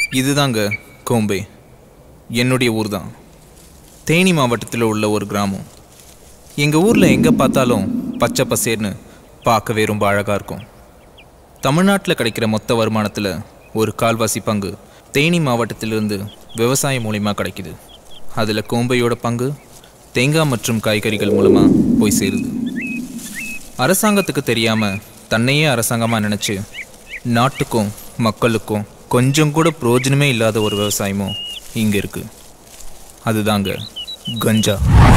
இதுதாங்க கோம்பை என்னுடைய ஊர் தான் தேனி மாவட்டத்தில் உள்ள ஒரு கிராமம் எங்கள் ஊரில் எங்கே பார்த்தாலும் பச்சை பசேர்னு பார்க்கவே ரொம்ப அழகாக இருக்கும் தமிழ்நாட்டில் கிடைக்கிற மொத்த வருமானத்தில் ஒரு கால்வாசி பங்கு தேனி மாவட்டத்திலிருந்து விவசாயம் மூலிமா கிடைக்குது அதில் கோம்பையோட பங்கு தேங்காய் மற்றும் காய்கறிகள் மூலமாக போய் சேருது அரசாங்கத்துக்கு தெரியாமல் தன்னையே அரசாங்கமாக நினச்சி நாட்டுக்கும் மக்களுக்கும் கொஞ்சம் கூட பிரயோஜனமே இல்லாத ஒரு விவசாயமும் இங்கே இருக்கு அதுதாங்க கஞ்சா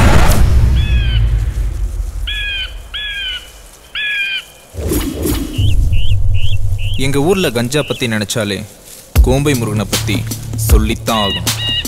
எங்கள் ஊரில் கஞ்சா பற்றி நினச்சாலே கோம்பை முருகனை பற்றி சொல்லித்தான் ஆகும்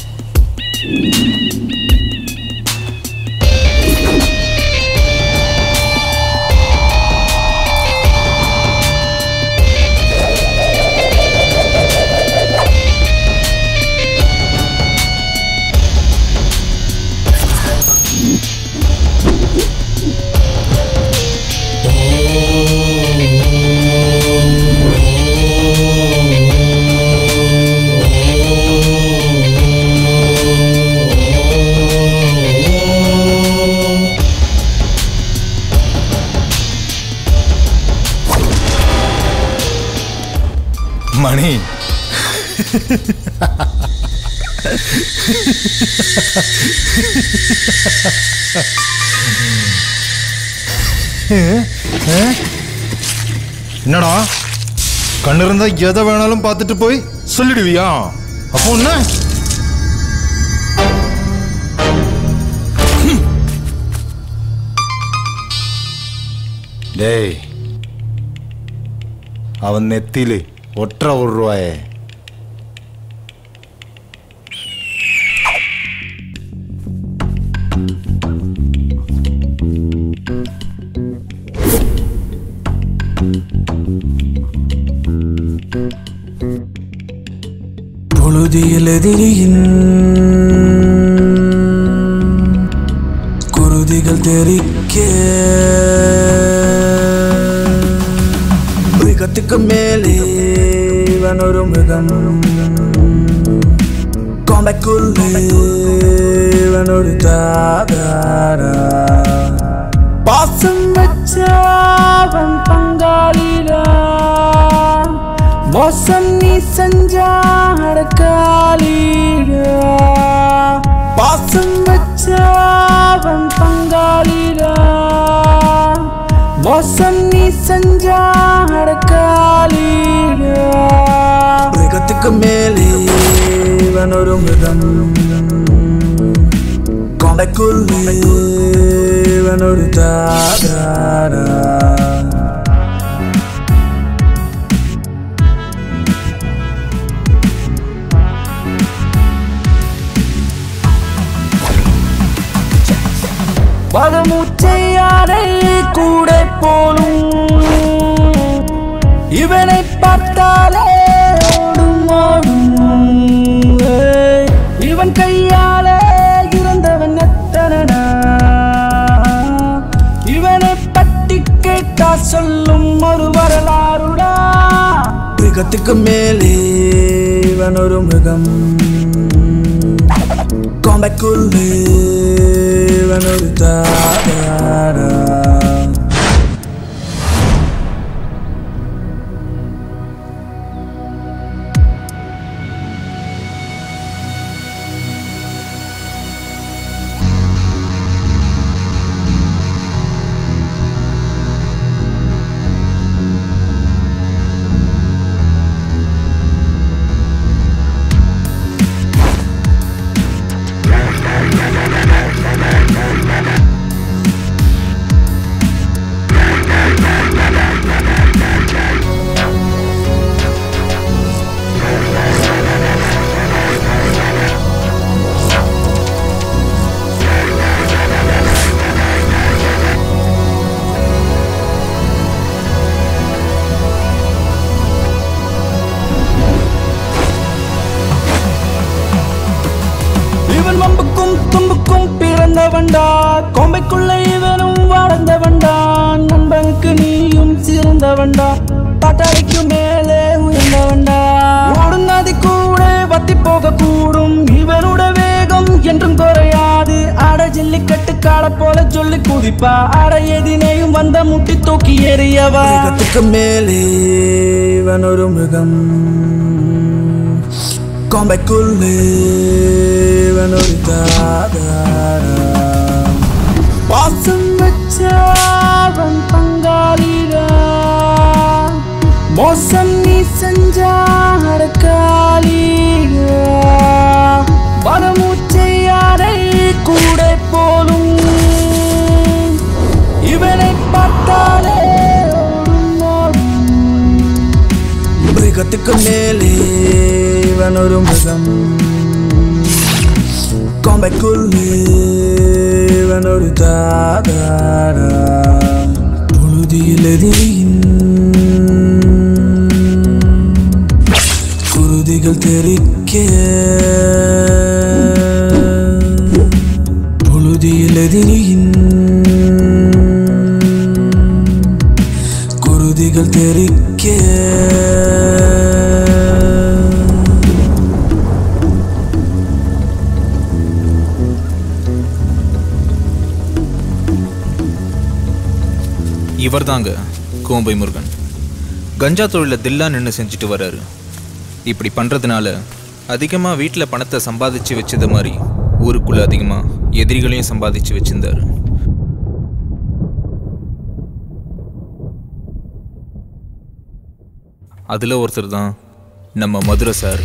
மணி என்னடா கண்ணு இருந்தா எதை வேணாலும் பார்த்துட்டு போய் சொல்லிடுவியா அப்போ என்ன டேய் அவன் நெத்தியிല് ஒற்ற ஒரு ரூபாயே பொழுதியில் எதிரியின் குருதிகள் தெரிக்க மிருகத்துக்கு மேலே இவன் ஒரு மிருகம் கொண்டைக்குள்ளே இவன் ஒரு தாதாரா பாசம் வச்சவன் பங்காளிடா மோசம் நீ செஞ்சா அடக்காளிடா பாசம் வச்சவன் பங்காளிடா மோசம் நீ செஞ்சா அடக்காளிடா மிருகத்துக்கு மேலே இவன் ஒரு மிருகம் கொண்டைக்குள்ளே இவன் ஒரு தாதாரா பதமூச்சையாரை கூட போலும் இவனை பார்த்தாலே ஓடும் ஓடும் ஏய், இவன் கையாலே இறந்தவன் எத்தனடா இவனை பற்றி கேட்டா சொல்லும் ஒரு வரலாறுடா மிருகத்துக்கு மேலே இவன் ஒரு மிருகம் கொண்டைக்குள்ளே இவன் ஒரு தாதாரா இவன் வம்புக்கும் தும்புக்கும் பிறந்தவன்டா கோம்பைக்குள்ள இவனும் வாழ்ந்தவன்டா நண்பனுக்கு நீயும் சிறந்தவன்டா பாட்டாளிக்கு மேலே உயர்ந்தவன்டா ஓடும் நதி கூட குதிப்பா அட எதினையும் வந்த முட்டி தூக்கி எறியவா மிருகத்துக்கு மேலே இவன் ஒரு மிருகம் கொம்பைக்குள்ளே இவன் ஒரு தாதாரம் பாசம் வச்சவன் பங்காளிடா மோசம் நீ செஞ்சா அடக்காளிடா பலமூச்சை யாரை கூட போலும் இவனை பார்த்தாலே ஓடும் ஓடும். மிருகத்துக்கு மேலே இவன் ஒரு மிருகம் கொம்பைக்குள்ளே இவன் ஒரு தாதாரம் புழுதியில் எதிரியின் குருதிகள் தெரிக்க புழுதியில் எதிரியின் குருதிகள் தெரிக்க இவர்தாங்க கோம்பை முருகன் கஞ்சா தொழில தில்லா நின்று செஞ்சுட்டு வர்றாரு இப்படி பண்றதுனால அதிகமா வீட்டில் பணத்தை சம்பாதிச்சு வச்சது மாதிரி ஊருக்குள்ள அதிகமா எதிரிகளையும் சம்பாதிச்சு வச்சிருந்தாரு அதுல ஒருத்தர் தான் நம்ம மதுரை சார்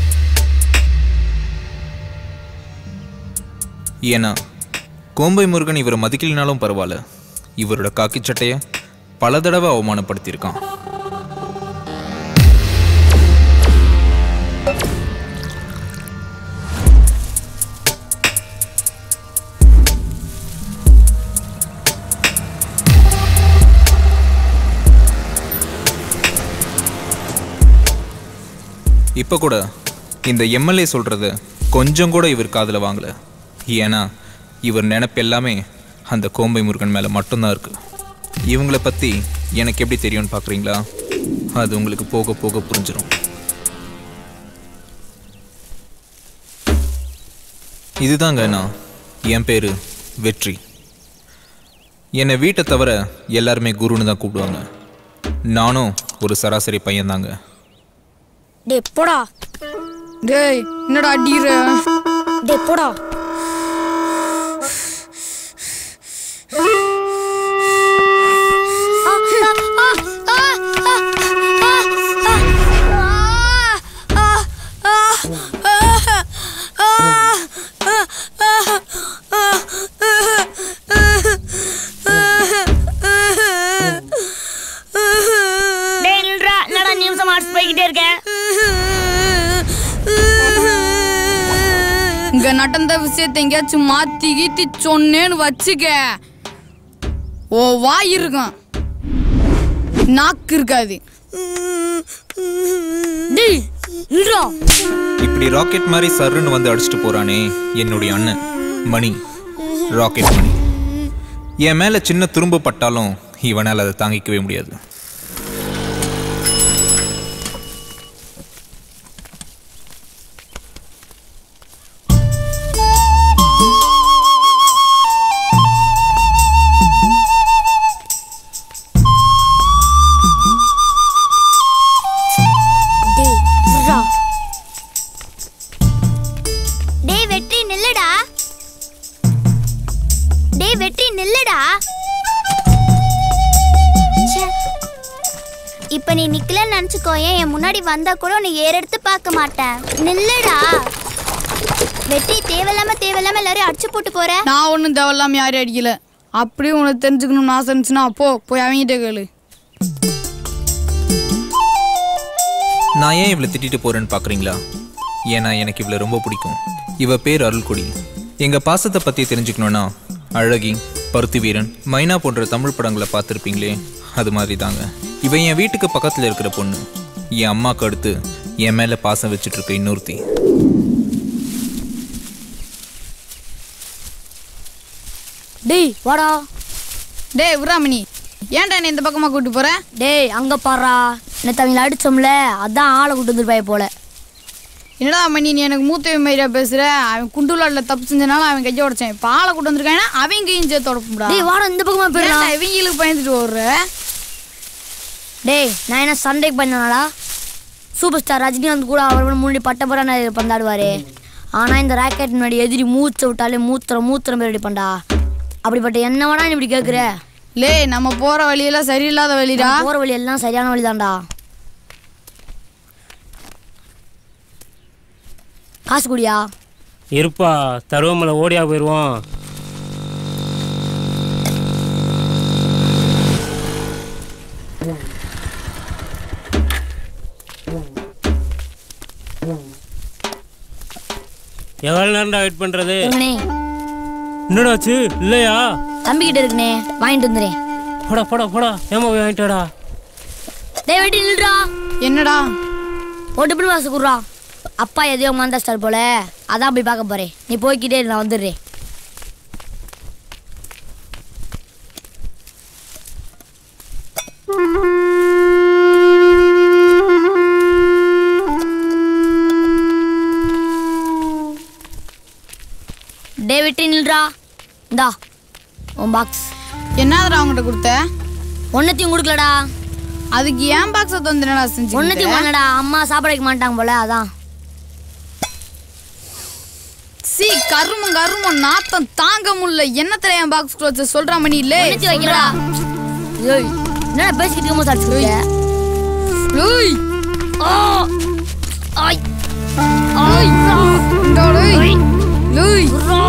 ஏன்னா கோம்பை முருகன் இவரை மதிக்கலினாலும் பரவாயில்ல இவரோட காக்கி சட்டைய பல தடவை அவமானப்படுத்தியிருக்கான் இப்போ கூட இந்த எம்எல்ஏ சொல்கிறத கொஞ்சம் கூட இவர் காதில் வாங்கல ஏன்னா இவர் நினைப்பு எல்லாமே அந்த கோம்பை முருகன் மேலே மட்டும்தான் இருக்கு இவங்கள பற்றி எனக்கு எப்படி தெரியும்னு பார்க்குறீங்களா அது உங்களுக்கு போக போக புரிஞ்சிடும் இதுதாங்க நான் என் பேர் வெற்றி என்னை வீட்டை தவிர எல்லாருமே குருன்னு தான் கூப்பிடுவாங்க நானும் ஒரு சராசரி பையன்தாங்க டேய் போடா டேய் என்னடா அடிக்கிற டேய் போடா டேய் நில்றா என்னடா நிமிஷம் ஆட்சி போய்கிட்டே இருக்கேன் இங்க நடந்த விஷயத்தை எங்கேயாச்சும் மாத்தி கீத்தி சொன்னேன்னு வச்சுக்க ஓ வாய் இருக்கும் நாக்கு இருக்காது டேய் நில்றா இப்படி ராக்கெட் மாதிரி சர்ருன்னு வந்து அடிச்சுட்டு போறானே என்னுடைய அண்ணன் மணி ராக்கெட் மணி என் மேல சின்ன துரும்பு பட்டாலும் இவனால் அதை தாங்கிக்கவே முடியாது டேய் நில்றா டேய் வெற்றி நில்லுடா டேய் வெற்றி நில்லுடா ச்சே. இப்ப நீ நிக்கலன்னு நினைச்சுக்கோயேன் என் முன்னாடி வந்தா கூட உன்னை ஏறெடுத்து பார்க்க மாட்டேன் நில்லுடா வெற்றி தேவையில்லாம தேவையில்லாம எல்லாரையும் அடிச்சு போட்டு போற நான் ஒன்றும் தேவையில்லாம யாரையும் அடிக்கல அப்படியே உனக்கு தெரிஞ்சுக்கணும்னு ஆசை இருந்துச்சுன்னா போ போய் அவங்கிட்ட கேளு நான் ஏன் இவளை திட்டிட்டு போறேன்னு பார்க்குறீங்களா ஏன்னா எனக்கு இவளை ரொம்ப பிடிக்கும் இவ பேர் அருள்கொடி எங்க பாசத்தை பத்தி தெரிஞ்சுக்கணும்னா அழகி பருத்தி வீரன் மைனா போன்ற தமிழ் படங்களை பார்த்துருப்பீங்களே அது மாதிரி தாங்க இவ என் வீட்டுக்கு பக்கத்துல இருக்கிற பொண்ணு என் அம்மாக்கு அடுத்து என் மேல பாசம் வச்சுட்டு இருக்க இன்னொருத்தி டேய் வாடா டேய் விராமணி ஏன்டா நீ இந்த பக்கமா கூட்டு போற டேய் அங்க பாறா என்ன தமிழ் அடிச்சோம்ல அதான் ஆளை கூட்டு வந்துருப்பாய போல என்னடா மணி நீ எனக்கு மூத்த மாதிரியா பேசுற அவன் குண்டுலாட்டில் தப்பு செஞ்சனால அவன் கையை உடைச்சேன் இப்போ ஆளை கூட்டு வந்திருக்காங்கன்னா அவன் கையும் சேர்த்து உடப்புடா டேய் வாடா இந்த பக்கமா போயிடலாம் இவங்களுக்கு பயந்துட்டு ஓடுற டேய் நான் என்ன சண்டைக்கு பண்ணனாடா சூப்பர் ஸ்டார் ரஜினிகாந்த் கூட அவர் முன்னாடி பட்டபுறான பந்தாடுவாரு ஆனா இந்த ராக்கெட் முன்னாடி எதிரி மூச்சை விட்டாலே மூத்திரம் மூத்திரம் பேர் அடிப்பண்டா அப்படிப்பட்ட என்ன வேணா நீ இப்படி கேட்குற லே நம்ம போற வழியெல்லாம் சரியில்லாத வழிடா போற வழி எல்லாம் சரியான வழிதான்டா காசு குடியா இருப்பா தருவமலை ஓடியா போயிடுவோம் எவ்வளோ நேரம்டா வெயிட் பண்ணுறது இருங்கண்ணே என்னடாச்சு இல்லையா தம்பி கிட்ட இருக்குண்ணே வாங்கிட்டு வந்துடுறேன் போடா போடா போடா ஏமா போய் வாங்கிட்டாடா டேய் வெட்டி நில்றா என்னடா ஒரு டிபிள் வாசு குடுறா அப்பா எதையோ மாந்தா ஸ்டார் போல அதான் போய் பார்க்க போறேன் நீ போய்க்கிட்டே இரு, நான் வந்துடுறேன் டே வெட்டி நில்றா இந்தா உன் பாக்ஸ் என்னதுடா அவங்ககிட்ட கொடுத்த ஒன்னத்தையும் கொடுக்கலடா அதுக்கு ஏன் பாக்ஸை தந்து என்னடா செஞ்சு ஒன்னத்தையும் பண்ணடா அம்மா சாப்பிட வைக்க மாட்டாங்க போல அதான் சி கருமம் கருமம் நாத்தம் தாங்க முடியல என்னத்துல என் பாக்ஸ் வச்ச சொல்ற மணி இல்ல ஒன்னத்தையும் வைக்கலடா ஏய் என்னடா பேசிக்கிட்டு இருக்கும்போது அடிச்சுக்கிட்டு லூய் ஆ ஆய் ஆய் இந்தா லூய் லூய் புர்ரா.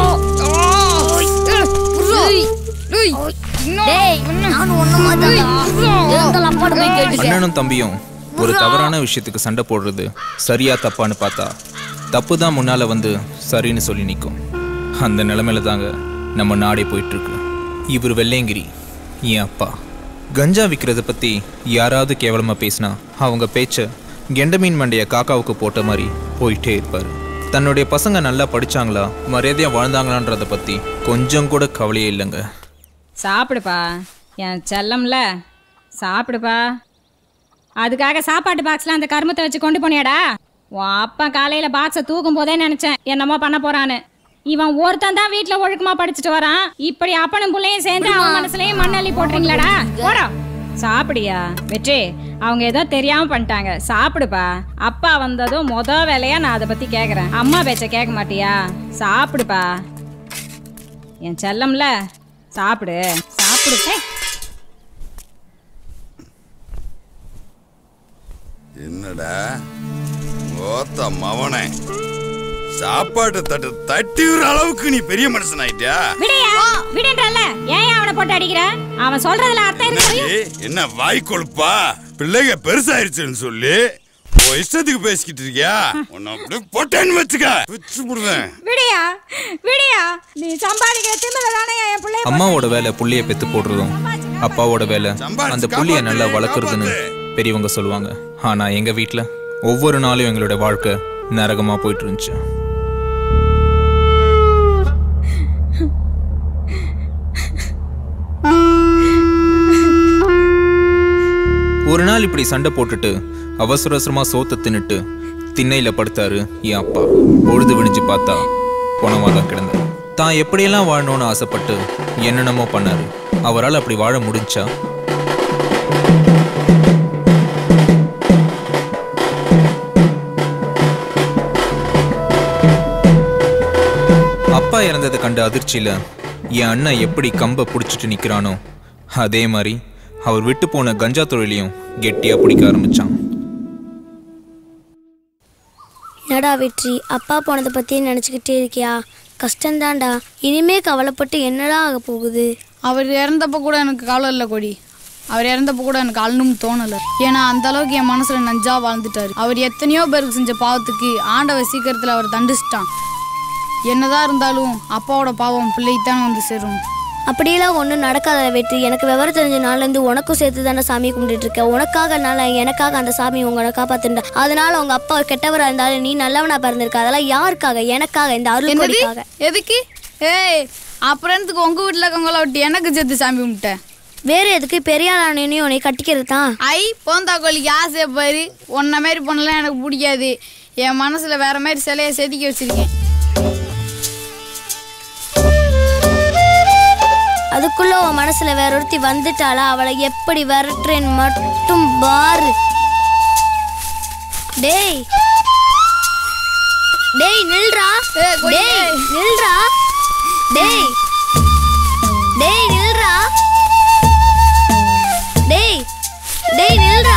லூய் லூய் இன்னும் டேய் நானும் ஒண்ணு மாட்டேன்டா இருந்தாலும் அப்பாட்ட போய் கேட்டுக்க அண்ணனும் தம்பியும் ஒரு தவறான விஷயத்துக்கு சண்டை போடுறது சரியா தப்பான்னு பார்த்தா தப்பு தான் முன்னால வந்து சரின்னு சொல்லி நிற்கும் அந்த நிலைமையில தாங்க நம்ம நாடே போயிட்டு இருக்கு இவர் வெள்ளையங்கிரி என் அப்பா கஞ்சா விற்கிறத பத்தி யாராவது கேவலமா பேசினா அவங்க பேச்ச கெண்டமீன் மண்டைய காக்காவுக்கு போட்ட மாதிரி போயிட்டே இருப்பாரு தன்னுடைய பசங்க நல்லா படிச்சாங்களா மரியாதையா வாழ்ந்தாங்களான்றத பத்தி கொஞ்சம் கூட கவலையே இல்லைங்க சாப்பிடுப்பா என் செல்லம்ல சாப்பிடுப்பா அதுக்காக சாப்பாட்டு பாக்ஸ்ல அந்த கருமத்தை வச்சு கொண்டு போனியாடா உன் அப்பா காலையில பாக்ஸை தூக்கும் போதே நினைச்சேன் என்னமோ பண்ண போறான்னு இவன் ஒருத்தன் தான் வீட்டுல ஒழுக்கமா படிச்சுட்டு வரான் இப்படி அப்பனும் புள்ளையும் சேர்ந்து அவன் மனசுலயும் மண்ணள்ளி போடுறீங்களாடா போடா சாப்பிடியா வெற்றி அவங்க ஏதோ தெரியாம பண்ணிட்டாங்க சாப்பிடுப்பா அப்பா வந்ததும் மொத வேலையா நான் அதை பத்தி கேக்குறேன் அம்மா பேச்ச கேட்க மாட்டியா சாப்பிடுப்பா என் செல்லம்ல சாப்பிடு சாப்பிடு ஏய், என்னடா ஓத்த மவனே சாப்பாட்டு தட்டு தட்டி விடுற அளவுக்கு நீ பெரிய மனுஷன் ஆயிட்டியா விடுயா விடுன்றல்ல ஏன் அவனை போட்டு அடிக்கிற அவன் சொல்றதுல அர்த்தம் இருக்கு என்னடி, என்ன வாய் கொழுப்பா பிள்ளைங்க பெருசாயிருச்சுன்னு சொல்லி உன் இஷ்டத்துக்கு பேசிக்கிட்டு இருக்கியா உன்னை அப்படியே போட்டேன்னு வச்சுக்க பிச்சு விடுவேன் விடியா விடியா நீ சம்பாதிக்கிற திமிர தானே என் பிள்ளை அம்மாவோட வேலை புள்ளைய பெத்து போடுறதும் அப்பாவோட வேலை அந்த புள்ளைய நல்லா வளர்க்குறதுன்னு பெரியவங்க சொல்லுவாங்க ஆனா எங்க வீட்ல ஒவ்வொரு நாளும் எங்களோட வாழ்க்கை நரகமா போயிட்டு இருந்துச்சு ஒரு நாள் இப்படி சண்டை போட்டுட்டு அவசர அவசரமா சோத்த தின்னுட்டு திண்ணையில படுத்தாரு என் அப்பா பொழுது விடிஞ்சு பார்த்தா பொணமா தான் கிடந்தார் தான் எப்படியெல்லாம் வாழணும்னு ஆசைப்பட்டு என்னென்னமோ பண்ணாரு அவரால் அப்படி வாழ முடிஞ்சா அப்பா இறந்ததை கண்ட அதிர்ச்சியில என் அண்ணன் எப்படி கம்ப பிடிச்சிட்டு நிக்கிறானோ அதே மாதிரி அவர் விட்டு போன கஞ்சா தொழிலையும் கெட்டியா பிடிக்க ஆரம்பிச்சான் என்னடா வெற்றி அப்பா போனதை பற்றி நினச்சிக்கிட்டே இருக்கியா கஷ்டம்தான்டா இனிமே கவலைப்பட்டு என்னடா ஆக போகுது அவர் இறந்தப்ப கூட எனக்கு கவலை இல்லை கொடி அவர் இறந்தப்ப கூட எனக்கு அழுனும் தோணலை ஏன்னா அந்த அளவுக்கு என் மனசுல நஞ்சா வாழ்ந்துட்டாரு அவர் எத்தனையோ பேருக்கு செஞ்ச பாவத்துக்கு ஆண்டவர் சீக்கிரத்தில் அவர் தண்டிச்சிட்டான் என்னதான் இருந்தாலும் அப்பாவோட பாவம் பிள்ளைத்தானே வந்து சேரும் அப்படியெல்லாம் ஒன்றும் நடக்காத வெற்றி எனக்கு விவரம் தெரிஞ்ச நாள்லேருந்து உனக்கும் சேர்த்து தானே சாமி கும்பிட்டுட்டு இருக்க உனக்காக நாள எனக்காக அந்த சாமி உங்களை காப்பாத்துண்டா அதனால உங்க அப்பா கெட்டவரா இருந்தாலும் நீ நல்லவனா பிறந்திருக்க அதெல்லாம் யாருக்காக எனக்காக இந்த அருள் என்னது கொடிக்காக எதுக்கு ஏய் அப்புறம் எதுக்கு உங்க வீட்டில் இருக்கவங்கள விட்டு எனக்கு சேர்த்து சாமி கும்பிட்டேன் வேற எதுக்கு பெரிய ஆளானையும் உன்னை கட்டிக்கிறது தான் ஐ போந்தா கோழிக்கு ஆசை பாரு உன்ன மாதிரி பொண்ணெல்லாம் எனக்கு பிடிக்காது என் மனசுல வேற மாதிரி சிலையை செதுக்கி வச்சிருக்கேன் அதுக்குள்ள உன் மனசுல வேற ஒருத்தி வந்துட்டாளா அவளை எப்படி விரட்டுறேன்னு மட்டும் பாரு டேய் டேய் நில்றா ஏய், கொய்யே. டேய் நில்றா டேய் டேய் நில்றா டேய் டேய் நில்றா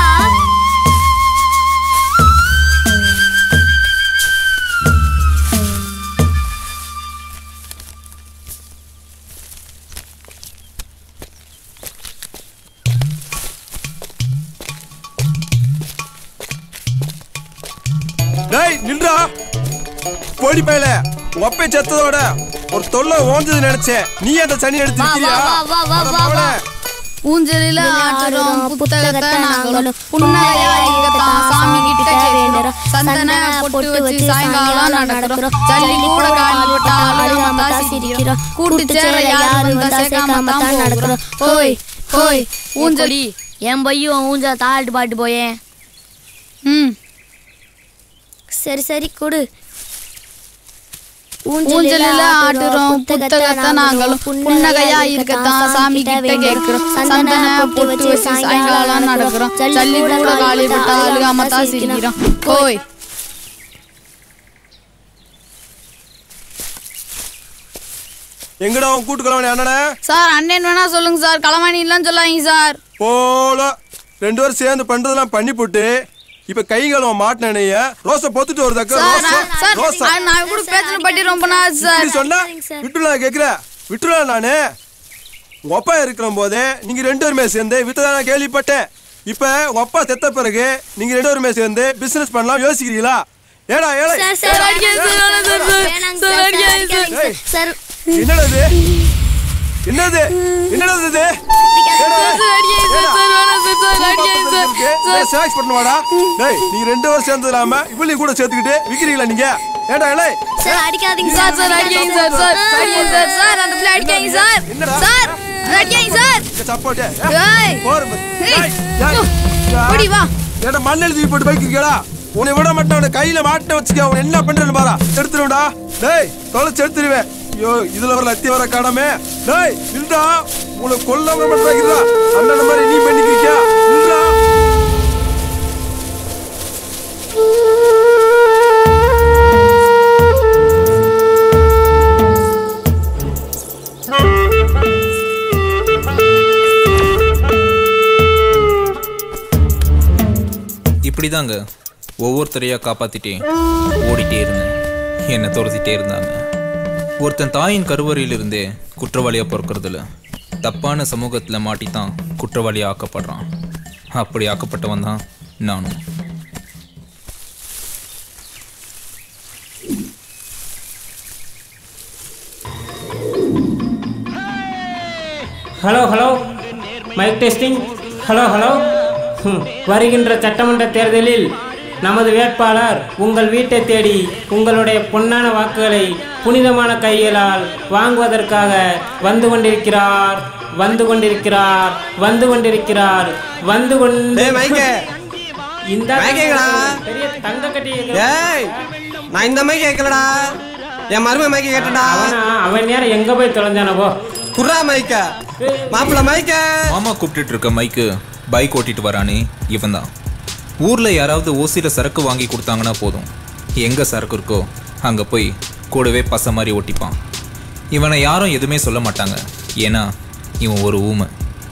டேய் நில்றா போடி பயல ஒப்பை செத்ததோட ஒரு தொல்லை ஓஞ்சது நினைச்சேன் நீ அந்த சனி எடுத்து வா, விக்கிறியா வா, வா, வா, அட வா, வா. மவளே. ஊஞ்சலில ஆட்டுறோம் புத்தகத்தை நாங்களும் புன்னகையா இருக்கத்தான் சாமி கிட்ட கேட்கிறோம் சந்தன பொட்டு வச்சு சாயங்காலம் நடக்கிறோம் ஜல்லி கூட கால் விட்டா அழுகாம தான் சிரிக்கிறோம் கூட்டு சேர யாரு வந்தா சேர்க்காம தான் நடக்கிறோம் ஓய் ஓய் ஊஞ்சலி என் பையும் ஊஞ்சல் தாழ்ட்டு பாட்டு போயேன் ம் சரி சரி கொடு ஊஞ்சலில ஆட்டுறோம் புத்தகத்தை நாங்களும் புன்னகையா இருக்கத்தான் சாமி கிட்ட கேட்கிறோம் சந்தன பொட்டு வச்சு சாயங்காலம் நடக்கிறோம் ஜல்லி கூட காலி விட்டா அழுகாம தான் சிரிக்கிறோம் ஓய் எங்கடா உன் கூட்டு கிழவனே அண்ணனே சார் அண்ணன் வேணா சொல்லுங்க சார் களவாணி இல்லைன்னு சொல்லாதீங்க சார் போல ரெண்டு பேரும் சேர்ந்து பண்றதெல்லாம் பண்ணி போட்டு இப்ப கைகளும் மாட்டினைய ரோசை பொத்துட்டு ஒரு தக்க சார் ரோசா நான்- சார் ரோசா நான் நான் கூட பேசுன பட்டி ரொம்ப நாள் சார் இப்படி சொன்னா விட்டுலா கேக்குற விட்டுலா நானு உங்க அப்பா இருக்கிற போதே நீங்க ரெண்டு பேருமே சேர்ந்து வித்ததா நான் கேள்விப்பட்டேன் இப்ப உங்க அப்பா செத்த பிறகு நீங்க ரெண்டு பேருமே சேர்ந்து பிசினஸ் பண்ணலாம் யோசிக்கிறீங்களா ஏடா ஏழை சார் சார் அடிக்காதீங்க சார் வேணாங்க சார் சார் அடிக்காதீங்க சார் சார் என்னடா இது என்னது என்னடா இது ஏடா, ஏடா, ஸ்நாக்ஸ் பண்ணுவாடா டேய் நீங்க ரெண்டு பேரும் சேர்ந்தது இல்லாம இவளையும் கூட சேர்த்துக்கிட்டு விக்கிறீங்களா நீங்க ஏடா இலை சார் அடிக்காதீங்க சார் சார் அடிக்காதீங்க சார் சார் அடிக்காதீங்க சார் சார் அந்த பிள்ளை அடிக்காதீங்க சார் என்னடா? சார் அது அடிக்காதீங்க சார் சப்போட்டே ஏய். ஏய். ஓடி வா. ஏடா மண் எழுதி போட்டு பைக்கிறீங்களா உன்னை விட மாட்டேன் உன்னை கையில மாட்ட வச்சுக்க உன்னை என்ன பண்றேன்னு பாரா எடுத்துருவேன்டா டேய் தொலைச்சு எடுத்துருவேன் ஐயோ இதுல வர லத்தி வர காணாமே டேய் இல்லடா உங்களை கொல்ல விட மாட்டேங்கிறா அண்ணன் மாதிரி நீ பண்ணிக்கிறியா இல்லடா இப்படிதாங்க ஒவ்வொருத்தரையா காப்பாத்திட்டே ஓடிட்டே இருந்தேன் என்னை துரத்திட்டே இருந்தாங்க ஒருத்தன் தாயின் கருவறையிலிருந்தே குற்றவாளியா பிறக்கறதுல தப்பான சமூகத்துல மாட்டித்தான் குற்றவாளியா ஆக்கப்படுறான் அப்படி ஆக்கப்பட்டவன் தான் நானும் hello hello mike testing hello hello hmm, வருகின்ற சட்டமன்ற தேர்தலில் நமது வேட்பாளர் உங்கள் வீட்டை தேடி உங்களுடைய பொன்னான வாக்குகளை புனிதமான கைகளால் வாங்குவதற்காக வந்து கொண்டிருக்கிறார் வந்து கொண்டிருக்கிறார் வந்து கொண்டிருக்கிறார் வந்து கொண்டு டேய் மைக்கே. இந்த மைக்கேங்கடா. பெரிய தங்க கட்டி ஏய் நான் இந்த மைக் கேட்கலடா என் மருமை மைக்க கேட்டடா அவனா அவன் நேரம் எங்க போய் தொலைஞ்சானவோ குர்ரா மைக்க மாப்பிள்ள மைக்க மாமா கூப்பிட்டுட்டு இருக்க மைக்கு பைக் ஓட்டிட்டு வரானே இவன் தான் ஊர்ல யாராவது ஓசியில சரக்கு வாங்கி கொடுத்தாங்கன்னா போதும் எங்க சரக்கு இருக்கோ அங்க போய் கூடவே பச மாதிரி ஓட்டிப்பான் இவனை யாரும் எதுவுமே சொல்ல மாட்டாங்க ஏன்னா இவன் ஒரு ஊமை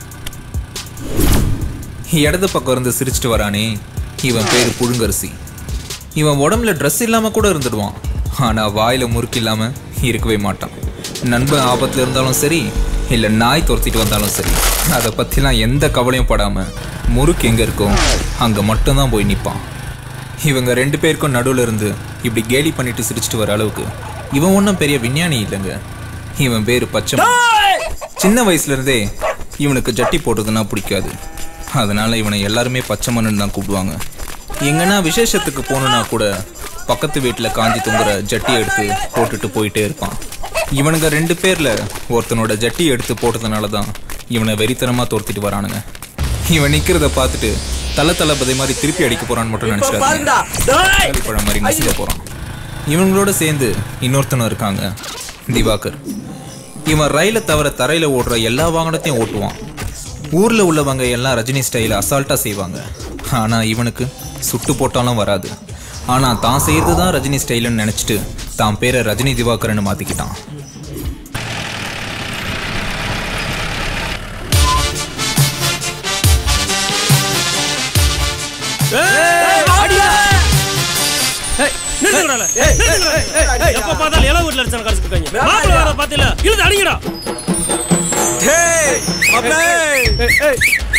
இடது பக்கம் இருந்து சிரிச்சிட்டு வரானே இவன் பேரு புழுங்கரிசி இவன் உடம்புல ட்ரெஸ் இல்லாம கூட இருந்துடுவான் ஆனா வாயில முறுக்கு இல்லாம இருக்கவே மாட்டான் நண்பன் ஆபத்துல இருந்தாலும் சரி இல்ல நாய் துரத்திட்டு வந்தாலும் சரி அதை பத்திலாம் எந்த கவலையும் படாம முறுக்கு எங்க இருக்கோ அங்க மட்டும்தான் போய் நிப்பான் இவங்க ரெண்டு பேருக்கும் நடுவுல இருந்து இப்படி கேலி பண்ணிட்டு சிரிச்சிட்டு வர அளவுக்கு இவன் ஒன்றும் பெரிய விஞ்ஞானி இல்லைங்க இவன் பேரு பச்சை சின்ன வயசுல இருந்தே இவனுக்கு ஜட்டி போடுறதுன்னா பிடிக்காது அதனால இவனை எல்லாருமே பச்சை மண்ணுன்னு தான் கூப்பிடுவாங்க எங்கன்னா விசேஷத்துக்கு போகணுன்னா கூட பக்கத்து வீட்டில் காஞ்சி தொங்குற ஜட்டி எடுத்து போட்டுட்டு போயிட்டே இருப்பான் இவனுங்க ரெண்டு பேர்ல ஒருத்தனோட ஜட்டி எடுத்து போட்டதுனால தான் இவனை வெறித்தனமா துரத்திட்டு வரானுங்க இவன் நிக்கிறத பார்த்துட்டு தல தளபதி மாதிரி திருப்பி அடிக்க போறான்னு மட்டும் நினைச்சிடாதீங்க பாருங்கடா டேய் பழம் மாதிரி நசுக்க போறான் இவங்களோட சேர்ந்து இன்னொருத்தனும் இருக்காங்க திவாகர் இவன் ரயிலை தவிர தரையில ஓடுற எல்லா வாகனத்தையும் ஓட்டுவான் ஊர்ல உள்ளவங்க எல்லாம் ரஜினி ஸ்டைல அசால்ட்டா செய்வாங்க ஆனா இவனுக்கு சுட்டு போட்டாலும் வராது ஆனா தான் செய்யறது தான் ரஜினி ஸ்டைலுன்னு நினைச்சிட்டு தான் பேரை ரஜினி திவாகர்னு மாத்திக்கிட்டான் எப்ப பார்த்தாலும் இளவு வீட்டுல அடிச்சான கடைசி இருக்காங்க மாப்பிள்ள வர பாத்தில இழுத்து அடிங்கடா டேய் மாப்ள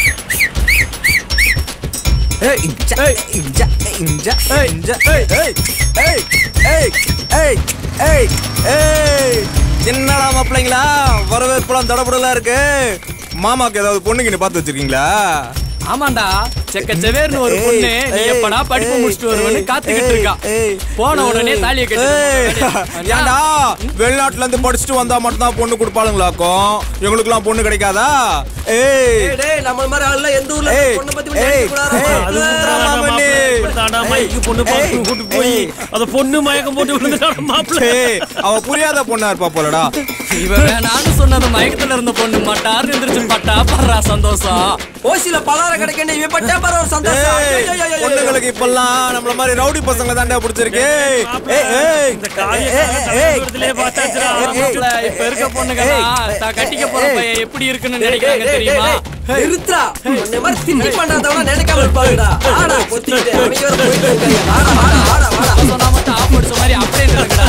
ஏய் இஞ்சா இஞ்சா இஞ்சா இஞ்சா ஏய் ஏய் ஏய் ஏய் ஏய் ஏய் ஏய் என்னடா மாப்பிள்ளைங்களா வரவேற்பெல்லாம் தடபுடலா இருக்கு மாமாக்கு ஏதாவது பொண்ணுங்க பார்த்து வச்சிருக்கீங்களா ஆமாண்டா செக்க செவேர்னு ஒரு பொண்ணு நீ எப்படா படிப்பு முடிச்சுட்டு வருவன்னு காத்துக்கிட்டு இருக்கா போன உடனே தாலியை கட்டி ஏன்டா வெளிநாட்டுல இருந்து படிச்சுட்டு வந்தா மட்டும் தான் பொண்ணு கொடுப்பாளுங்களாக்கும் எங்களுக்குலாம் பொண்ணு கிடைக்காதா ஏய் டேய் நம்ம மாதிரி ஆளு எந்த ஊர்ல ஏய், பொண்ணை பத்தி ஏய், அது ஊத்துறாமா பண்ணி. இப்படித்தாண்டா மைக்கு பொண்ணு பார்த்து கூட்டு போய் அத பொண்ணு மயக்கம் போட்டு விழுந்துட்டாடா மாப்பிள்ள ஏய், அவ புரியாத பொண்ணா இருப்பா போலடா இவ வேணான்னு சொன்னது மயக்கத்துல இருந்த பொண்ணு மாட்டார் எந்திரிச்சு பட்டா படுறா சந்தோஷம் ஓசில பலாரம் கிடைக்கணும் இவன் பட்டா பாரு ஒரு சந்தோஷம் ஏய், ஐயோ, ஐயோ, ஐயோ, ஐயோ. பொண்ணுங்களுக்கு இப்பெல்லாம் நம்மள மாதிரி ரவுடி பசங்க தாண்டா பிடிச்சிருக்கு ஏய், ஏய், இந்த காவியத்திலே பார்த்தாச்சுடா மாப்பிள்ள, இப்ப இருக்க பொண்ணுங்க தான் கட்டிக்க போற பையன் எப்படி இருக்குன்னு நினைக்கிறாங்க ஏய், தெரியுமா ஏய், ஏய், நிறுத்துடா உன்னை மாதிரி திண்டி பண்றதவங்க நினைக்காம இருப்பாங்கடா ஆடா பொத்திக்கிட்டு அவங்க வேற போயிட்டு இருக்காங்க ஆடா ஆடா ஆடா ஆடா சொன்னா மட்டும் ஆஃப் அடிச்ச மாதிரி அப்படியே நடக்குடா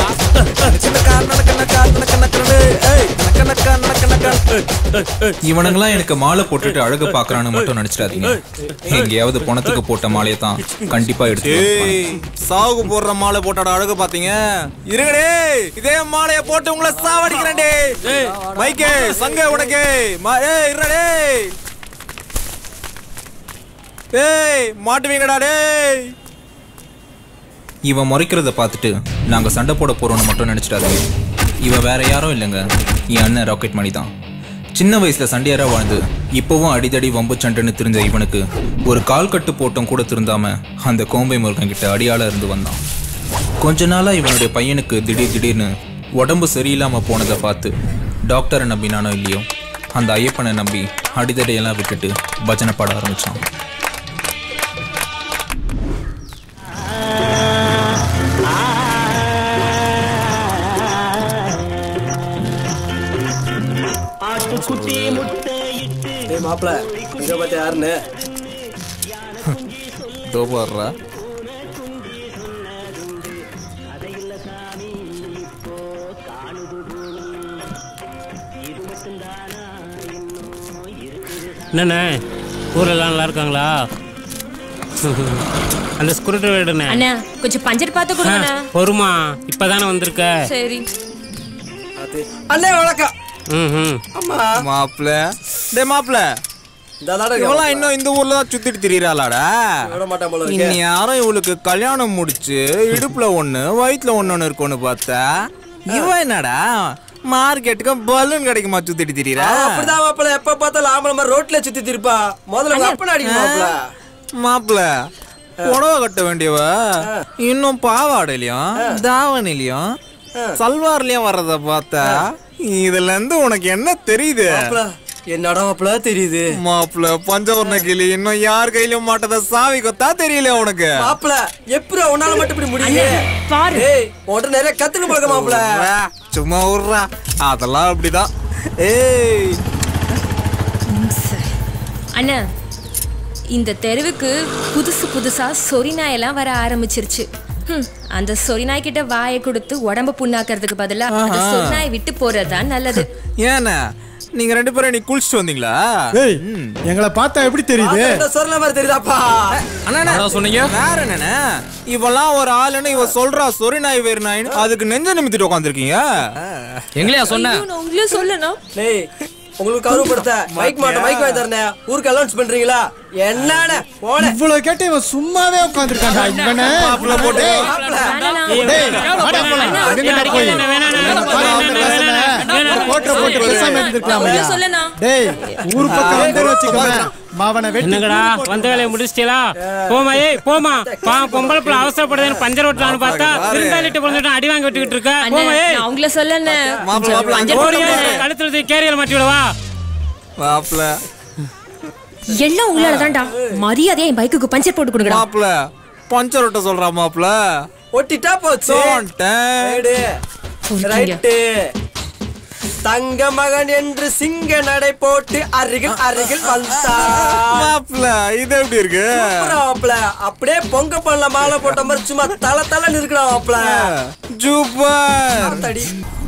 இவனுங்களாம் எனக்கு மாலை போட்டுட்டு அழகு பாக்குறான்னு மட்டும் நினைச்சிடாதீங்க எங்கேயாவது பணத்துக்கு போட்ட மாலையை தான் கண்டிப்பா எடுத்து ஏய், சாவுக்கு போடுற மாலை போட்டாட அழகு பாத்தீங்க இருங்கடே இதே மாலைய போட்டு உங்களை சாவடிக்கிறேன் டேய் மைக்கே சங்க உனக்கு மா- ஏய் இருடா டேய் டேய் மாட்டுவீங்கடா டேய் இவன் முறைக்கிறத பார்த்துட்டு நாங்க சண்டை போட போறோம்னு மட்டும் நினைச்சிடாதீங்க இவன் வேற யாரும் இல்லைங்க என் அண்ணன் ராக்கெட் மணி தான் சின்ன வயசுல சண்டையாரா வாழ்ந்து இப்போவும் அடிதடி வம்பு சண்டைன்னு தெரிஞ்ச இவனுக்கு ஒரு கால் கட்டு போட்டம் கூட திருந்தாம அந்த கோம்பை முருகன் கிட்ட அடியாள இருந்து வந்தான் கொஞ்ச நாளா இவனுடைய பையனுக்கு திடீர் திடீர்னு உடம்பு சரியில்லாம போனதை பார்த்து டாக்டரை நம்பினானோ இல்லையோ அந்த ஐயப்பனை நம்பி அடிதடையெல்லாம் விட்டுட்டு பஜனை பாட ஆரம்பிச்சான் டேய் மாப்ள இங்க பாத்து யாருன்னு தோபாடுறா என்னண்ணே ஊரெல்லாம் நல்லா இருக்காங்களா அந்த ஸ்க்ரூ டிரைவர்ண்ணே அண்ணா கொஞ்சம் பஞ்சர் பார்த்து கொடுங்கண்ணா பொறுமா இப்பதானே வந்திருக்க சரி அண்ணே வணக்கம் ம் ம் அம்மா மாப்ள டேய் மாப்ள இவெல்லாம் இன்னும் இந்த ஊர்ல தான் சுத்திட்டு திரியறாளாடா விட மாட்டான் போல இருக்கு. இன்னும் யாரும் இவளுக்கு கல்யாணம் முடிச்சு இடுப்புல ஒண்ணு வயித்துல ஒண்ணு இருக்கும்னு பார்த்தா இவன் என்னடா மார்க்கெட்டுக்கு பலூன் கிடைக்குமா சுத்திட்டு திரியறா அவன் அப்படிதான் மாப்பிள எப்ப பார்த்தாலும் ஆம்பளை மாதிரி ரோட்ல சுத்தி திருப்பா முதல்ல உங்க அப்பனை அடிக்க மாப்பிள மாப்பிள புடவை கட்ட வேண்டியவ இன்னும் பாவாடையிலயும் தாவணிலையும் சல்வார்லயும் வர்றத பார்த்தா இதுல இருந்து உனக்கு என்ன தெரியுது மாப்பிள என்னடா மாப்பிள தெரியுது மாப்பிள பஞ்சவர்ண கிளி இன்னும் யார் கையிலும் மாட்டத சாவி கொத்தா தெரியல உனக்கு மாப்பிள எப்படி உன்னால மட்டும் இப்படி முடியுது பாரு ஏய் உன்கிட்ட நிறைய கத்துக்க பழக்க மாப்பிள உர்றா, சும்மா விட்றா அதெல்லாம் அப்படிதான் ஏய் அண்ணா இந்த தெருவுக்கு புதுசு புதுசா சொறி நாயெல்லாம் வர ஆரம்பிச்சிருச்சு ஹம், அந்த சொறி நாய் கிட்ட வாயை கொடுத்து உடம்ப புண்ணாக்குறதுக்கு பதிலா அந்த ஆஹா. சொறி நாயை விட்டு போறதுதான் நல்லது ஏண்ணா நீங்க ரெண்டு பேரும் நீ குளிச்சுட்டு வந்தீங்களா ஏய் எங்களை பார்த்தா எப்படி தெரியுது சொல்ல மாதிரி தெரியுதாப்பா அண்ணா சொன்னீங்க வேற என்னண்ணே இவெல்லாம் ஒரு ஆளுன்னு இவ சொல்றா சொரி நாய் வேறு நாயின்னு அதுக்கு நெஞ்ச நிமித்திட்டு உட்காந்துருக்கீங்க எங்களையா சொன்ன நான் உங்களையும் சொல்லணும் டேய் உங்களுக்கு கௌரவப்படுத்த மைக் மாட்ட மைக் வாங்கி தரேன் ஊருக்கு அலௌன்ஸ் பண்றீங்களா என்னன்னு போன இவ்வளவு கேட்டு இவன் சும்மாவே உட்காந்துருக்காங்க இவனை மாப்பிள்ள போட்டு டேய், வாடா போலாம். அது என்னடா போய்? போட்டு போட்டு பேசாம இருந்திருக்கலாம் அவங்கள ஐயா. சொல்லனா டேய் ஊர் பக்கம் வந்து வச்சுக்கோங்க மாவனை வெட்டி என்னங்கடா வந்த வேலையை முடிச்சிட்டீங்களா போமா ஏய் போமா பா பொம்பளை பிள்ளை அவசரப்படுதுன்னு பஞ்சர் ஓட்டலான்னு பார்த்தா விருந்தாளிட்டு பிறந்துட்டு அடி வாங்கி விட்டுக்கிட்டு இருக்க அண்ணே போமா ஏய் நான் அவங்கள சொல்லனே மாப்பிள, மாப்பிள, அங்க ஓடியா கழுத்துல தூக்கி கேரியர் மாட்டி விடவா மாப்பிள எல்லாம் உங்களால தான்டா மரியாதையா என் பைக்குக்கு பஞ்சர் போட்டு கொடுங்கடா மாப்பிள பஞ்சர் ஒட்ட சொல்றா மாப்பிள ஒட்டிட்டா போச்சு ஏடு. ரைட்டு தங்க மகன் என்று சிங்க நடை போட்டு அருகில் அருகில் வந்தான் மாப்பிள இது எப்படி இருக்கு மாப்பிள அப்படியே பொங்க பண்ணல மாலை போட்ட மாதிரி சும்மா தல தல நிற்கிறான் மாப்பிள சூப்பர் தடி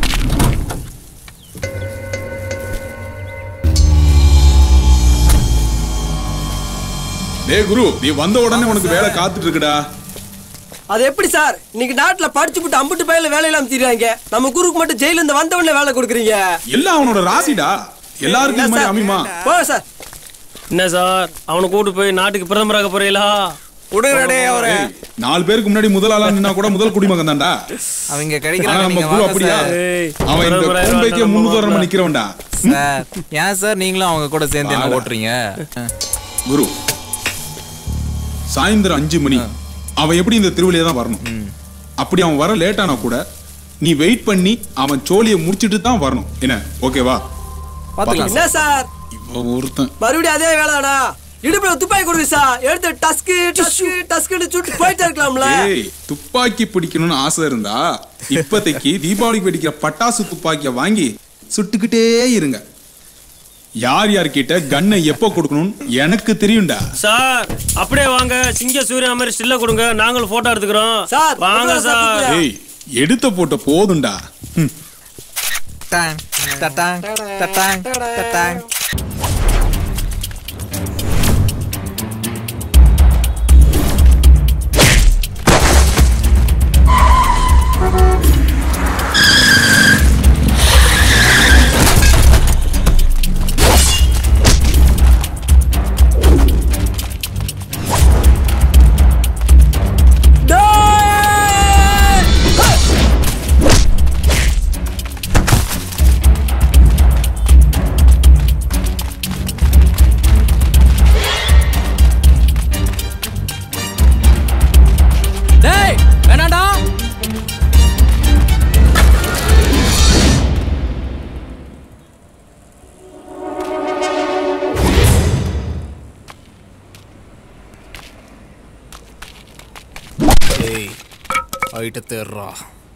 டேய் குரு நீ வந்த உடனே உனக்கு வேலை காத்துட்டு இருக்குடா அது எப்படி சார் இன்னைக்கு நாட்டுல படிச்சு விட்டு அம்புட்டு பையில வேலையெல்லாம் தீராங்க நம்ம குருக்கு மட்டும் ஜெயில இருந்து வந்த உடனே வேலை கொடுக்குறீங்க எல்லாம் அவனோட ராசிடா எல்லாருக்கும் இது மாதிரி அமையுமா போ சார் என்ன சார் அவனை கூட்டு போய் நாட்டுக்கு பிரதமராக போறீங்களா விடுங்கடே அவரை ஏய், நாலு பேருக்கு முன்னாடி முதல் ஆளா நின்னா கூட முதல் குடிமகன் தான்டா அவங்க ஆனா கிடைக்கிறாங்க நம்ம நீங்க குரு வாங்க அப்படியா சார். அவன் இந்த பிரதமராக கோம்பைக்கே நம்ம முன்னுதாரணமா வாங்க. நிக்கிறவன்டா சார் ஏன் சார் நீங்களும் அவங்க கூட சேர்ந்து என்ன வாடா. ஓட்டுறீங்க குரு சாயந்தரம் அஞ்சு மணி அவன் எப்படி இந்த திருவிழையை தான் வரணும் அப்படி அவன் வர லேட் ஆனா கூட நீ வெயிட் பண்ணி அவன் சோழியை முடிச்சிட்டு தான் வரணும் என்ன ஓகேவா என்ன சார் இவன் ஒருத்தன் மறுபடியும் அதே வேலைதானா இடுப்புல துப்பாக்கி கொடுங்க சார் எடுத்து டஸ்கு டஸ்கு டஸ்குன்னு சுட்டு போயிட்டே இருக்கலாம்ல ஏய் துப்பாக்கி பிடிக்கணும்னு ஆசை இருந்தா இப்போதைக்கு தீபாவளிக்கு வெடிக்கிற பட்டாசு துப்பாக்கிய வாங்கி சுட்டுக்கிட்டே இருங்க யார் யார்கிட்ட கன்னை எப்போ கொடுக்கணும்னு எனக்கு தெரியும்டா சார் அப்படியே வாங்க சிங்க சூர்யா மாதிரி ஸ்டில்ல கொடுங்க நாங்களும் போட்டோ எடுத்துக்கிறோம் சார் வாங்க சார் ஏய் எடுத்த போட்ட போதும்டா ம். டாங் டட்டாங் டட்டாங் டட்டாங் டேய் வேணாடா ஏய் ஐட்ட தேர்றா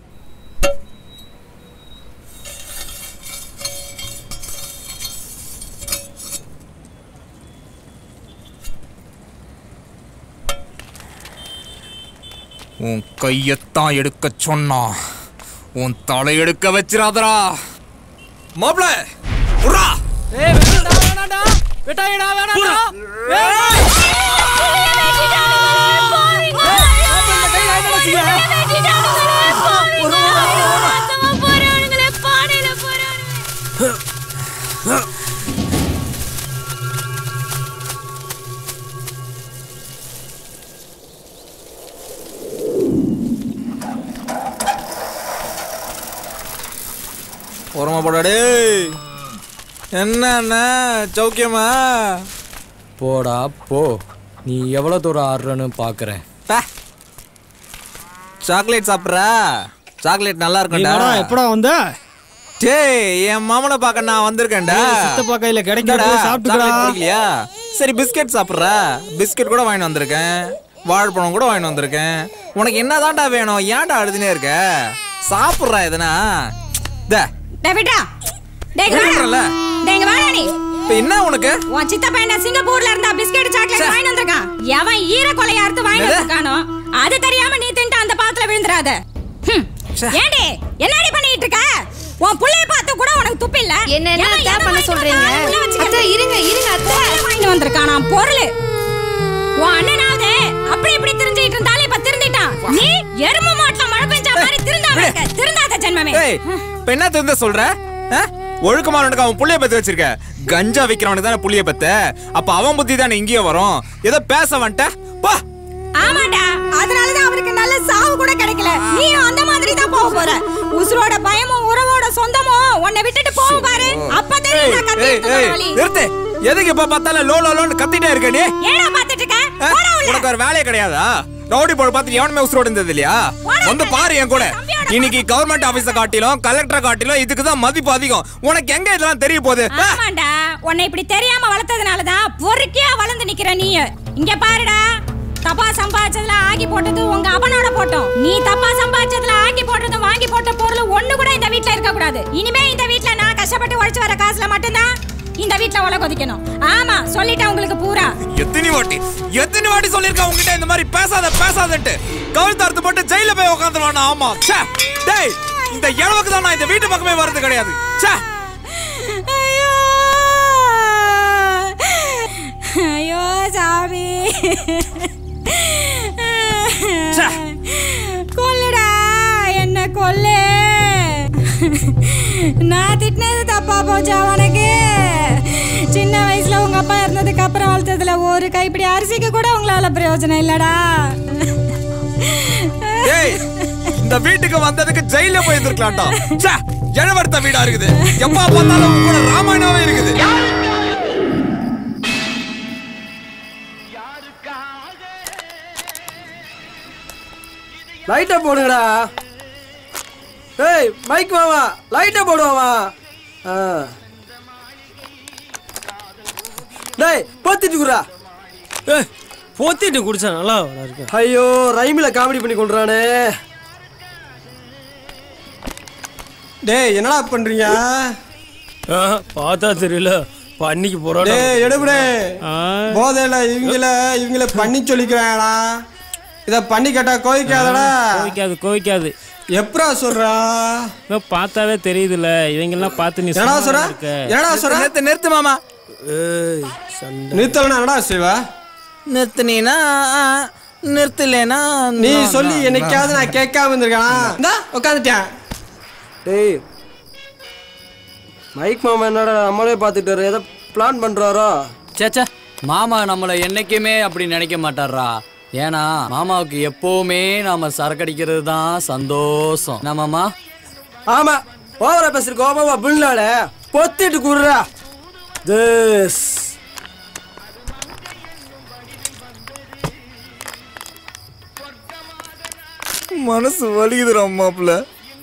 உன் கையத்தான் எடுக்க சொன்னா உன் தலை எடுக்க வச்சிராதடா மாப்பிள உர்ரா ஏய் வேணாடா வேணாடா வெட்டாயடா வேணாடா ஏய் ஓரமா போடா டேய் என்ன சௌக்கியமா போடா போ நீ எவ்வளவு தூரம் ஆடுறன்னு பாக்குறேன் சாக்லேட் சாப்பிட்றா சாக்லேட் நல்லா இருக்கும்டா நீ எப்படா வந்த டேய் என் மாமனை பார்க்க நான் வந்திருக்கேன்டா ஏய், சித்தப்பா கையில கிடைக்கிறத இந்தாடா, சாப்பிட்டுக்கடா. chocolate பிடிக்கலையா சரி பிஸ்கட் சாப்பிட்றா பிஸ்கட் கூட வாங்கிட்டு வந்திருக்கேன் வாழைப்பழம் கூட வாங்கிட்டு வந்திருக்கேன் உனக்கு என்னதான்டா வேணும் ஏன்டா அழுதுனே இருக்க சாப்பிட்றா எதுனா தே டேய் விட்றா டேய் இங்க வாடா. சொல்றேன்ல. டேய் இங்க வாடா நீ இப்போ என்ன உனக்கு உன் சித்தப்பா என்ன சிங்கப்பூர்ல இருந்தா பிஸ்கெட் சாக்லேட் வாங்கிட்டு வந்திருக்கான் எவன் ஈர கொலைய அறுத்து வாங்கிட்டு என்னது? வந்திருக்கானோ அது தெரியாம நீ தின்ட்டு அந்த பாத்துல விழுந்துறாத ஹம். ஏண்டி என்னடி பண்ணிட்டு இருக்க உன் புள்ளைய பார்த்து கூட உனக்கு துப்பு இல்ல என்ன என்ன எவன் அத்தை எதை பண்ண வாங்கிட்டு சொல்றீங்க? வந்தாலும் உள்ள வச்சுக்கிறது. அத்தை, இருங்க, இருங்க, அத்தை. பொருளை வாங்கிட்டு வந்திருக்கானா பொருள் உன் அண்ணனாவது அப்படி இப்படி தெரிஞ்சிட்டு இருந்தாலும் இப்ப திருந்திட்டான் நீ எரும மாட்டுல மழை பெஞ்சா மாதிரி திருந்தாம இருக்க திருந்தாத ஜென்மமே ஏய் இப்போ என்ன தெரிஞ்ச சொல்ற ஆ? ஒழுக்கமானவனுக்கு அவன் புள்ளைய பத்தி வச்சிருக்க கஞ்சா விக்கிறவனுக்கு தானே புள்ளைய பத்த அப்ப அவன் புத்தி தானே இங்கேயே வரும் ஏதோ பேச வந்துட்ட பா ஆமாடா அதனாலதான் அவருக்கு நல்ல சாவு கூட கிடைக்கல நீயும் அந்த மாதிரி தான் போக போற உசுரோட பயமும் உறவோட சொந்தமும் உன்னை விட்டுட்டு கத்தி ஏய் எடுத்து ஏய் வர வழி நிறுத்து எதுக்கு இப்ப பார்த்தாலும் லோ லோ லோன்னு கத்திட்டே இருக்க நீ ஏடா பாத்துட்டு இருக்க ஆ? உனக்கு வேற வேலையே கிடையாதா ரவுடி போட பார்த்து எவனுமே உசுரோடு இருந்தது இல்லையா வந்து பாரு என் கூட இன்னைக்கு கவர்மெண்ட் ஆபீஸ காட்டிலும் கலெக்டர் காட்டிலும் இதுக்கு தான் மதிப்பு அதிகம் உனக்கு எங்க இதெல்லாம் தெரிய போகுது ஆ? ஆமாண்டா உன்னை இப்படி தெரியாம வளர்த்ததுனால தான் பொறுக்கியா வளர்ந்து நிக்கிற நீ இங்க பாருடா தப்பா சம்பாதிச்சதுல ஆக்கி போட்டது உங்க அவனோட போட்டோம் நீ தப்பா சம்பாதிச்சதுல ஆக்கி போட்டது வாங்கி போட்ட பொருள் ஒண்ணு கூட இந்த வீட்ல இருக்க கூடாது இனிமே இந்த வீட்ல நான் கஷ்டப்பட்டு உழைச்சு வர காசுல மட்டும்தான் இந்த வீட்ல உல கொதிக்கணும் ஆமா சொல்லிட்டேன் உங்களுக்கு பூரா எத்தனை வாட்டி எத்தனை வாட்டி சொல்லிருக்கேன் உங்ககிட்ட இந்த மாதிரி பேசாத பேசாதன்ட்டு கழுத்தார்த்து போட்டு ஜெயில போய் உட்காந்துருவானா ஆமா ச்சே டேய் இந்த இழவுக்கு தான் நான் இந்த வீட்டு பக்கமே வர்றது கிடையாது ச்சே ஐயோ சாமி கொல்லுடா என்ன கொல்லு நான் திட்டினது தப்பா போச்சா உனக்கு சின்ன வயசுல உங்க அப்பா இறந்ததுக்கு அப்புறம் வளர்த்ததுல ஒரு கைப்பிடி அரிசிக்கு கூட உங்களால பிரயோஜனம் இல்லடா டேய் இந்த வீட்டுக்கு வந்ததுக்கு ஜெயில போய் இருந்திருக்கலாம்டா ச்சே இழவர்த்த வீடா இருக்குது எப்பா பார்த்தாலும் உங்க கூட ராமாயணாவே இருக்குது லைட்டை போடுங்கடா ஏய் மைக் வாவா லைட்டை போடுவாவா ஆ டேய் போத்திட்டு குறா ஏய் போத்திட்டு குடிச்சா நல்லா இருக்கு ஐயோ ரைமில காமெடி பண்ணி கொண்டுறானே டேய் என்னடா பண்றீங்க பார்த்தா தெரியல பண்ணிக்கு போறோம் டேய் எடுபடே போதையில இவங்கள இவங்கள பண்ணி சொல்லிக்கிறாங்கடா இத பண்ணி கேட்டா கோவிக்காதடா கோவிக்காது கோவிக்காது எப்பரா சொல்றா பார்த்தாவே தெரியுதுல்ல இவங்க எல்லாம் பார்த்து நீ என்னடா சும்மா சொல்ற இருக்க. என்னடா சொல்ற நிறுத்து நிறுத்து மாமா ஏய் சண்டை நிறுத்தலனா என்னடா செய்வ நிறுத்துனீனா நிறுத்தலேனா நீ சொல்லி என்னைக்காவது நான் கேட்காம இருந்திருக்கானா இந்தா உட்காந்துட்டேன் டேய் மைக் மாமா என்னடா நம்மளே பார்த்துட்டு ஏதோ பிளான் பண்றாரோ சேச்சா மாமா நம்மளை என்னைக்குமே அப்படி நினைக்க மாட்டாரா ஏன்னா மாமாவுக்கு எப்பவுமே நாம சரக்கடிக்கிறது தான் சந்தோஷம் என்ன மாமா ஆமா ஓவரா பேசுற கோபமா பின்னால பொத்திட்டு குடுறா திஸ் மனசு வலிக்குதுடா மாப்பிள்ள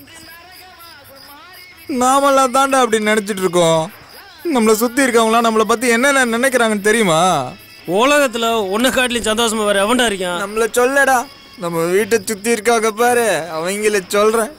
நாமெல்லாம் தாண்டா அப்படி நினைச்சிட்டு இருக்கோம் நம்மளை சுத்தி இருக்கவங்களாம் நம்மளை பத்தி என்னென்ன நினைக்கிறாங்கன்னு தெரியுமா உலகத்துல ஒன்னு காட்டிலும் சந்தோஷமா வேற எவன்டா இருக்கான் நம்மள சொல்லடா நம்ம வீட்டை சுத்தி இருக்காங்க பாரு அவங்கள சொல்றேன்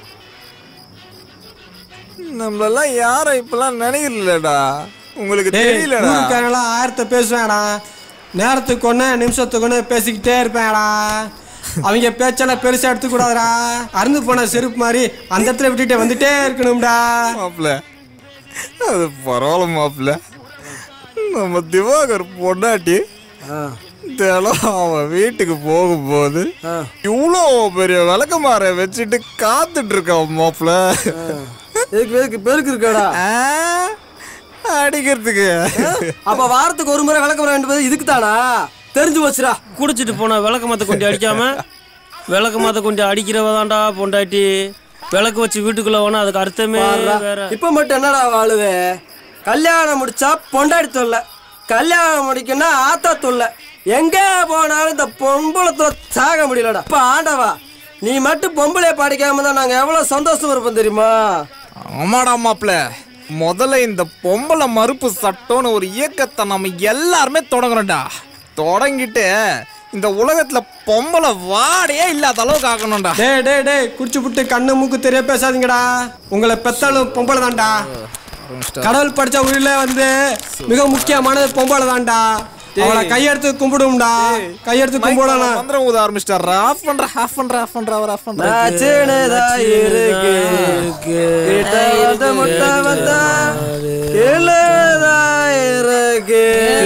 நம்மளெல்லாம் யாரும் இப்பெல்லாம் நினைக்கலடா உங்களுக்கு டேய் தெரியலடா ஊருக்காரங்களாம் ஆயிரத்தை பேசுவேடா நேரத்துக்கு ஒன்று நிமிஷத்துக்கு ஒன்று பேசிக்கிட்டே இருப்பேன்டா அவங்க பேச்செல்லாம் பெருசா எடுத்துக்கூடாதுடா அறுந்து போன செருப்பு மாதிரி அந்த இடத்துல விட்டுட்டு வந்துட்டே இருக்கணும்டா மாப்பிள்ள அது பரவாயில்ல மாப்பிள்ள நம்ம திவாகர் பொண்டாட்டி தினம் அவன் வீட்டுக்கு போகும்போது இவ்வளோ பெரிய விளக்கமாற வச்சுட்டு காத்துட்டு இருக்கான் மாப்பிள்ள எதுக்கு எதுக்கு பெருக்கு இருக்காடா அடிக்கிறதுக்கு அப்ப வாரத்துக்கு ஒரு முறை விளக்க வேண்டியது இதுக்கு தானா தெரிஞ்சு வச்சுடா குடிச்சிட்டு போனா விளக்க மாத்த கொஞ்சம் அடிக்காம விளக்க மாத்த கொஞ்சம் அடிக்கிறவ தான்டா பொண்டாட்டி விளக்கு வச்சு வீட்டுக்குள்ள வேணா அதுக்கு அர்த்தமே வேற இப்ப மட்டும் என்னடா வாழுவே கல்யாணம் முடிச்சா பொண்டாடி தொல்லை கல்யாணம் முடிக்கணும்னா ஆத்தா தொல்லை எங்க போனாலும் இந்த பொம்பளை சாக முடியலடா இப்ப ஆண்டவா நீ மட்டும் பொம்பளைய படிக்காம தான் நாங்க எவ்வளவு சந்தோஷம் இருப்போம் தெரியுமா ஆமாடா மாப்பிள்ள முதல்ல இந்த பொம்பளை மறுப்பு சட்டம்னு ஒரு இயக்கத்தை நம்ம எல்லாருமே தொடங்குறோம்டா தொடங்கிட்டு இந்த உலகத்துல பொம்பளை வாடையே இல்லாத அளவுக்கு ஆக்கணும்டா டேய் டேய் டேய் குடிச்சு புட்டு கண்ணு மூக்கு தெரிய பேசாதீங்கடா உங்களை பெத்தாலும் பொம்பளை தான்டா கடவுள் படிச்ச உயிரில வந்து மிக முக்கியமானது பொம்பளை தான்டா அவளை கையெடுத்து கும்பிடும்டா கையெடுத்து கும்பிடலாம் மந்திரம் ஊத ஆரம்பிச்சிட்டாரா ஆஃப் பண்ற ஆஃப் பண்ற ஆஃப் பண்ற அவர் ஆஃப் பண்ற நாச்சினதா இருக்கு கிட்ட வந்து முட்டை வந்தா கீழதா இருக்கு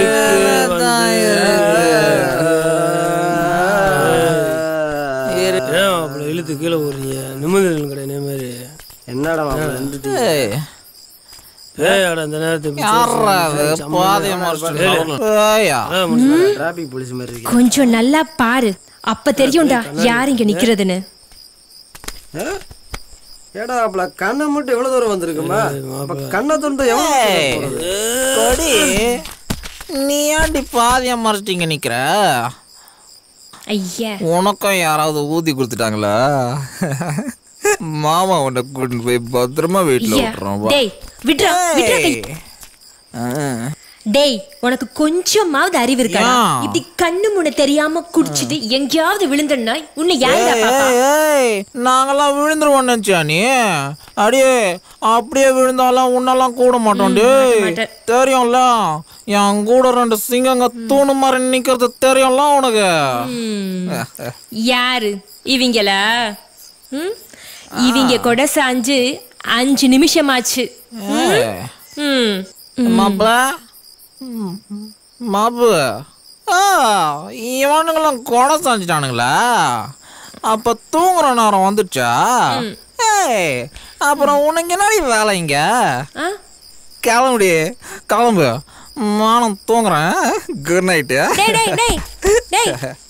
ஏன் அப்படி இழுத்து கீழே போடுறீங்க நிம்மதி கிடையாது மாதிரி என்னடா ஏய் அட இந்த நேரத்துக்கு யார்ரா அது? பாதையை மறைச்சிட்டு ஏய்யா. டிராபிக் போலீஸ் மாதிரி இருக்கு கொஞ்சம் நல்லா பாரு அப்ப தெரியும்டா யார் இங்க நிக்கிறதுன்னு ஏடா அப்பல கண்ணை மட்டும் எவ்வளவு தூரம் வந்திருக்குமா அப்ப கண்ணை துண்டு எவ்வளவு தூரம் போறது? கொடி நீ ஏன்டி பாதியா மறைச்சிங்க நிக்கிற ஐயா உனக்கும் யாராவது ஊதி கொடுத்துட்டாங்களா மாமா உன்னை கூட்டிட்டு போய் பத்திரமா வீட்டுல ஐயா, விட்டுறோம் வா. டேய் விட்றா விட்றா கை. ஆ. டேய் உனக்கு கொஞ்சமாவது அறிவு இருக்காடா ஏன்? இப்படி கண்ணு முன்ன தெரியாம குடிச்சிட்டு எங்கேயாவது விழுந்தன்னா உன்னை ஏய், யாருடா பாப்பா ஏய், ஏய், நாங்கெல்லாம் விழுந்துருவோம் நினைச்சியா நீ அடியே அப்படியே விழுந்தாலும் உன்னெல்லாம் கூட மாட்டோம் டேய் தெரியும்ல என் கூட ரெண்டு சிங்கங்க தூணு மாதிரி நிக்கிறது தெரியும்ல உனக்கு யாரு இவங்களா ம்? இவங்க கூட சாஞ்சு அஞ்சு நிமிஷம் ஆச்சு ஏய். ம் மாப்பிள மாப்பு ஆ இவனுங்களாம் கொடை சாஞ்சிட்டானுங்களா அப்ப தூங்குற நேரம் வந்துச்சா ஏய் அப்புறம் உனக்கு என்னடி வேலை இங்க கிளம்புடி கிளம்பு மானம் தூங்குறேன் குட் நைட்டு டேய் டேய் டேய் டேய்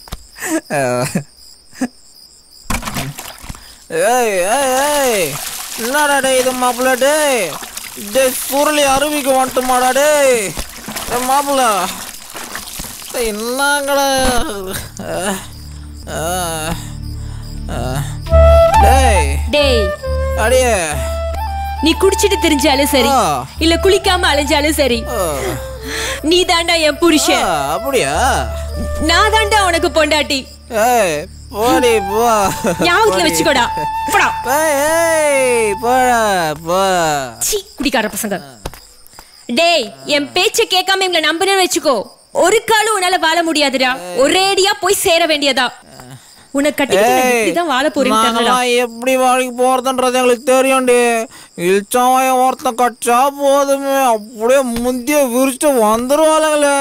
ஏய் ஏய் ஏய் என்னடா டேய் இது மாப்பிள்ள டேய் டேய் சுருளி அருவிக்கு வந்துட்டுமாடா டேய் டேய் மாப்பிள்ள டேய் என்னங்கடா அஹ், அஹ், அஹ். டேய் டேய் அடியே நீ குடிச்சிட்டு தெரிஞ்சாலும் சரி இல்ல குளிக்காம அலைஞ்சாலும் சரி நீ தாண்டா என் புருஷன் அப்படியா நான் தாண்டா உனக்கு பொண்டாட்டி ஏய் போடி போ ஞாபகத்துல போடி. வச்சுக்கோடா போடா ஏய் ஏய் போடா போ சீ குடிக்கார பசங்க டேய் என் பேச்ச கேட்காம இவங்கள நம்பினு வச்சுக்கோ ஒரு காலம் உன்னால வாழ முடியாதுடா ஒரேடியா போய் சேர வேண்டியதா உனக்கு கட்டிக்கிட்டு நான் ஏய், இப்படிதான் வாழ போறேன்னு தெரியலடா நாங்கெல்லாம் எப்படி வேலைக்கு போறதுன்றது எங்களுக்கு தெரியும்டி இழிச்சவன் ஒருத்தன் கச்சா போதுமே அப்படியே முந்திய விரிச்சு வந்துருவாளுங்களே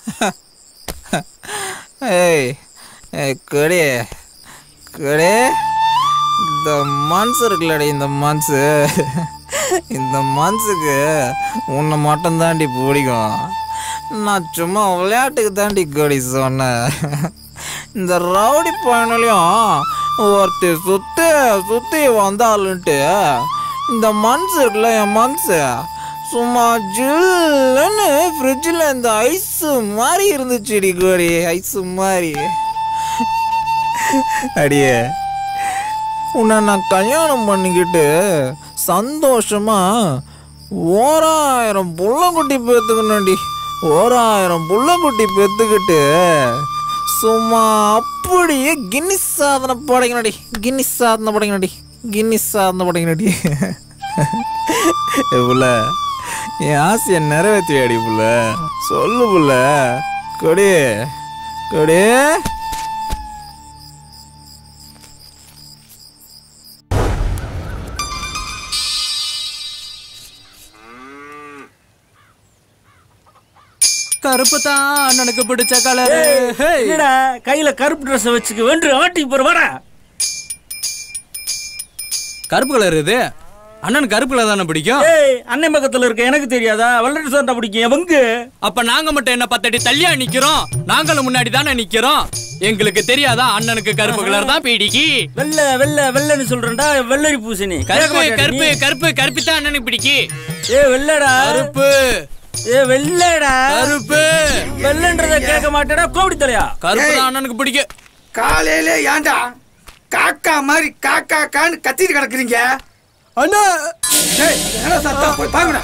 ஏய் ஏய் கடி கடி இந்த மனசு இருக்குல்லடி இந்த மனசு இந்த மனசுக்கு உன்னை மட்டும் தாண்டி பிடிக்கும் நான் சும்மா விளையாட்டுக்கு தாண்டி கடி சொன்னேன் இந்த ரவுடி பையனிலையும் ஒருத்தி சுத்தி சுத்தி வந்தாளுன்ட்டு இந்த மனசு இருக்குல்ல என் மனசு சும்மா ஜில்லுன்னு ஃப்ரிட்ஜில் இந்த ஐஸு மாதிரி இருந்துச்சுடி கோடி ஐஸு மாதிரி அடியே உன்னை நான் கல்யாணம் பண்ணிக்கிட்டு சந்தோஷமா ஓராயிரம் புள்ளக்குட்டி பெற்றுக்கணும்டி ஓராயிரம் புள்ளக்குட்டி பெற்றுக்கிட்டு சும்மா அப்படியே கின்னிஸ் சாதனை படைக்கணும்டி கின்னிஸ் சாதனை படைக்கணும்டி கின்னிஸ் சாதனை படைக்கணும்டி ஏ புள்ள என் ஆசையை நிறைவேற்றியாடி புள்ள சொல்லு புள்ள கொடி கொடி கருப்பு தான் அண்ணனுக்கு பிடிச்ச கலர் என்னடா கையில கருப்பு ட்ரெஸ் வச்சுக்க வென்று ஆட்டி போற வாடா கருப்பு கலர் இது அண்ணன் கருப்பு கலர் தானே பிடிக்கும் ஏய் அண்ணன் பக்கத்துல இருக்க எனக்கு தெரியாதா வெள்ளை சண்டை பிடிக்கும் எவங்க அப்ப நாங்க மட்டும் என்ன பத்தடி தள்ளியா நிக்கிறோம் நாங்களும் முன்னாடி தானே நிக்கிறோம் எங்களுக்கு தெரியாதா அண்ணனுக்கு கருப்பு கலர் தான் பிடிக்கி வெள்ளை வெள்ளை வெள்ளைன்னு சொல்றேன்டா வெள்ளரி பூசணி கருப்பு கருப்பு கருப்பு கருப்பு தான் அண்ணனுக்கு பிடிக்கி ஏ வெள்ளடா கருப்பு ஏ வெள்ளடா கருப்பு வெள்ளன்றத கேட்க மாட்டேடா கோபடி தலையா கருப்பு தான் அண்ணனுக்கு பிடிக்கும் காலையில ஏன்டா காக்கா மாதிரி காக்கா கான்னு கத்திட்டு கிடக்குறீங்க அண்ணா டேய் என்ன சத்தம் போய் பாருங்கடா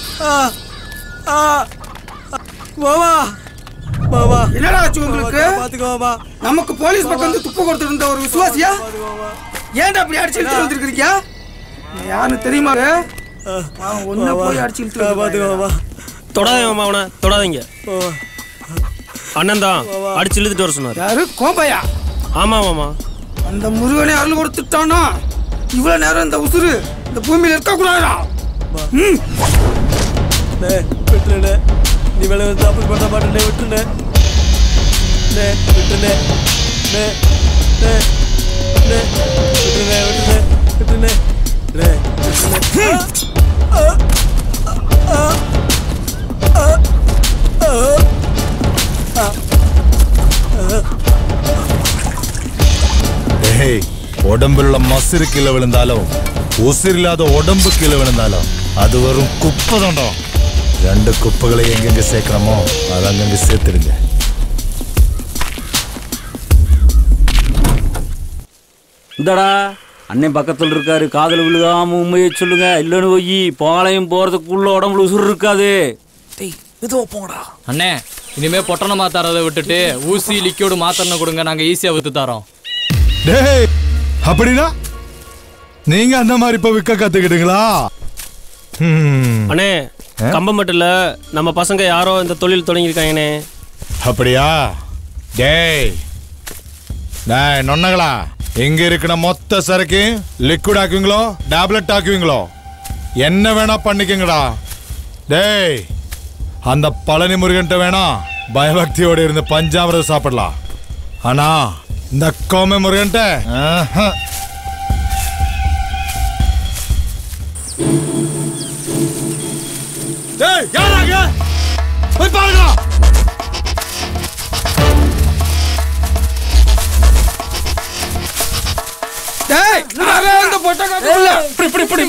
மாமா மாமா என்னடா ஆச்சு உங்களுக்கு பாத்துக்கோ மாமா நமக்கு போலீஸ் பக்கம் வந்து துப்பு கொடுத்துட்டு இருந்த ஒரு விசுவாசியா ஏன்டா அப்படி அடிச்சு இழுத்து வந்திருக்கீங்க யாருன்னு தெரியுமா அவன் ஒன்ன போய் அடிச்சு இழுத்து பாத்துக்கோ தொடாதீங்க மாமா அவனை தொடாதீங்க அண்ணன் தான் அடிச்சு இழுத்துட்டு வர சொன்னார் யாரு கோம்பையா ஆமா மாமா அந்த முருகனை அருள் கொடுத்துட்டானோ இவ்வளவு நேரம் இந்த உசுறு இந்த பூமியில இருக்க கூடாதா ம் விட்டுருண்ணே நீ மேல வந்து தப்பு பண்ண மாட்டேனே விட்டுருண்ணே நே விட்டுருண்ணே நே நே நே விட்டுருண்ணே விட்டுருண்ணே விட்டுருண்ணே நே விட்டுருண்ணே ஆ, ஆ, ஆ, ஆ, ஆ, ஆ. ஏய் உடம்புல மசுறு கீழே விழுந்தாலும் உசிரில்லாத உடம்பு கீழே விழுந்தாலும் அது வரும் குப்பை தாண்டோம் ரெண்டு குப்பைகளை எங்கெங்க சேர்க்கிறோமோ அதை அங்கங்க சேர்த்துடுங்க இந்தடா அண்ணன் பக்கத்தில் இருக்காரு காதல் விழுகாம உண்மையை சொல்லுங்க இல்லைன்னு போய் பாளையம் போறதுக்குள்ள உடம்புல உசுறு இருக்காது இதுவா போங்கடா அண்ணே இனிமே பொட்டணம் மாத்தாரதை விட்டுட்டு ஊசி லிக்யூடு மாத்திரை கொடுங்க நாங்க ஈஸியா வித்து தரோம் டேய் அப்படின்னா நீங்க அந்த மாதிரி இப்ப விற்க கத்துக்கிட்டீங்களா ம். அண்ணே கம்பமட்டில் நம்ம பசங்க யாரோ இந்த தொழில் தொடங்கியிருக்காங்கண்ணே அப்படியா டேய் டேய் நொன்னங்களா இங்க இருக்கிற மொத்த சரக்கு லிக்விட் ஆக்குவீங்களோ டேப்லெட் ஆக்குவீங்களோ என்ன வேணா பண்ணிக்கங்கடா டேய் அந்த பழனி முருகன்ட்ட வேணா பயபக்தியோட இருந்து பஞ்சாமிரதம் சாப்பிடலாம் ஆனா இந்த கோமை முருகன்ட்ட ஆஹா. டேய் யாராங்க போய் பாருங்க டேய் நாங்க இந்த பொட்ட காட்டுல இப்படி இப்படி இப்படி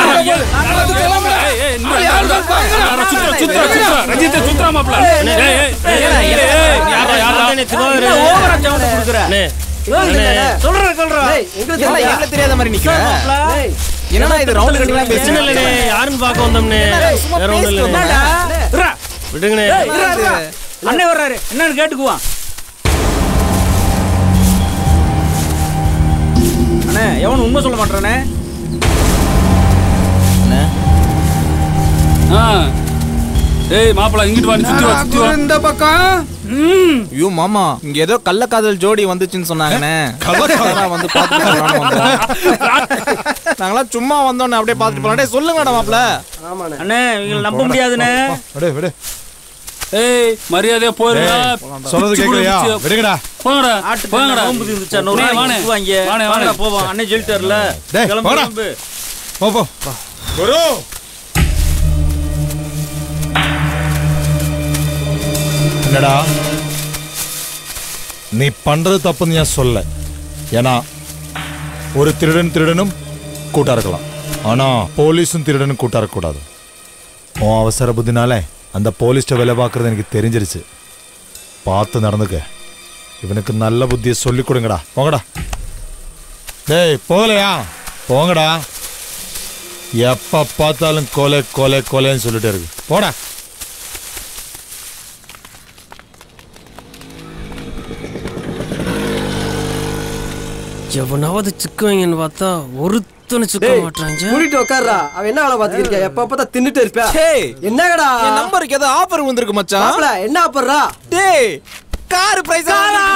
சொல்றேன் சொல்றேன் என்னடா எங்களுக்கு தெரியாத மாதிரி நிக்கிற? என்னடா இது ரவுண்ட் கட்டிலாம் பேசுறீங்க? பிரச்சனை இல்லைண்ணே யாருன்னு பார்க்க வந்தோம்னே வேற ஒண்ணும் இல்லைண்ணே விடுங்கண்ணே அண்ணன் வர்றாரு என்னன்னு கேட்டுக்குவான் அண்ணே எவன் உண்மை சொல்ல மாட்டானே ஆ டேய் மாப்பிள இங்கிட்டு வா நீ சுத்தி வா சுத்தி வா இந்த பக்கம் ஐயோ மாமா இங்க ஏதோ கள்ளக்காதல் ஜோடி வந்துச்சுன்னு சொன்னாங்கண்ணே கள்ளக்காதலா வந்து பார்த்துட்டு போலாம்னு வந்தோம். நாங்களாம் சும்மா வந்தோன்னு அப்படியே பார்த்துட்டு போலாம் டேய் சொல்லுங்கடா மாப்ள அண்ணே இவங்களை நம்ப முடியாதுண்ணே விடு விடு ஏய் மரியாதையா போயிருடா டேய், சொல்றது கேட்கலையா? விடுங்கடா. போங்கடா ஆட்டுக்கு போங்கடா நோம்பு தீர்ந்துச்சா? நூறு டேய், நாளைக்கு வாணே. சுத்துவாங்க. வாணே, வாங்கடா, வாணே. போவோம். அண்ணன் சொல்லிட்டாருல. டேய், கிளம்பு, போடா. கிளம்பு. போ போ குரு என்னடா நீ பண்றது தப்புன்னு நான் சொல்ல ஏன்னா ஒரு திருடன் திருடனும் கூட்டா இருக்கலாம் ஆனா போலீஸும் திருடனும் கூட்டா இருக்கக்கூடாது உன் அவசர புத்தினால அந்த போலீஸ்ட வேலை பார்க்கறது எனக்கு தெரிஞ்சிருச்சு பார்த்து நடந்துக்க இவனுக்கு நல்ல புத்தியை சொல்லி கொடுங்கடா போங்கடா டேய் போகலையா போங்கடா எப்ப பார்த்தாலும் கொலை கொலை கொலைன்னு சொல்லிட்டே இருக்கு போடா எவனாவது சிக்குவாங்கன்னு பார்த்தா ஒருத்தனை சிக்க டேய், மாட்டாங்க மூடிட்டு உட்கார்றா அவன் என்ன வேலை பாத்துக்கிறியா எப்ப பார்த்தா தின்னுட்டு இருப்பா என்னங்கடா என் நம்பருக்கு ஏதோ ஆஃபர் வந்திருக்கு மச்சான் மாப்ள, என்ன ஆஃபர்ரா டேய் கார் பிரைஸ்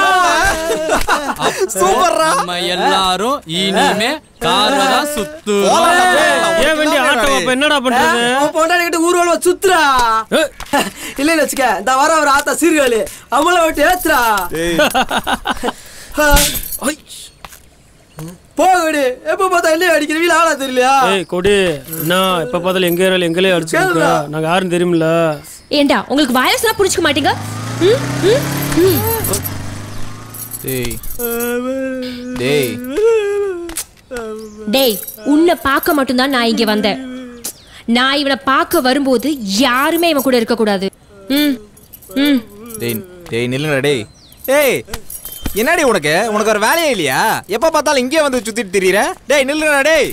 சூப்பர்ரா நம்ம எல்லாரும் இனிமே கார்ல தான் சுத்து ஏன் வேண்டிய ஆட்டோ அப்ப என்னடா பண்றது உன் பொண்டாடி கிட்ட ஊர்வலம் சுத்துறா இல்லைன்னு வச்சுக்க இந்த வர ஒரு ஆத்தா சீர்காழி அவள விட்டு ஏத்துறா போகடி எப்ப பார்த்தா என்ன அடிக்கிற வீல ஆளா தெரியலையா ஏய் கொடி என்ன இப்ப பார்த்தாலும் எங்க ஏரியால எங்களே அடிச்சுட்டு இருக்க நாங்க யாரும் தெரியுமில்ல ஏண்டா உங்களுக்கு வயசுலாம் புடிச்சுக்க மாட்டீங்க ம்? ம்? ம். டேய் டேய் டேய் உன்னை பார்க்க மட்டும்தான் நான் இங்க வந்தேன் நான் இவனை பார்க்க வரும்போது யாருமே இவன் கூட இருக்க கூடாது ம் ம் டேய் டேய் நில்லுங்கடா டேய் டேய் என்னடி உனக்கு உனக்கு ஒரு வேலையே இல்லையா எப்ப பார்த்தாலும் இங்கே வந்து சுத்திட்டு திரியற டேய் நில்லுங்கடா டேய்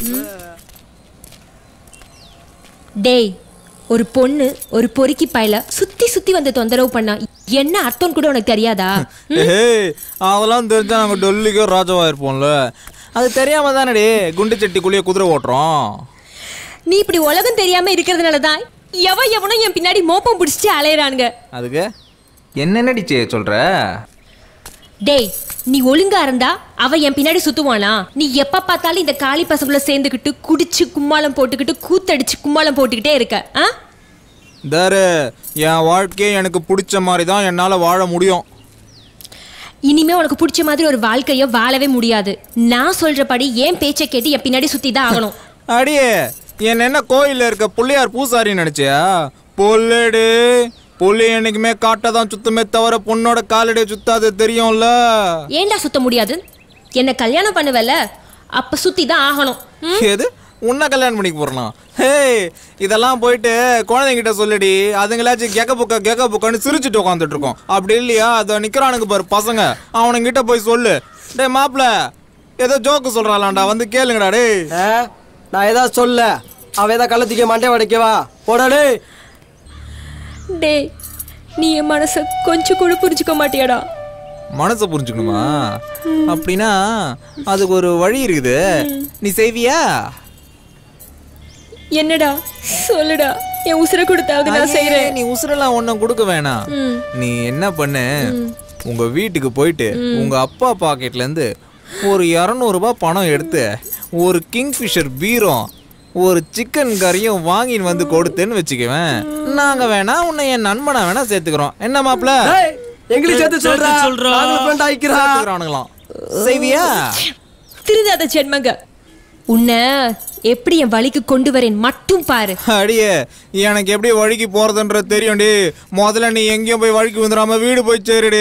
டேய் ஒரு பொண்ணு ஒரு பொறுக்கி பயல சுத்தி சுத்தி வந்து தொந்தரவு பண்ணா என்ன அர்த்தம் கூட உனக்கு தெரியாதா ஏய் அதெல்லாம் தெரிஞ்சா நாங்க டொல்லிக்கோ ராஜாவா இருப்போம்ல அது தெரியாம தானடி குண்டு சட்டிக்குள்ளேயே குதிரை ஓட்டுறோம் நீ இப்படி உலகம் தெரியாம இருக்கிறதுனால தான் எவ எவனோ என் பின்னாடி மோப்பம் பிடிச்சிட்டு அலையறானுங்க அதுக்கு என்னென்னடி செய்ய சொல்ற டேய் நீ ஒழுங்கா இருந்தா அவ என் பின்னாடி சுத்துவானா நீ எப்ப பார்த்தாலும் இந்த காளி பசங்கள சேர்ந்துக்கிட்டு குடிச்சு கும்மாளம் போட்டுக்கிட்டு கூத்தடிச்சு கும்மாளம் போட்டுக்கிட்டே இருக்க ஆ தாரு என் வாழ்க்கையை எனக்கு பிடிச்ச மாதிரி தான் என்னால் வாழ முடியும் இனிமே உனக்கு பிடிச்ச மாதிரி ஒரு வாழ்க்கைய வாழவே முடியாது நான் சொல்றபடி ஏன் பேச்சை கேட்டு என் பின்னாடி சுத்தி தான் ஆகணும் அடியே என் என்ன கோயில்ல இருக்க பிள்ளையார் பூசாரின்னு நினைச்சியா பொல்லடு புள்ளி என்னைக்குமே காட்டை தான் சுத்தமே தவிர பொண்ணோட காலடியை சுத்தாது தெரியும்ல ஏன்டா சுத்த முடியாது என்ன கல்யாணம் பண்ணுவல அப்ப சுத்தி தான் ஆகணும் ம்? எது உன்னை கல்யாணம் பண்ணிக்க போறனா ஹே இதெல்லாம் போயிட்டு குழந்தைங்கிட்ட சொல்லிடி அதுங்களாச்சும் கெக்க புக்க கெக்க புக்கன்னு சிரிச்சுட்டு உட்காந்துட்டு இருக்கோம் அப்படி இல்லையா அதை நிக்கிறானுங்க பாரு பசங்க அவனுங்கிட்ட போய் சொல்லு டேய் மாப்பிள ஏதோ ஜோக்கு சொல்றாளாண்டா வந்து கேளுங்கடா டேய் நான் ஏதாவது சொல்ல அவன் ஏதாவது கள்ளத்திக்க மண்டை உடைக்கவா போடா டேய் டேய் நீ என் மனசை கொஞ்சம் கூட புரிஞ்சுக்க மாட்டியாடா மனசை புரிஞ்சுக்கணுமா அப்படின்னா அதுக்கு ஒரு வழி இருக்குது நீ செய்வியா என்னடா சொல்லுடா என் உசுரை கொடுத்தாவது நான் ஐயே, செய்யறேன் நீ உசுரெல்லாம் ஒன்றும் கொடுக்க வேணாம் ம். நீ என்ன பண்ணு உங்க வீட்டுக்கு போயிட்டு உங்க அப்பா பாக்கெட்ல இருந்து ஒரு இரநூறுபா பணம் எடுத்து ஒரு கிங்ஃபிஷர் பீரம் ஒரு சிக்கன் கறியும் வாங்கின்னு வந்து கொடுத்தேன்னு வச்சுக்குவேன் நாங்க வேணா உன்னை என் நண்பனா வேணா சேர்த்துக்கிறோம் என்ன மாப்ள டேய், எங்களுக்கு சேர்த்து சொல்றா. நாங்களும் friend ஆயிக்கிறோம். சேர்த்துக்கிறானுங்களாம் செய்வியா திருந்தாத ஜென்மங்க உன்னை எப்படி என் வழிக்கு கொண்டு வரேன் மட்டும் பாரு அடியே எனக்கு எப்படி வழிக்கு போறதுன்றது தெரியும்டி முதல்ல நீ எங்கேயும் போய் வழிக்கு வந்துடாம வீடு போய் சேருடி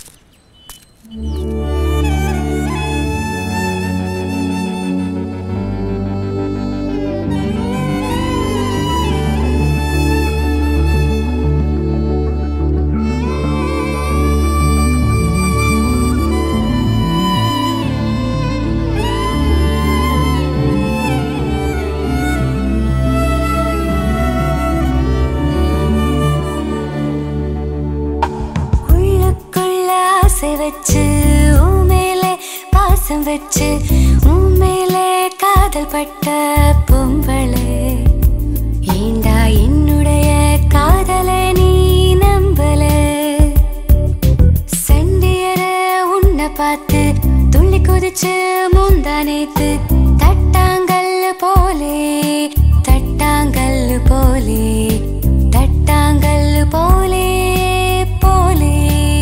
உள்ளுக்குள்ள ஆசை வச்சு உன் மேலே பாசம் வச்சு உன் மேலே காதல் பட்ட பொம்பளை ஏண்டா என்னுடைய காதலை நீ நம்பல சண்டியர உன்னை பார்த்து துள்ளி குதிச்சு முந்தா நேத்து தட்டாங்கல் போலே தட்டாங்கல் போலே தட்டாங்கல் போலே போலே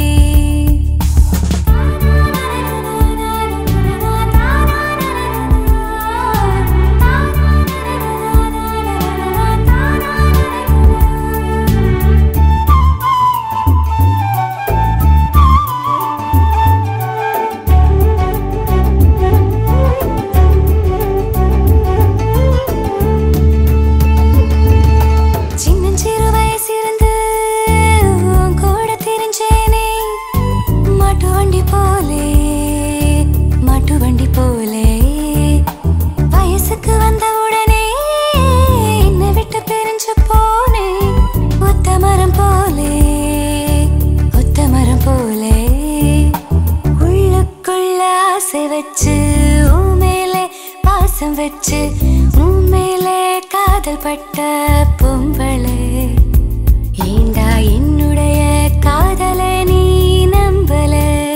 சின்னஞ்சிறு வயசிருந்து உன் கூட தெரிஞ்சேனே மாட்டு வண்டி போலே மாட்டு வண்டி போலே வயசுக்கு வந்த உடனே என்னை விட்டு பிரிஞ்சு போனேன் ஒத்த மரம் போலே ஒத்த மரம் போலே உள்ளுக்குள்ள ஆசை வச்சு உன் மேலே பாசம் வச்சு உன் மேலே காதல் பட்ட பொம்பளை ஏண்டா என்னுடைய காதலை நீ நம்பல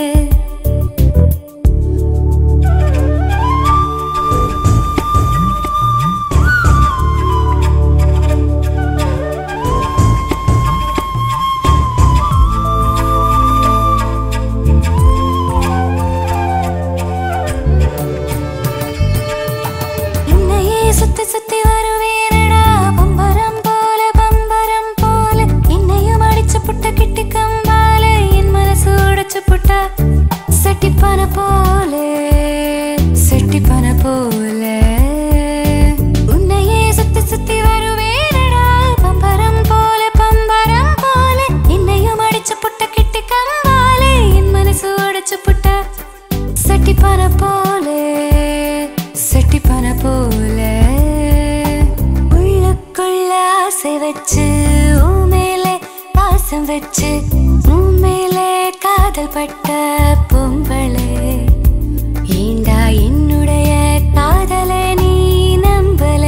என்னையே சுத்தி சுத்தி வருவேனடா பம்பரம் போல பம்பரம் போல என்னையும் அடிச்சு புட்ட கிட்டி கம்பால என் மனசு உடைச்சு புட்டா செட்டிப்பன போல செட்டிப்பன போல உன்னையே சுத்தி சுத்தி வருவேனடா பம்பரம் போல பம்பரம் போல என்னையும் அடிச்சு புட்ட கிட்டி கம்பால என் மனசு உடைச்சு புட்டா செட்டிப்பன போல செட்டிப்பன போல உள்ளுக்குள்ள ஆசை வச்சு உன் மேலே பாசம் வச்சு உன் மேலே காதல் பட்ட பொம்பளை ஏண்டா என்னுடைய காதலை நீ நம்பல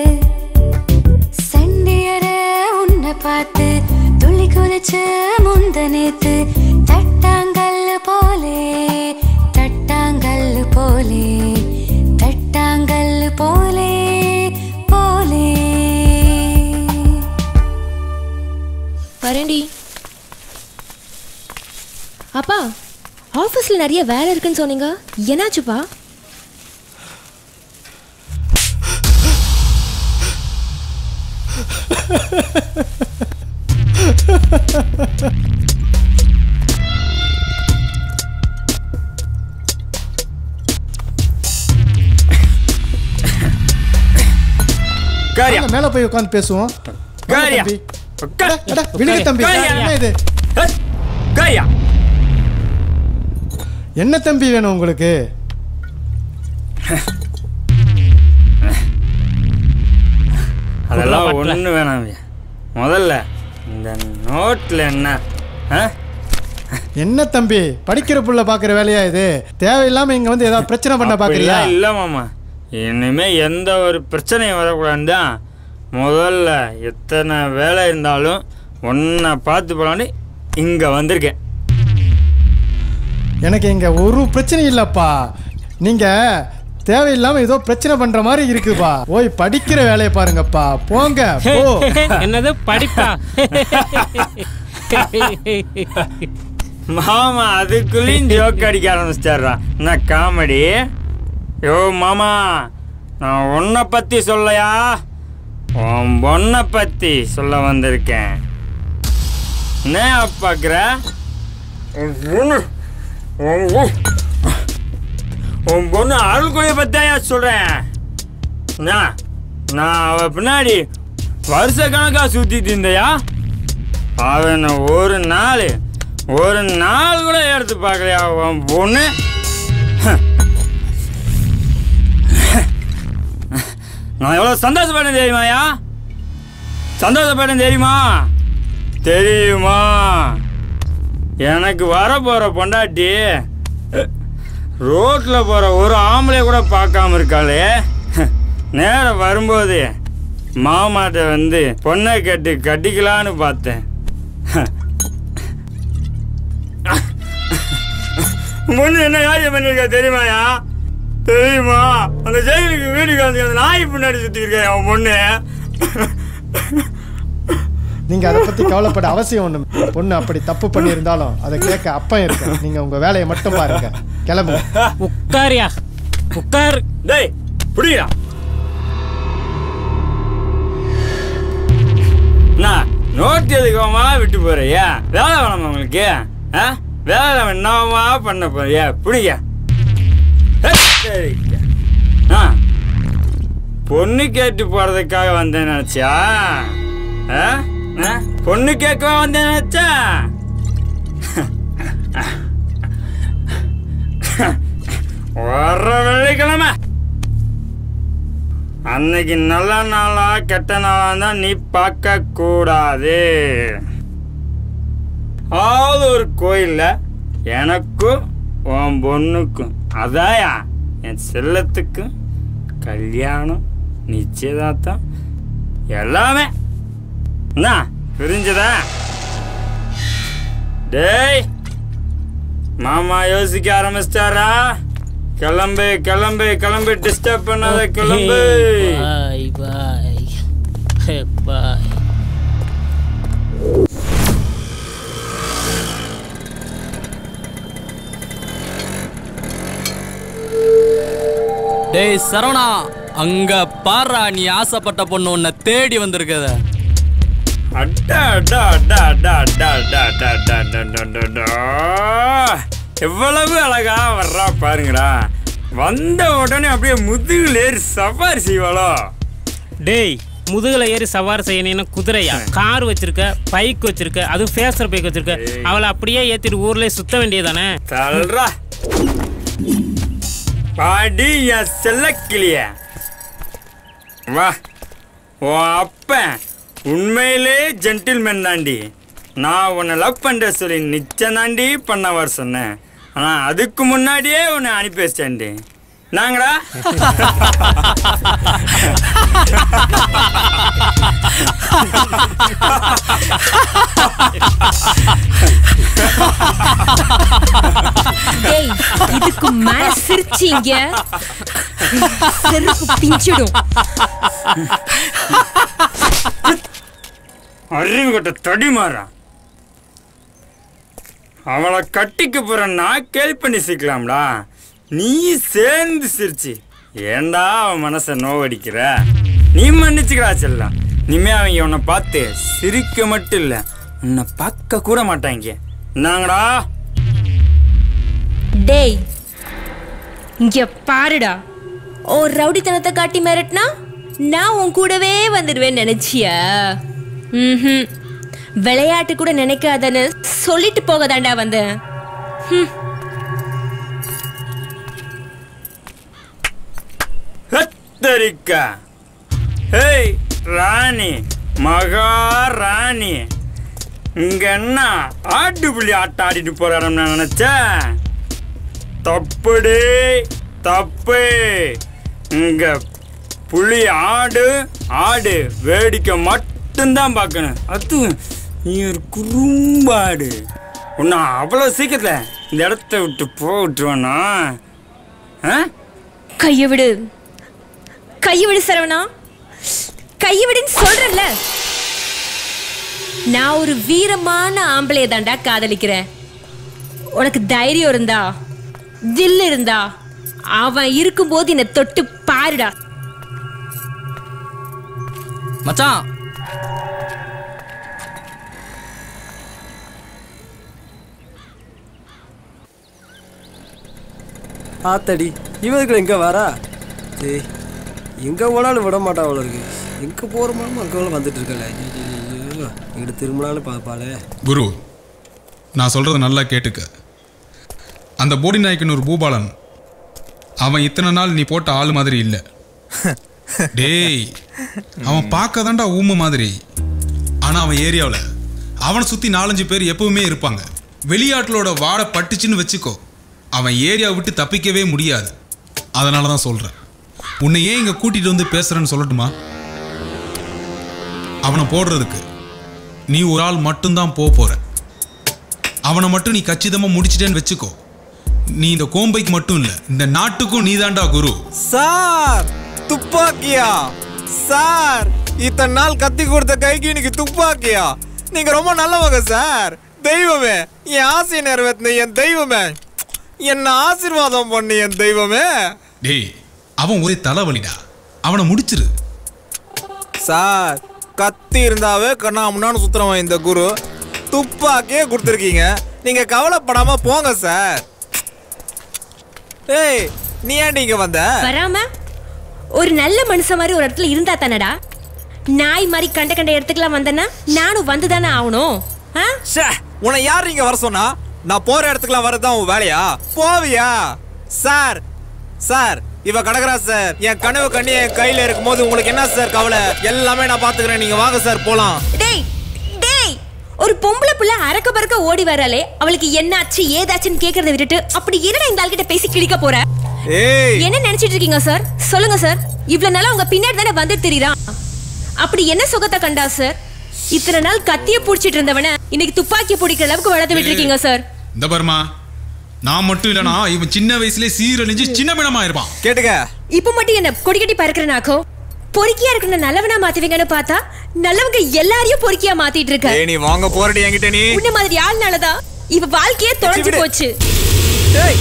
சண்டியர உன்னை பார்த்து துள்ளி குதிச்சு முந்த நேத்து தட்டாங்கல் போலே தட்டாங்கல் போலே தட்டாங்கல் போலே போலே வரேன்டி அப்பா ஆஃபீஸில் நிறைய வேலை இருக்குன்னு சொன்னீங்க என்னாச்சுப்பா உட்காரியா. வாங்க, மேல போய் உட்காந்து பேசுவோம் வாங்க உட்காரியா. தம்பி. உட்கார். அட, விடுங்க தம்பி உட்காரியா. என்ன இது உட்காரியா. என்ன தம்பி வேணும் உங்களுக்கு அதெல்லாம் ஒண்ணு வேணாம் முதல்ல இந்த நோட்ல என்ன ஆ? என்ன தம்பி படிக்கிற புள்ள பாக்குற வேலையா இது தேவையில்லாம இங்க வந்து ஏதாவது பிரச்சனை பண்ண பாக்குறியா அப்படிலாம் இல்ல மாமா இனிமே எந்த ஒரு பிரச்சனையும் வரக்கூடாது தான் முதல்ல எத்தனை வேலை இருந்தாலும் ஒன்றை பார்த்து போலான்னு இங்க வந்திருக்கேன் எனக்கு இங்க ஒரு பிரச்சனையும் இல்லப்பா நீங்க தேவையில்லாம ஏதோ பிரச்சனை பண்ற மாதிரி இருக்குப்பா போய் படிக்கிற வேலையை பாருங்கப்பா போங்க போ என்னது படிப்பா மாமா அதுக்குள்ளேயும் ஜோக் அடிக்க ஆரம்பிச்சிட்டாரா என்ன காமெடி யோ மாமா நான் உன்னை பத்தி சொல்லயா உன் பொண்ணை பத்தி சொல்ல வந்திருக்கேன் என்ன பார்க்குற உன் பொண்ணு உன் பொ- உன் பொண்ணு அருள்கொழிய பத்தியா சொல்றேன் நான் நான் அவ பின்னாடி வருஷ கணக்கா சுத்திட்டு இருந்தையா அவனை ஒரு நாள் ஒரு நாள் கூட எடுத்து பார்க்கலையா உன் பொண்ணு நான் எவ்வளோ சந்தோஷப்பட்டேன் தெரியுமாயா சந்தோஷப்பட்டேன் தெரியுமா தெரியுமா எனக்கு வர போகிற பொண்டாட்டி ரோட்டில் போகிற ஒரு ஆம்பளை கூட பார்க்காம இருக்காளே நேரம் வரும்போது மாமாட்ட வந்து பொண்ணை கட்டி கட்டிக்கலான்னு பார்த்தேன் பொண்ணு என்ன காரியம் பண்ணிருக்கா தெரியுமாயா தெரியுமா அந்த ஜெயிலுக்கு வீடு காந்தி அந்த நாய் பின்னாடி சுத்தி இருக்கேன் அவன் பொண்ணு நீங்க அதை பத்தி கவலைப்பட அவசியம் ஒண்ணு பொண்ணு அப்படி தப்பு பண்ணி இருந்தாலும் அதை கேட்க அப்பன் இருக்கு நீங்க உங்க வேலையை மட்டும் பாருங்க கிளம்புங்க உட்காரியா உட்கார் டேய் புடியா நான் நோட்டு எதுக்குமா விட்டு போறியா வேலை வேணாமா உங்களுக்கு ஆ வேலை என்னமா பண்ண போறியா புடியா சரி ஆ பொண்ணு கேட்டு போறதுக்காக வந்தேன் நினைச்சியா ஆ? ஆ? பொண்ணு கேட்க வந்தேன் நினைச்சா வர்ற வெள்ளிக்கிழமை அன்னைக்கு நல்ல நாளா கெட்ட நாளா தான் நீ பார்க்க கூடாது ஆவது ஒரு கோயில்ல எனக்கும் உன் பொண்ணுக்கும் அதாயா என் செல்லத்துக்கும் கல்யாணம் நிச்சயதார்த்தம் எல்லாமே என்ன புரிஞ்சதா டேய் மாமா யோசிக்க ஆரம்பிச்சிட்டாரா கிளம்பு கிளம்பு கிளம்பு டிஸ்டர்ப் பண்ணாத கிளம்பு பாய் பாய் பாய் டேய் சரவணா அங்க பாருடா நீ ஆசைப்பட்ட பொண்ணு உன்னை தேடி வந்திருக்கத அடா அடா அடா அடா அடா அடா அடா அடா அடா அடா அடா அடா. எவ்வளவு அழகா வர்றா பாருங்கடா வந்த உடனே அப்படியே முதுகுல ஏறி சவாரி செய்வாளோ டேய் முதுகுல ஏறி சவாரி செய்யணும்னு குதிரையா கார் வச்சிருக்க பைக் வச்சிருக்க அதுவும் ஃபேஸர் பைக் வச்சிருக்க அவளை அப்படியே ஏத்திட்டு ஊர்ல சுத்த வேண்டியதானே தல்றா பாடி என் செல்லக்கிளிய வா உன் அப்பன் உண்மையிலே ஜென்டில்மேன் தாண்டி நான் உன்னை லவ் பண்ற சொல்லி நிச்சயம் தாண்டி பண்ண வர சொன்னேன் ஆனா அதுக்கு முன்னாடியே உன்னை அனுப்பி வச்சிட்டேன்டி நாங்கடா டேய் இதுக்கு மேல சிரிச்சீங்க செருப்பு பிஞ்சிடும் அறிவு கட்ட தடி மாறா அவளை கட்டிக்க போற நான் கேள்வி பண்ணி சிக்கலாம்டா நீ சேர்ந்து சிரிச்சு ஏன்டா அவன் மனசை நோவடிக்கிற நீ மன்னிச்சுக்கிறா செல்லம் இனிமே அவங்க உன்னை பார்த்து சிரிக்க மட்டும் இல்ல உன்னை பார்க்க கூட மாட்டாங்க நாங்கடா டேய் இங்க பாருடா ஓ ரவுடித்தனத்தை காட்டி மிரட்டினா நான் உன் கூடவே வந்துடுவேன்னு நினைச்சியா ம்ஹும். விளையாட்டு கூட நினைக்காதன்னு சொல்லிட்டு போகதாண்டா வந்தேன் ஹம். ஹத்தரிக்கா ஹேய் ராணி மகாராணி இங்க என்ன ஆட்டுப்புள்ளி ஆட்டம் ஆடிட்டு போறாரம் நான் நினைச்சேன் தப்புடி தப்பு இங்க புலி ஆடு ஆடு வேடிக்கை மட்டும்தான் பார்க்கணும் அது நீ ஒரு குறும்பாடு உன்னை அவ்வளோ சீக்கிரத்தில் இந்த இடத்த விட்டு போக விட்டுருவானா ஆ கையை விடு கையை விடு சரவணா கையை விடுன்னு சொல்றேன்ல நான் ஒரு வீரமான ஆம்பளைய தாண்டா காதலிக்கிறேன் உனக்கு தைரியம் இருந்தா தில் இருந்தா அவன் இருக்கும்போது என்னை தொட்டு பாருடா மச்சான் ஆத்தடி இவருக்கு எங்க வரா ஏய் எங்க போனாலும் விட மாட்டா அவ்வளோ இருக்கு எங்க போறோமோ அங்கே வந்துட்டு இருக்கல எங்கிட்ட திரும்பினாலும் பார்ப்பாளே குரு நான் சொல்கிறத நல்லா கேட்டுக்க அந்த போடி நாயக்கன் ஒரு பூபாலன் அவன் இத்தனை நாள் நீ போட்ட ஆள் மாதிரி இல்லை டேய் அவன் பார்க்க தான்டா ஊமை மாதிரி ஆனால் அவன் ஏரியாவில் அவனை சுற்றி நாலஞ்சு பேர் எப்பவுமே இருப்பாங்க வெளியாட்களோட வாடை பட்டுச்சுன்னு வச்சுக்கோ அவன் ஏரியாவை விட்டு தப்பிக்கவே முடியாது அதனால தான் சொல்கிறேன் உன்னை ஏன் இங்கே கூட்டிகிட்டு வந்து பேசுகிறேன்னு சொல்லட்டுமா அவனை போடுறதுக்கு நீ ஒரு ஆள் மட்டும்தான் போக போற அவனை மட்டும் நீ கச்சிதமா முடிச்சிட்டேன்னு வச்சுக்கோ நீ இந்த கோம்பைக்கு மட்டும் இல்ல இந்த நாட்டுக்கும் நீதான்டா குரு சார் துப்பாக்கியா சார் இத்தனை நாள் கத்தி கொடுத்த கைக்கு இன்னைக்கு துப்பாக்கியா நீங்க ரொம்ப நல்லவங்க சார் தெய்வமே என் ஆசையை நிறைவேற்றின என் தெய்வமே என்ன ஆசீர்வாதம் பண்ணி என் தெய்வமே டேய் அவன் ஒரே தலைவலிடா அவனை முடிச்சிரு சார் கத்தி இருந்தாவே கண்ணாமுன்னான்னு சுத்துறவன் இந்த குரு துப்பாக்கியே கொடுத்துருக்கீங்க நீங்க கவலைப்படாம போங்க சார் ஏய் நீ ஏன்டி இங்க வந்த வராம ஒரு நல்ல மனுஷன் மாதிரி ஒரு இடத்துல இருந்தா தானடா நாய் மாதிரி கண்ட கண்ட இடத்துக்குலாம் வந்தேன்னா நானும் வந்து தானே ஆகணும் ஆ? ச்சே, உன்னை யார் இங்க வர சொன்னா நான் போற இடத்துக்குலாம் வரதான் உன் வேலையா போவியா சார் சார் இவ கடகரா சார் என் கனவு கண்ணி என் கையில இருக்கும்போது உங்களுக்கு என்ன சார் கவலை எல்லாமே நான் பாத்துக்கிறேன் நீங்க வாங்க சார் போலாம் டேய் டேய் ஒரு பொம்பளை புள்ள அரக்க பறக்க ஓடி வராளே அவளுக்கு என்னாச்சு ஏதாச்சுன்னு கேக்குறத விட்டுட்டு அப்படி என்னடா இந்த ஆள்கிட்ட பேசி கிழிக்க போற ஏய் என்ன நினைச்சிட்டு இருக்கீங்க சார் சொல்லுங்க சார் இவ்வளவு நாளா உங்க பின்னாடி தானே வந்து தெரியுறான் அப்படி என்ன சுகத்தை கண்டா சார் இத்தனை நாள் கத்திய புடிச்சிட்டு இருந்தவன இன்னைக்கு துப்பாக்கி பிடிக்கிற அளவுக்கு வளர்த்து விட்டுருக்கீங்க சார் இந்த பர்மா நான் மட்டும் இல்லனா இவன் சின்ன வயசுலயே சீரழிஞ்சு சின்ன பிணமா இருப்பான் கேட்டுக்க இப்ப மட்டும் என்ன கொடி கட்டி பறக்கிறனாக்கோ பொறுக்கியா இருக்கிற நல்லவனா மாத்துவீங்கன்னு பார்த்தா நல்லவங்க எல்லாரையும் பொறுக்கியா மாத்திட்டு இருக்க ஏய் நீ வாங்க போறடி என்கிட்ட நீ உன்ன மாதிரி ஆள்னாலதான் இவ வாழ்க்கையே தொலைஞ்சு விடு. போச்சு டேய்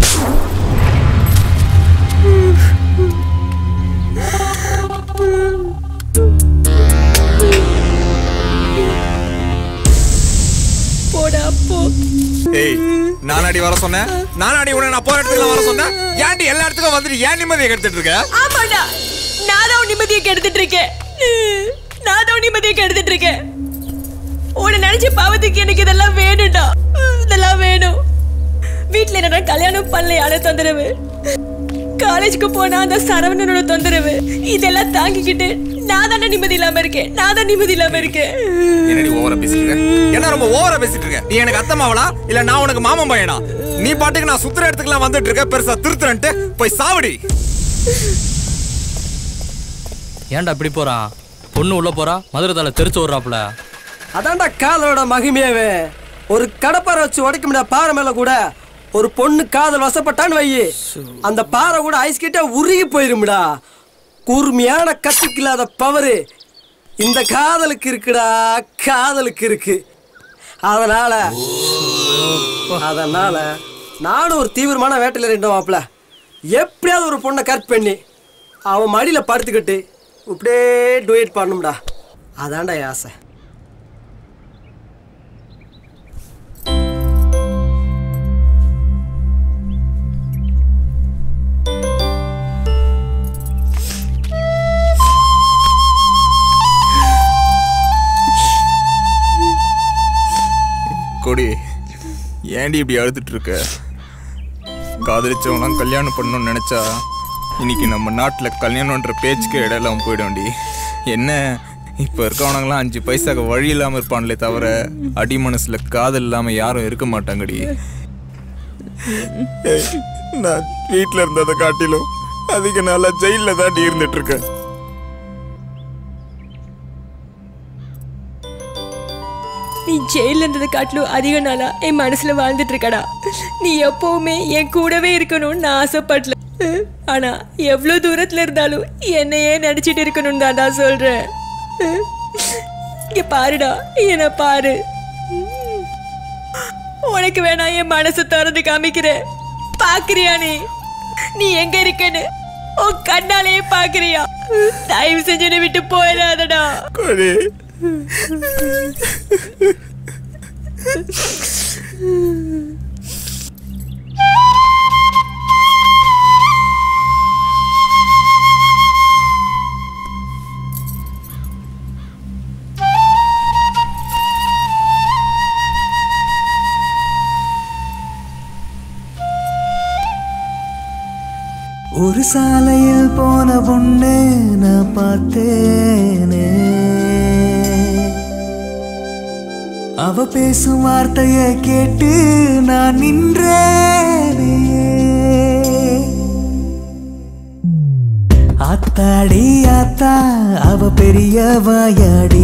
போடா போ ஏய் நானாடி வர சொன்னேன் நானாடி உன்னை நான் போற இடத்துக்கு வர சொன்னேன் ஏன்டி எல்லா இடத்துக்கும் வந்துட்டு ஏன் நிம்மதியை கெடுத்துட்டு இருக்க ஆமாடா நான் தான் உன் நிம்மதியை கெடுத்துட்டு இருக்கேன் நான் தான் உன் நிம்மதியை கெடுத்துட்டு இருக்கேன் உன்னை நினைச்ச பாவத்துக்கு எனக்கு இதெல்லாம் வேணும்டா இதெல்லாம் வேணும் வீட்ல என்னடா கல்யாணம் பண்ணலையான தொந்தரவு காலேஜுக்கு போனா அந்த சரவணனோட தொந்தரவு இதெல்லாம் தாங்கிக்கிட்டு நான் தானே நிம்மதி இல்லாம இருக்கேன் நான் தான் நிம்மதி இல்லாம இருக்கேன் என்னடி ஓவரா பேசிட்டு இருக்க என்ன ரொம்ப ஓவரா பேசிட்டு இருக்க நீ எனக்கு அத்தமாவளா இல்ல நான் உனக்கு மாமன் பையனா நீ பாட்டுக்கு நான் சுத்துற இடத்துக்குலாம் வந்துட்டு இருக்க பெருசா திருத்துறன்ட்டு போய் சாவடி ஏன்டா இப்படி போறான் பொண்ணு உள்ள போறா மதுரை தலை தெரிச்சு விடுறாப்புல அதான்டா காதலோட மகிமையாவே ஒரு கடப்பாரை வச்சு உடைக்க முடியாத பாறை மேல கூட ஒரு பொண்ணு காதல் வசப்பட்டான்னு வை அந்த பாறை கூட ஐஸ் கிட்ட உருகி போயிரும்டா கூர்மையான கத்திக்கு இல்லாத பவரு இந்த காதலுக்கு இருக்குடா காதலுக்கு இருக்கு அதனால அதனால நானும் ஒரு தீவிரமான வேட்டையில் ரெண்டும் மாப்பிள எப்படியாவது ஒரு பொண்ணை கட் பண்ணி அவன் மடியில் படுத்துக்கிட்டு இப்படியே டூயட் பண்ணணும்டா அதான்டா என் ஆசை கொடி ஏன்டி இப்படி அழுதுட்டு இருக்க காதலிச்சவங்களாம் கல்யாணம் பண்ணணும்னு நினைச்சா இன்னைக்கு நம்ம நாட்டில் கல்யாணம்ன்ற பேச்சுக்கு இடம் இல்லாமல் போயிடும்டி என்ன இப்போ இருக்கவனுங்களாம் அஞ்சு பைசாக்கு வழி இல்லாமல் இருப்பான்லே தவிர அடி மனசில் காதல் இல்லாமல் யாரும் இருக்க மாட்டாங்கடி ஏய், நான் வீட்டில் இருந்ததை காட்டிலும் அதிக நாளாக ஜெயிலில் தாண்டி இருந்துட்டு இருக்கேன் நீ ஜெயில இருந்ததை காட்டிலும் அதிக நாளா என் மனசுல வாழ்ந்துட்டு இருக்கடா நீ எப்பவுமே என் கூடவே இருக்கணும்னு நான் ஆசைப்படல ஆனா எவ்வளவு தூரத்துல இருந்தாலும் என்னையே நடிச்சிட்டு இருக்கணும்னு தான் நான் சொல்றேன் இங்க பாருடா என்ன பாரு உனக்கு வேணா என் மனசை திறந்து காமிக்கிறேன் பாக்குறியா நீ நீ எங்க இருக்கன்னு உன் கண்ணாலேயே பாக்குறியா தயவு செஞ்சு என்னை விட்டு போயிடாதடா கொடி ஒரு சாலையில் போன பொண்ணு நான் பார்த்தேனே அவ பேசும் வார்த்தைய கேட்டு நான் நின்றேனே ஆத்தாடி ஆத்தா அவ பெரிய வாயாடி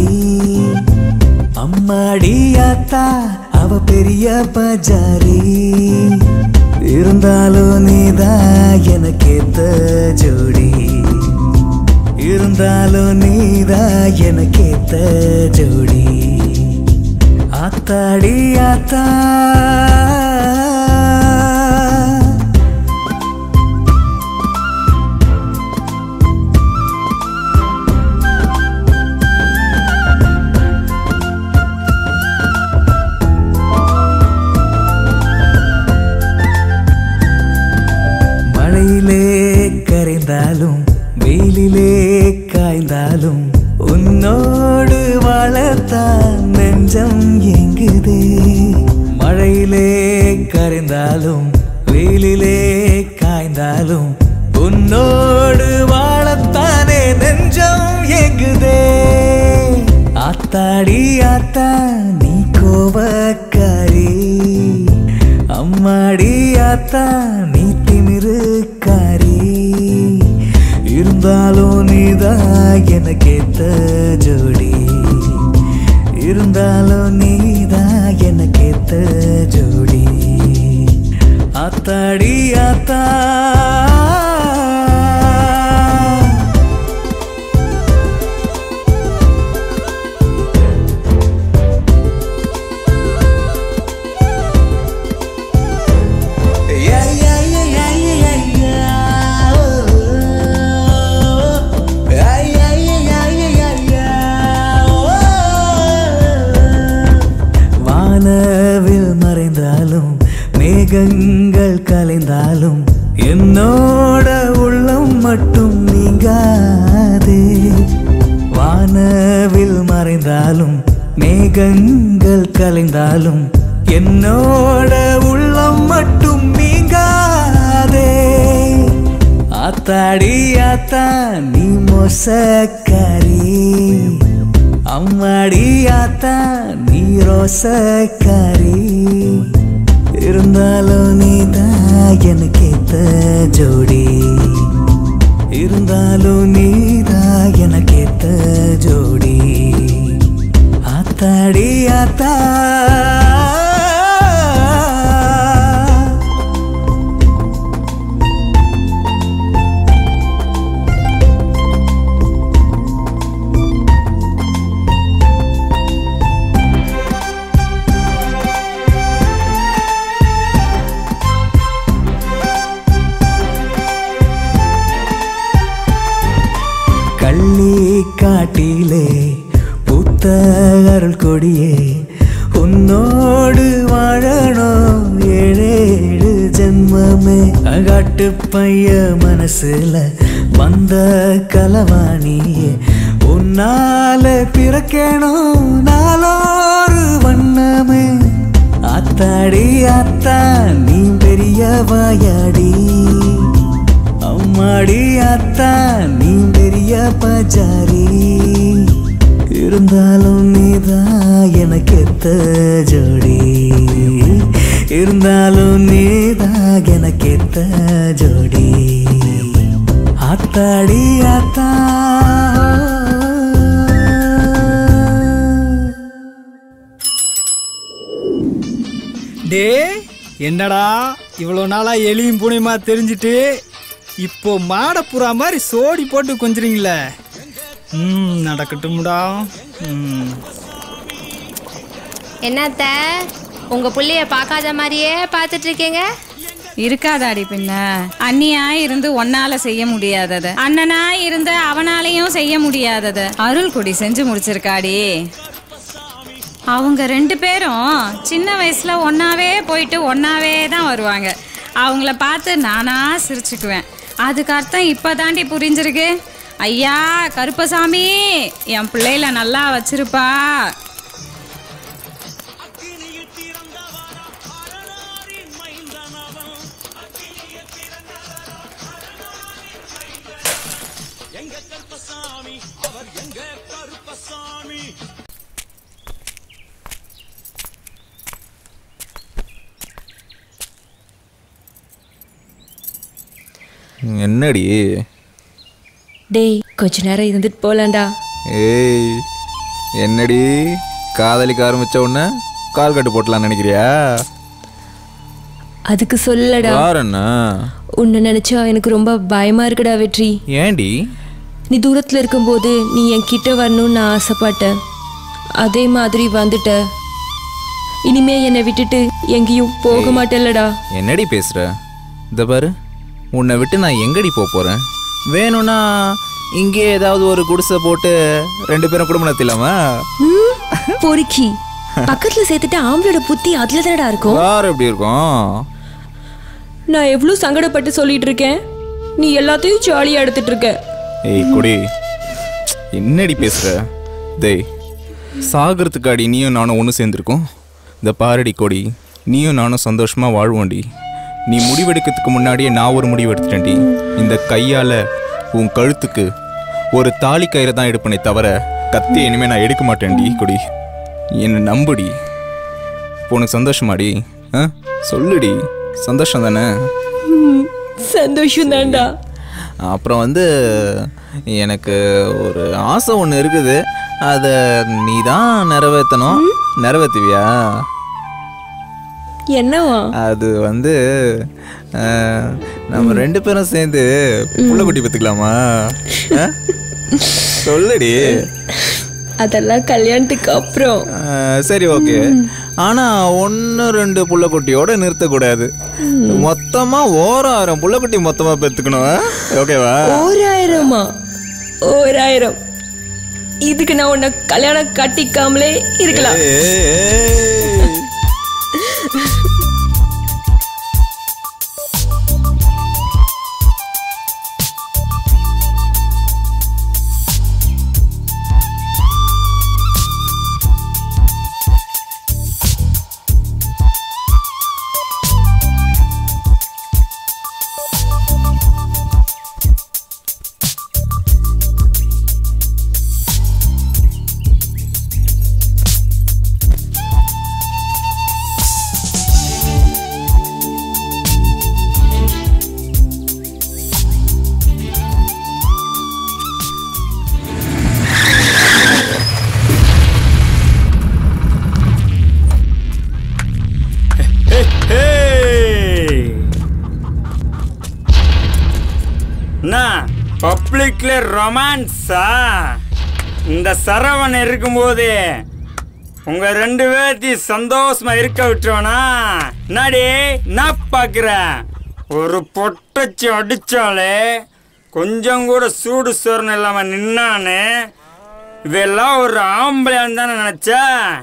அம்மாடி ஆத்தா அவ பெரிய பஜாரி இருந்தாலும் நீதான் எனக்கேத்த ஜோடி இருந்தாலும் நீதான் எனக்கேத்த ஜோடி ஆத்தாடி ஆத்தா மழையிலே கரைந்தாலும் வெயிலிலே காய்ந்தாலும் உன்னோடு வாழத்தான் நெஞ்சம் எங்குதே மழையிலே கரைந்தாலும் வெயிலிலே காய்ந்தாலும் உன்னோடு வாழத்தானே நெஞ்சம் எங்குதே ஆத்தாடி ஆத்தா நீ கோவக்காரி அம்மாடி ஆத்தா நீ திமிருக்காரி இருந்தாலும் நீதான் எனக்கேத்த ஜோடி இருந்தாலும் நீதான் எனக்கேத்த ஜோடி ஆத்தாடி ஆத்தா Yeah, yeah, yeah, yeah, yeah, yeah, yeah. Oh. Yeah, yeah, yeah, yeah, yeah, yeah, yeah. Oh. வானவில் மறைந்தாலும் மேகங்கள் கலைந்தாலும் என்னோட உள்ளம் மட்டும் நீங்காதே வானவில் மறைந்தாலும் மேகங்கள் கலைந்தாலும் என்னோட உள்ளம் மட்டும் நீங்காதே ஆத்தாடி ஆத்தா நீ மோசக்காரி அம்மாடி ஆத்தா நீ ரோசக்காரி இருந்தாலும் நீதான் எனக்கேத்த ஜோடி இருந்தாலும் நீதான் எனக்கேத்த ஜோடி ஆத்தாடி ஆத்தா கள்ளி காட்டிலே பூத்த அருள் கொடியே உன்னோடு வாழணும் ஏழேழு ஜென்மமே அகாட்டு பைய மனசுல வந்த கலவாணியே உன்னால பிறக்கணும் நாளோரு வண்ணமே ஆத்தாடி ஆத்தா நீ பெரிய வாயாடி அம்மாடி ஆத்தா நீ பெரிய பஜாரி இருந்தாலும் நீதான் எனக்கு எத்த ஜோடி இருந்தாலும் நீதான் எனக்கு எத்த ஜோடி ஆத்தாடி ஆத்தா டே என்னடா இவ்வளோ நாளா எலியும் பூனையுமா தெரிஞ்சுட்டு இப்போ மாடப்புறா மாதிரி சோடி போட்டு கொஞ்சுறீங்களே ம் நடக்கட்டும்டா ம் என்னத்த உங்க புள்ளைய பார்க்காத மாதிரியே பார்த்துட்டு இருக்கீங்க இருக்காதாடி பின்ன அண்ணியா இருந்து ஒன்னால செய்ய முடியாதது அண்ணனா இருந்து அவனாலையும் செய்ய முடியாதது அருள்குடி செஞ்சு முடிச்சிருக்காடி அவங்க ரெண்டு பேரும் சின்ன வயசுல ஒன்னாவே போயிட்டு ஒன்னாவே தான் வருவாங்க அவங்கள பார்த்து நானா சிரிச்சுக்குவேன் அதுக்கு அர்த்தம் இப்பதாண்டி புரிஞ்சிருக்கு ஐயா கருப்பசாமி என் பிள்ளையில நல்லா வச்சிருப்பா என்னடி டேய் கொஞ்ச நேரம் இருந்துட்டு போலாம்டா ஏய் என்னடி காதலிக்க ஆரம்பிச்ச உடனே கால் கட்டு போட்டலாம்னு நினைக்கிறியா அதுக்கு சொல்லடா யார் என்ன உன்னை நினைச்சா எனக்கு ரொம்ப பயமா இருக்குடா வெற்றி ஏண்டி நீ தூரத்துல இருக்கும்போது நீ என் கிட்ட வரணும்னு நான் ஆசைப்பட்டேன் அதே மாதிரி வந்துட்ட இனிமே என்னை விட்டுட்டு எங்கேயும் போக மாட்டேல்லடா என்னடி பேசுற இந்த பாரு உன்னை விட்டு நான் எங்கடி போக போறேன் வேணும்னா இங்கே ஏதாவது ஒரு குடிசை போட்டு ரெண்டு பேரும் குடும்பம் நடத்திலாமா ம், பொறுக்கி பக்கத்துல சேர்த்துட்டு ஆம்பளோட புத்தி அதுல தானடா இருக்கும் வேற எப்படி இருக்கும் நான் எவ்வளவு சங்கடப்பட்டு சொல்லிட்டு இருக்கேன் நீ எல்லாத்தையும் ஜாலியா எடுத்துட்டு இருக்க ஏய் கொடி என்னடி பேசுற டேய் சாகிறதுக்காடி நீயும் நானும் ஒன்று சேர்ந்துருக்கோம் இந்த பாரடி கொடி நீயும் நானும் சந்தோஷமா வாழ்வோண்டி நீ முடிவெடுக்கிறதுக்கு முன்னாடியே நான் ஒரு முடிவு எடுத்துட்டேன்டி இந்த கையால உன் கழுத்துக்கு ஒரு தாலி கயிறை தான் எடுப்பனே தவிர கத்தி இனிமே நான் எடுக்க மாட்டேன்டி கொடி என்னை நம்புடி இப்போ உனக்கு சந்தோஷமாடி ஆ சொல்லுடி சந்தோஷம் தானே சந்தோஷம் தான்டா அப்புறம் வந்து எனக்கு ஒரு ஆசை ஒன்று இருக்குது அதை நீ தான் நிறைவேற்றணும் நிறைவேற்றுவியா என்னவா அது வந்து அஹ், நம்ம ரெண்டு பேரும் சேர்ந்து புள்ள குட்டி பெற்றுக்கலாமா சொல்லுடி அதெல்லாம் கல்யாணத்துக்கு அப்புறம் அஹ், சரி ஓகே ஆனா ஒன்று ரெண்டு புள்ளக்குட்டியோட நிறுத்தக்கூடாது மொத்தமா ஓராயிரம் புள்ளக்குட்டி மொத்தமா பெற்றுக்கணும் ஓகேவா ஓராயிரமா ஓராயிரம் இதுக்கு நான் உன்னை கல்யாணம் கட்டிக்காமலே இருக்கலாம் ஏய், ஏய், ஏய். என்ன பப்ளிக்ல ரொமான்ஸா இந்த சரவணன் இருக்கும்போது உங்க ரெண்டு பேர்த்தையும் சந்தோஷமா இருக்க விட்டுருவானா என்னடி நான் பாக்குற ஒரு பொட்டச்சி அடிச்சாலே கொஞ்சம் கூட சூடு சோறுன்னு இல்லாம நின்னானே இதெல்லாம் ஒரு ஆம்பளையான்னு தானே நினைச்சா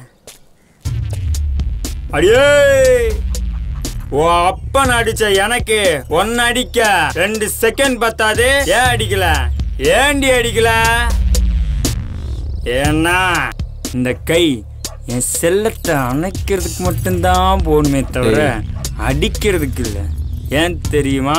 அடியே ஓ அப்பன் அடிச்ச எனக்கு ஒன்னு அடிக்க ரெண்டு செகண்ட் பத்தாது ஏன் அடிக்கல ஏண்டி அடிக்கல ஏன்னா இந்த கை என் செல்லத்தை அணைக்கிறதுக்கு மட்டும்தான் போகணுமே தவிர ஏய். அடிக்கிறதுக்கு இல்லை ஏன் தெரியுமா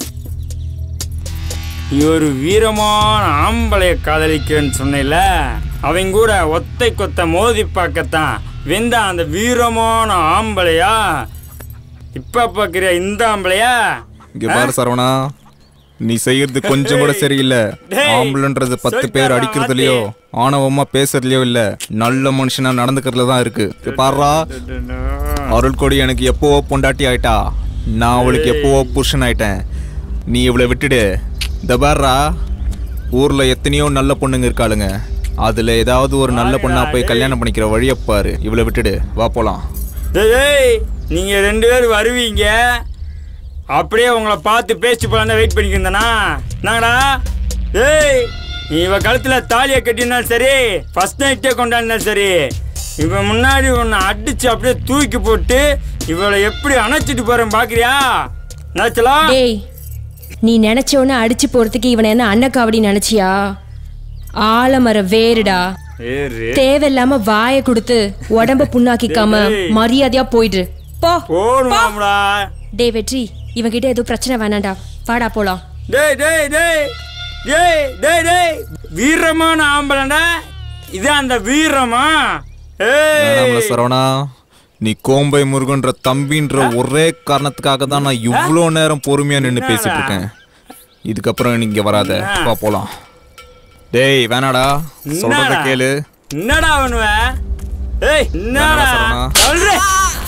நீ ஒரு வீரமான ஆம்பளைய காதலிக்கிறேன்னு சொன்னேல அவங்க கூட ஒத்தை கொத்த மோதி பார்க்கத்தான் வெந்த அந்த வீரமான ஆம்பளையா இப்ப பார்க்கிற இந்த ஆம்பளையா இங்க பாரு சரவணா நீ செய்யறது கொஞ்சம் கூட சரியில்லை டேய், ஆம்பளன்றது பத்து சொல்லித் பேர் தரேன் அடிக்கிறதுலயோ ஆணவமா பேசுறதுலயோ இல்ல நல்ல மனுஷனா நடந்துக்கிறதுல தான் இருக்கு இங்க பாருடா அருள்கொடி எனக்கு எப்போவோ பொண்டாட்டி ஆயிட்டா நான் அவளுக்கு எப்போவோ புருஷன் ஆயிட்டேன் நீ இவளை விட்டுடு இந்த பாருடா ஊர்ல எத்தனையோ நல்ல பொண்ணுங்க இருக்காளுங்க அதுல ஏதாவது ஒரு நல்ல பொண்ணா போய் கல்யாணம் பண்ணிக்கிற வழியை பாரு இவளை விட்டுடு வா போலாம் டேய், டேய் நீங்க ரெண்டு பேரும் வருவீங்க அப்படியே உங்களை பார்த்து பேசிட்டு போலாம் வெயிட் பண்ணிக்கிருந்தனா என்னங்கடா ஏய் நீ இவ கழுத்துல தாலியை கட்டினாலும் சரி ஃபர்ஸ்ட் நைட்டே கொண்டாடினாலும் சரி இவன் முன்னாடி உன்னை அடிச்சு அப்படியே தூக்கி போட்டு இவளை எப்படி அணைச்சிட்டு போறேன் பாக்குறியா நினைச்சலாம் டேய் நீ நினைச்ச உடனே அடிச்சு போறதுக்கு இவனை என்ன அன்னக்காவடி நினைச்சியா ஆலமர வேறுடா ஏறு தேவையில்லாம வாயை கொடுத்து உடம்ப புண்ணாக்கிக்காம டேய். மரியாதையா போயிடு போ போடுவாம்டா டேய் வெற்றி இவன்கிட்ட ஏதோ பிரச்சனை வேணாம்டா வாடா போலாம் டேய் டேய் டேய் டேய் டேய் டேய் வீரமான ஆம்பளண்டா இது அந்த வீரமா ஏய் வேணாம்ல சரவணா நீ கோம்பை முருகன்ற தம்பின்ற ஒரே காரணத்துக்காக தான் நான் இவ்வளோ நேரம் பொறுமையா நின்று பேசிட்டு இருக்கேன் இதுக்கப்புறம் நீங்க வராத வா போலாம் டேய் வேணாடா சொல்றத என்னடா? கேளு என்னடா பண்ணுவ ஏய் என்னடா வேணாடா சரவணா. சொல்றேன்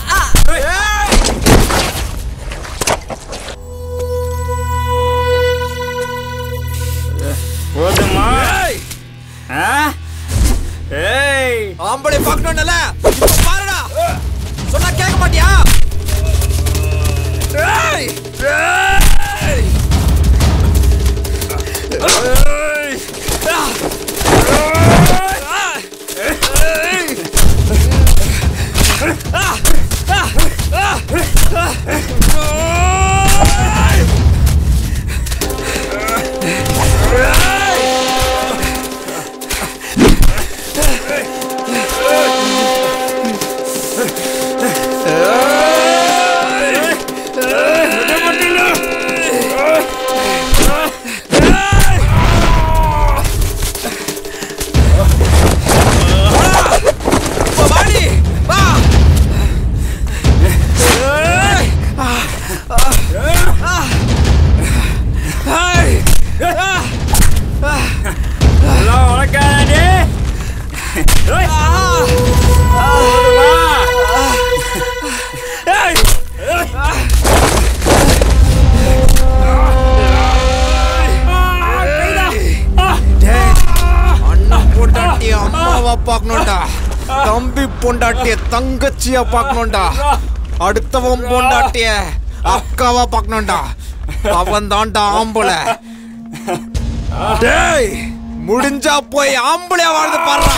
போதுமா ஆ? ஏய் ஆம்பளை பார்க்கணும்ல இப்ப பாருடா சொன்னா கேட்க மாட்டியா ஏய் ஏய் ஏய் வாடி வா எல்லாம் உனக்காதாடி ஏய் போதுமா ஏய் அண்ணன் பொண்டாட்டி அம்மாவா பார்க்கணும்டா தம்பி பொண்டாட்டிய தங்கச்சியா பார்க்கணும்டா அடுத்தவன் பொண்டாட்டிய அக்காவா பார்க்கணும்டா அவன் தான்டா ஆம்பளை டேய் முடிஞ்சா போய் ஆம்பளையா வாழ்ந்து பாடுறா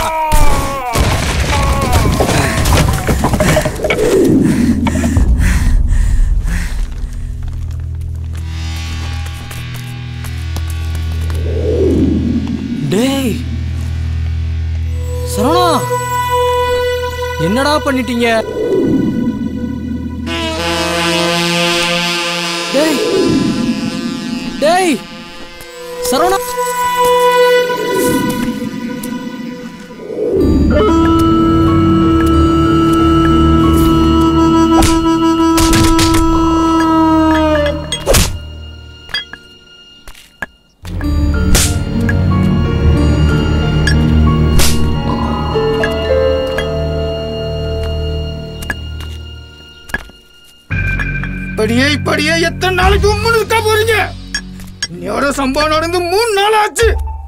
டேய் சரவணா என்னடா பண்ணிட்டீங்க டேய் டேய் சரவணா இப்படியே இப்படியே எத்தனை நாளைக்கு உம்முன்னு இருக்க போறீங்க இன்னையோட சம்பவம் நடந்து மூணு நாள் ஆச்சு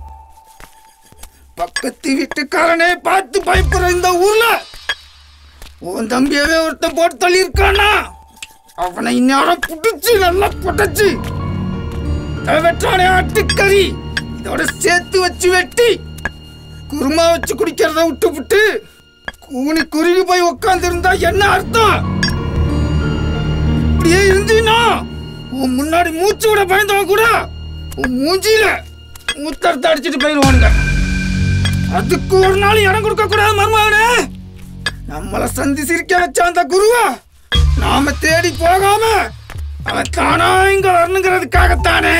பக்கத்து வீட்டுக்காரனே பார்த்து பயப்படுற இந்த ஊர்ல உன் தம்பியவே ஒருத்தன் போட்டு தள்ளி இருக்கானா அவனை இந்நேரம் புடிச்சு நல்லா புடைச்சு தலை வெட்டானே ஆட்டுக்கறி இதோட சேர்த்து வச்சு வெட்டி குருமா வச்சு குடிக்கிறத விட்டு விட்டு கூனி குருகி போய் உட்கார்ந்து இருந்தா என்ன அர்த்தம் இப்படியே இருந்தீனா உன் முன்னாடி மூச்சு விட பயந்தவன் கூட உன் மூஞ்சியில மூத்தரத்தை அடிச்சிட்டு போயிடுவானுங்க அதுக்கு ஒரு நாள் இடம் கொடுக்க கூடாது மருமகனே நம்மள சந்தி சிரிக்க வச்ச அந்த குருவா நாம தேடி போகாம அவன் தானா இங்க வரணுங்கிறதுக்காகத்தானே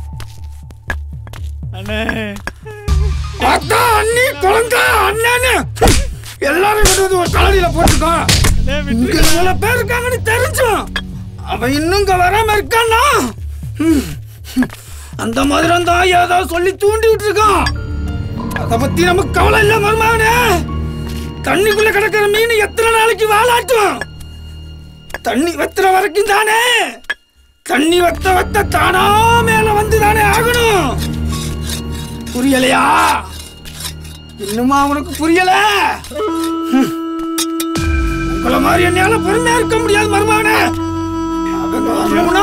அண்ணே அதான் அண்ணி குழந்தை அண்ணன்னு எல்லாரும் கொண்டு வந்து ஒரு கலரியில போட்டுக்கோ இங்க இவ்வளவு பேர் இருக்காங்கன்னு தெரிஞ்சும் அவன் இன்னும் இங்க வராம இருக்கானா ம். அந்த மாதிரி தான் ஏதோ சொல்லி தூண்டி விட்டுருக்கான் அத பத்தி நமக்கு கவலை இல்ல மருமாவனே தண்ணிக்குள்ள கிடக்கிற மீன் எத்தனை நாளைக்கு வாலாட்டும் தண்ணி வத்துற வரைக்கும் தானே தண்ணி வத்த வத்த தானா மேல வந்து தானே ஆகணும் புரியலையா இன்னுமா உனக்கு புரியல ஹம். உங்கள மாதிரி என்னால பொறுமையா இருக்க முடியாது மருமாவனே அவங்க வரணும்னா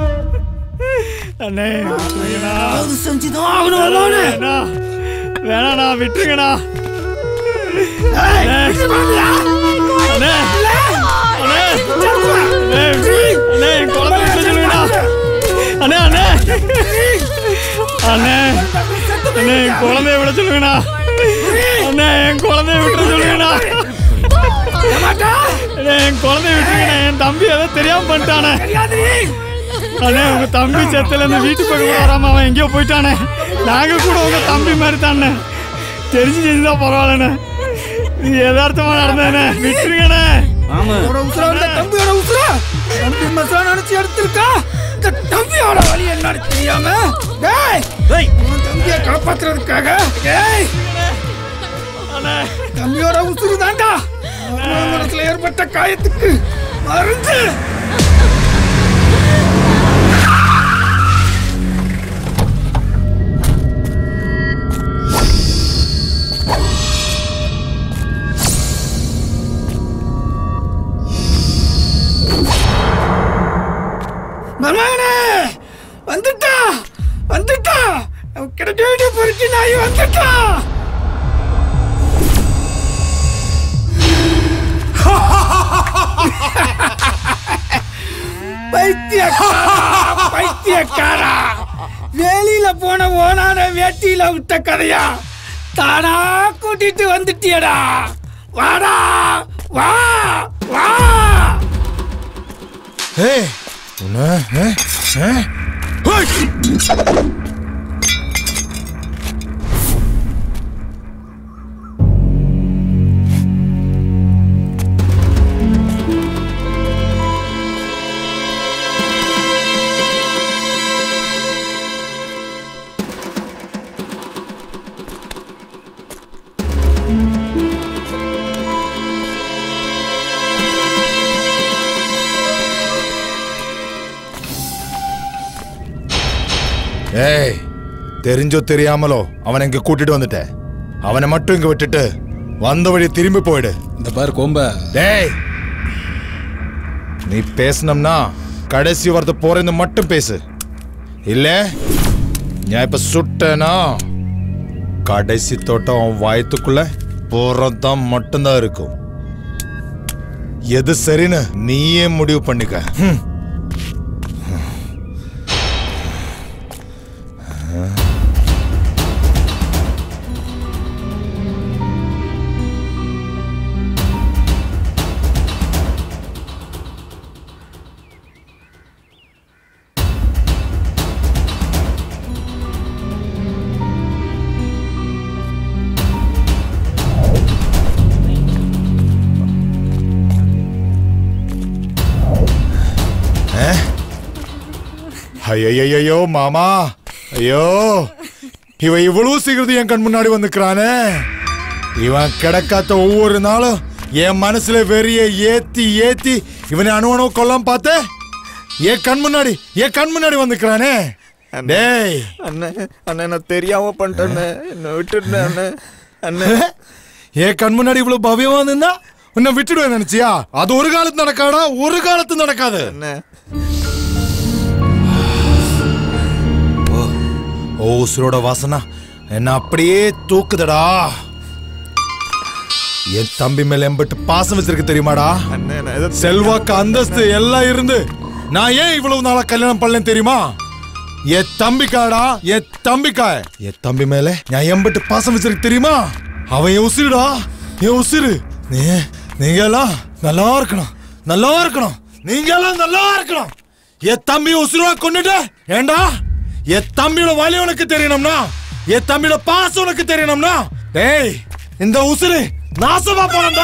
அண்ணே அது செஞ்சுதான் ஆகணும் மருமாவனே வேணாண்ணா விட்டுருங்கண்ணா ஏய், விட்டு போறியா? அண்ணே இல்ல. அண்ணே சொல்லுவா. அண்ணே அண்ணே என் குழந்தை விட்டு சொல்லுங்கண்ணா அண்ணே அண்ணே அண்ணே அண்ணே என் குழந்தைய விட சொல்லுங்கண்ணா அண்ணே என் குழந்தைய விட்டு சொல்லுங்கண்ணா அண்ணே என் குழந்தைய விட்டுருங்கண்ணே என் தம்பி ஏதோ தெரியாம பண்ணிட்டானே அண்ணே உங்க தம்பி செத்துல இருந்து வீட்டு பக்கம் கூட வராம அவன் எங்கேயோ போயிட்டானே நாங்க கூட உங்க தம்பி மாதிரி தானே தெரிஞ்சு செஞ்சுதா பரவாயில்லண்ணே இது யதார்த்தமா நடந்தேண்ணே விட்டுருங்கண்ணே உன்னோட உசுரா இந்த தம்பியோட உசுரா தம்பி மசாலா நினைச்சு எடுத்திருக்கா இந்த தம்பியோட வழி என்னன்னு தெரியாம டேய் உன் தம்பியை காப்பாத்துறதுக்காக டேய் தம்பியோட உசுறு தாண்டா அவன் மனசுல ஏற்பட்ட காயத்துக்கு மருந்து மருமகனே வந்துட்டா வந்துட்டா அவன் கிடைக்க வேண்டிய பொறுக்கி நாய் வந்துட்டா பைத்தியக்காரா பைத்தியக்காரா வேலியில போன ஓனான வேட்டியில விட்ட கதையா தானா கூட்டிட்டு வந்துட்டியடா வாடா வா வா ஏய் உன்ன ஏ, ஏ? ஹோய்! ஏய் தெரிஞ்சோ தெரியாமலோ அவனை இங்க கூட்டிட்டு வந்துட்டேன் அவனை மட்டும் இங்க விட்டுட்டு வந்த வழி திரும்பி போயிடு இந்த பாரு கோம்ப டேய் நீ பேசணும்னா கடைசி வார்த்தை போறேன்னு மட்டும் பேசு இல்ல நான் இப்ப சுட்டேனா கடைசி தோட்டம் அவன் வாயத்துக்குள்ள போறதான் மட்டும்தான் இருக்கும் எது சரின்னு நீயே முடிவு பண்ணிக்க ஹம். ஐயோ மாமா ஐயோ இவன் இவ்வளவு சீக்கிரத்து என் கண் முன்னாடி வந்துக்கிறானே இவன் கிடக்காத ஒவ்வொரு நாளும் என் மனசுல வெறிய ஏத்தி ஏத்தி இவனை அணுவணு கொல்லாம பார்த்தேன் என் கண் முன்னாடி என் கண் முன்னாடி வந்துக்கிறானே டேய் அண்ணே அண்ணே நான் தெரியாம பண்ணிட்டேண்ணே என்ன விட்டுட்டேன் அண்ணே அண்ணே என் கண் முன்னாடி இவ்வளவு பவ்யமா இருந்தா உன்னை விட்டுடுவேன் நினைச்சியா அது ஒரு காலத்து நடக்காடா ஒரு காலத்து நடக்காது ஓ உசுரோட வாசனா என்ன அப்படியே தூக்குதடா என் தம்பி மேல எம்பட்டு பாசம் வச்சிருக்க தெரியுமாடா செல்வாக்கு அந்தஸ்து எல்லாம் இருந்து நான் ஏன் இவ்வளவு நாளா கல்யாணம் பண்ணல தெரியுமா என் தம்பிக்காடா என் தம்பிக்கா என் தம்பி மேல நான் எம்பட்டு பாசம் வச்சிருக்க தெரியுமா அவன் என் உசிருடா என் உசிரு நீ நீங்க எல்லாம் நல்லா இருக்கணும் நல்லா இருக்கணும் நீங்க எல்லாம் நல்லா இருக்கணும் என் தம்பி உசுருவா கொண்டுட்டு ஏண்டா என் தம்பியோட வலி உனக்கு தெரியணும்னா என் தம்பியோட பாசம் உனக்கு தெரியணும்னா டேய் இந்த உசுரு நாசமா போனடா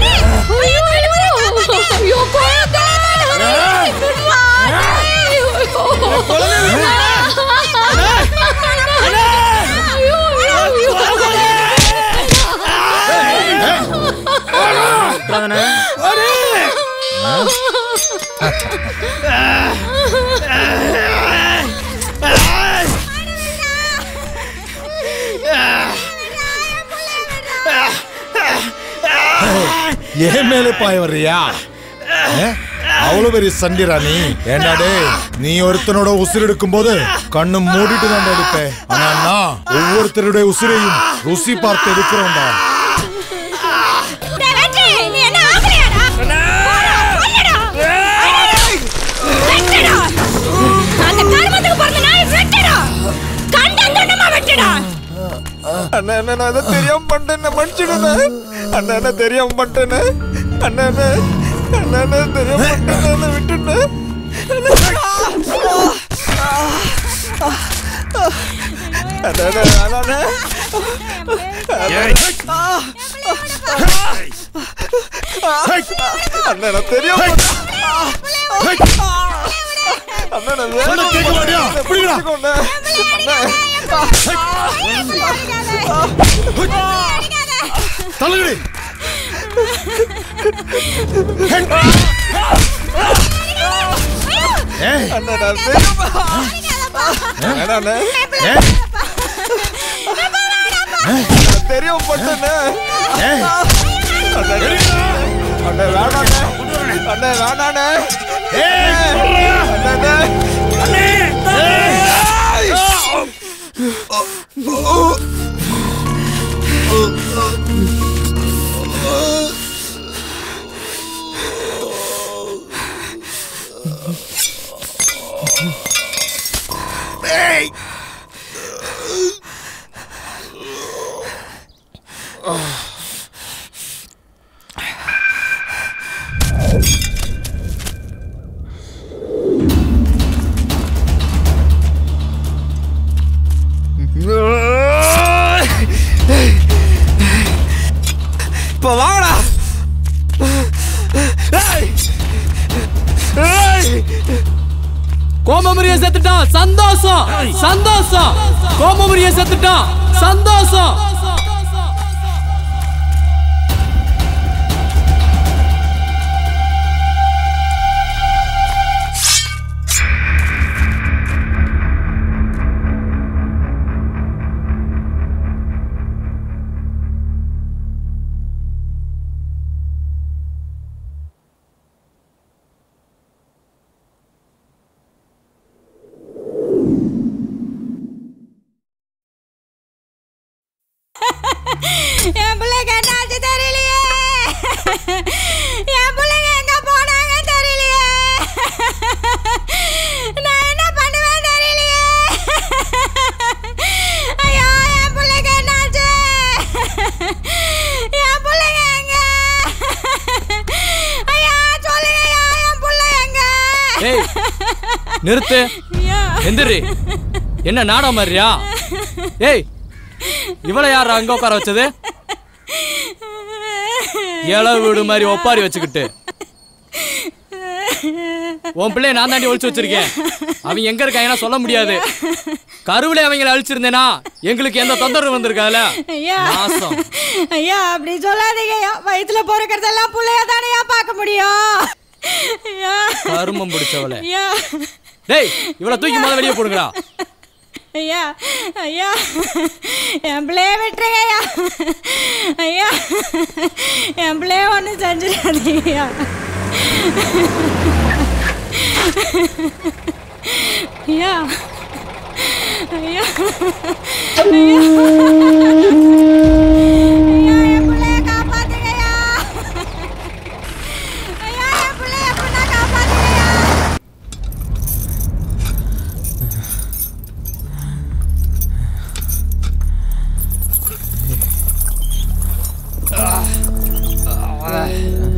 ஏன் மேலே பாய வர்றியா ஏ? அவ்வளவு பெரிய சண்டிரா நீ ஏண்டா டேய் நீ ஒருத்தனோட உசுர் எடுக்கும் போது கண்ணு மூடிட்டு தான் எடுப்பேன் ஆனா நான் ஒவ்வொருத்தருடைய உசுரையும் ருசி பார்த்து எடுக்கிறோம்டா அண்ணா அண்ணா நான் அதை தெரியாம பண்ணிட்டேன் மன்னிச்சிடுண்ணே அண்ணா அண்ணா தெரியாம பண்ணிட்டேனே அண்ணா அண்ணா அண்ணா அண்ணா தெரியாம பண்ணிட்டேன் அண்ணா விட்டுண்ணே அண்ணா அண்ணா அண்ணா அண்ணா அண்ணா நான் தெரியாம அண்ணா நான் சொன்னா கேட்க மாட்டியா? பிடிங்கடா. தலையடி ஏய் அண்ணா நான் தெரியாம அண்ணா அண்ணா ஏய் நான் தெரியாம பண்ணிட்டேனே ஏய் அண்ணா அண்ணா வேணாண்ணே அண்ணா வேணாண்ணே அண்ணா ஏய் இப்போ வாங்கடா ஏய்! ஏய்! கோமமுரிய செத்துட்டான் சந்தோஷம் சந்தோஷம் கோமமுரிய செத்துட்டான் சந்தோஷம் என் பிள்ளைக்கு என்ன ஆச்சு தெரியலையே என் பிள்ளைங்க எங்க போனாங்க தெரியலையே நான் என்ன பண்ணுவேன் தெரியலையே ஐயோ என் பிள்ளைக்கு என்ன ஆச்சு என் பிள்ளைங்க எங்க ஐயா சொல்லுங்கய்யா என் பிள்ளை எங்க ஏய் நிறுத்து எந்திரி என்ன நாடா மாதிரியா ஏய் இவளை யார் அங்க உட்கார வச்சது இளவு வீடு மாதிரி ஒப்பாரி வச்சுக்கிட்டு உன் பிள்ளைய நான் தாண்டி ஒழிச்சு வச்சிருக்கேன் அவன் எங்க இருக்காங்கன்னா சொல்ல முடியாது கருவிலே அவங்கள அழிச்சிருந்தேனா எங்களுக்கு எந்த தொந்தரவு வந்திருக்காதுல ஐயா நாசம் ஐயா அப்படி சொல்லாதீங்க ஐயா வயிற்றுல பிறக்கிறதெல்லாம் பிள்ளைய தானேயா பார்க்க முடியும் ஐயா கருமம் பிடிச்சவளே ஐயா டேய் இவளை தூக்கி முதல்ல வெளியே போடுங்கடா ஐயா ஐயா என் பிள்ளைய விட்டுருங்க ஐயா ஐயா என் பிள்ளைய ஒன்றும் செஞ்சிடாதீங்க ஐயா ஐயா ஐயா ஐயா ஐயா என் பிள்ளைய காப்பாத்துங்க ஐயா ஐயா என் பிள்ளைய எப்படின்னா காப்பாத்துங்க ஐயா ஆ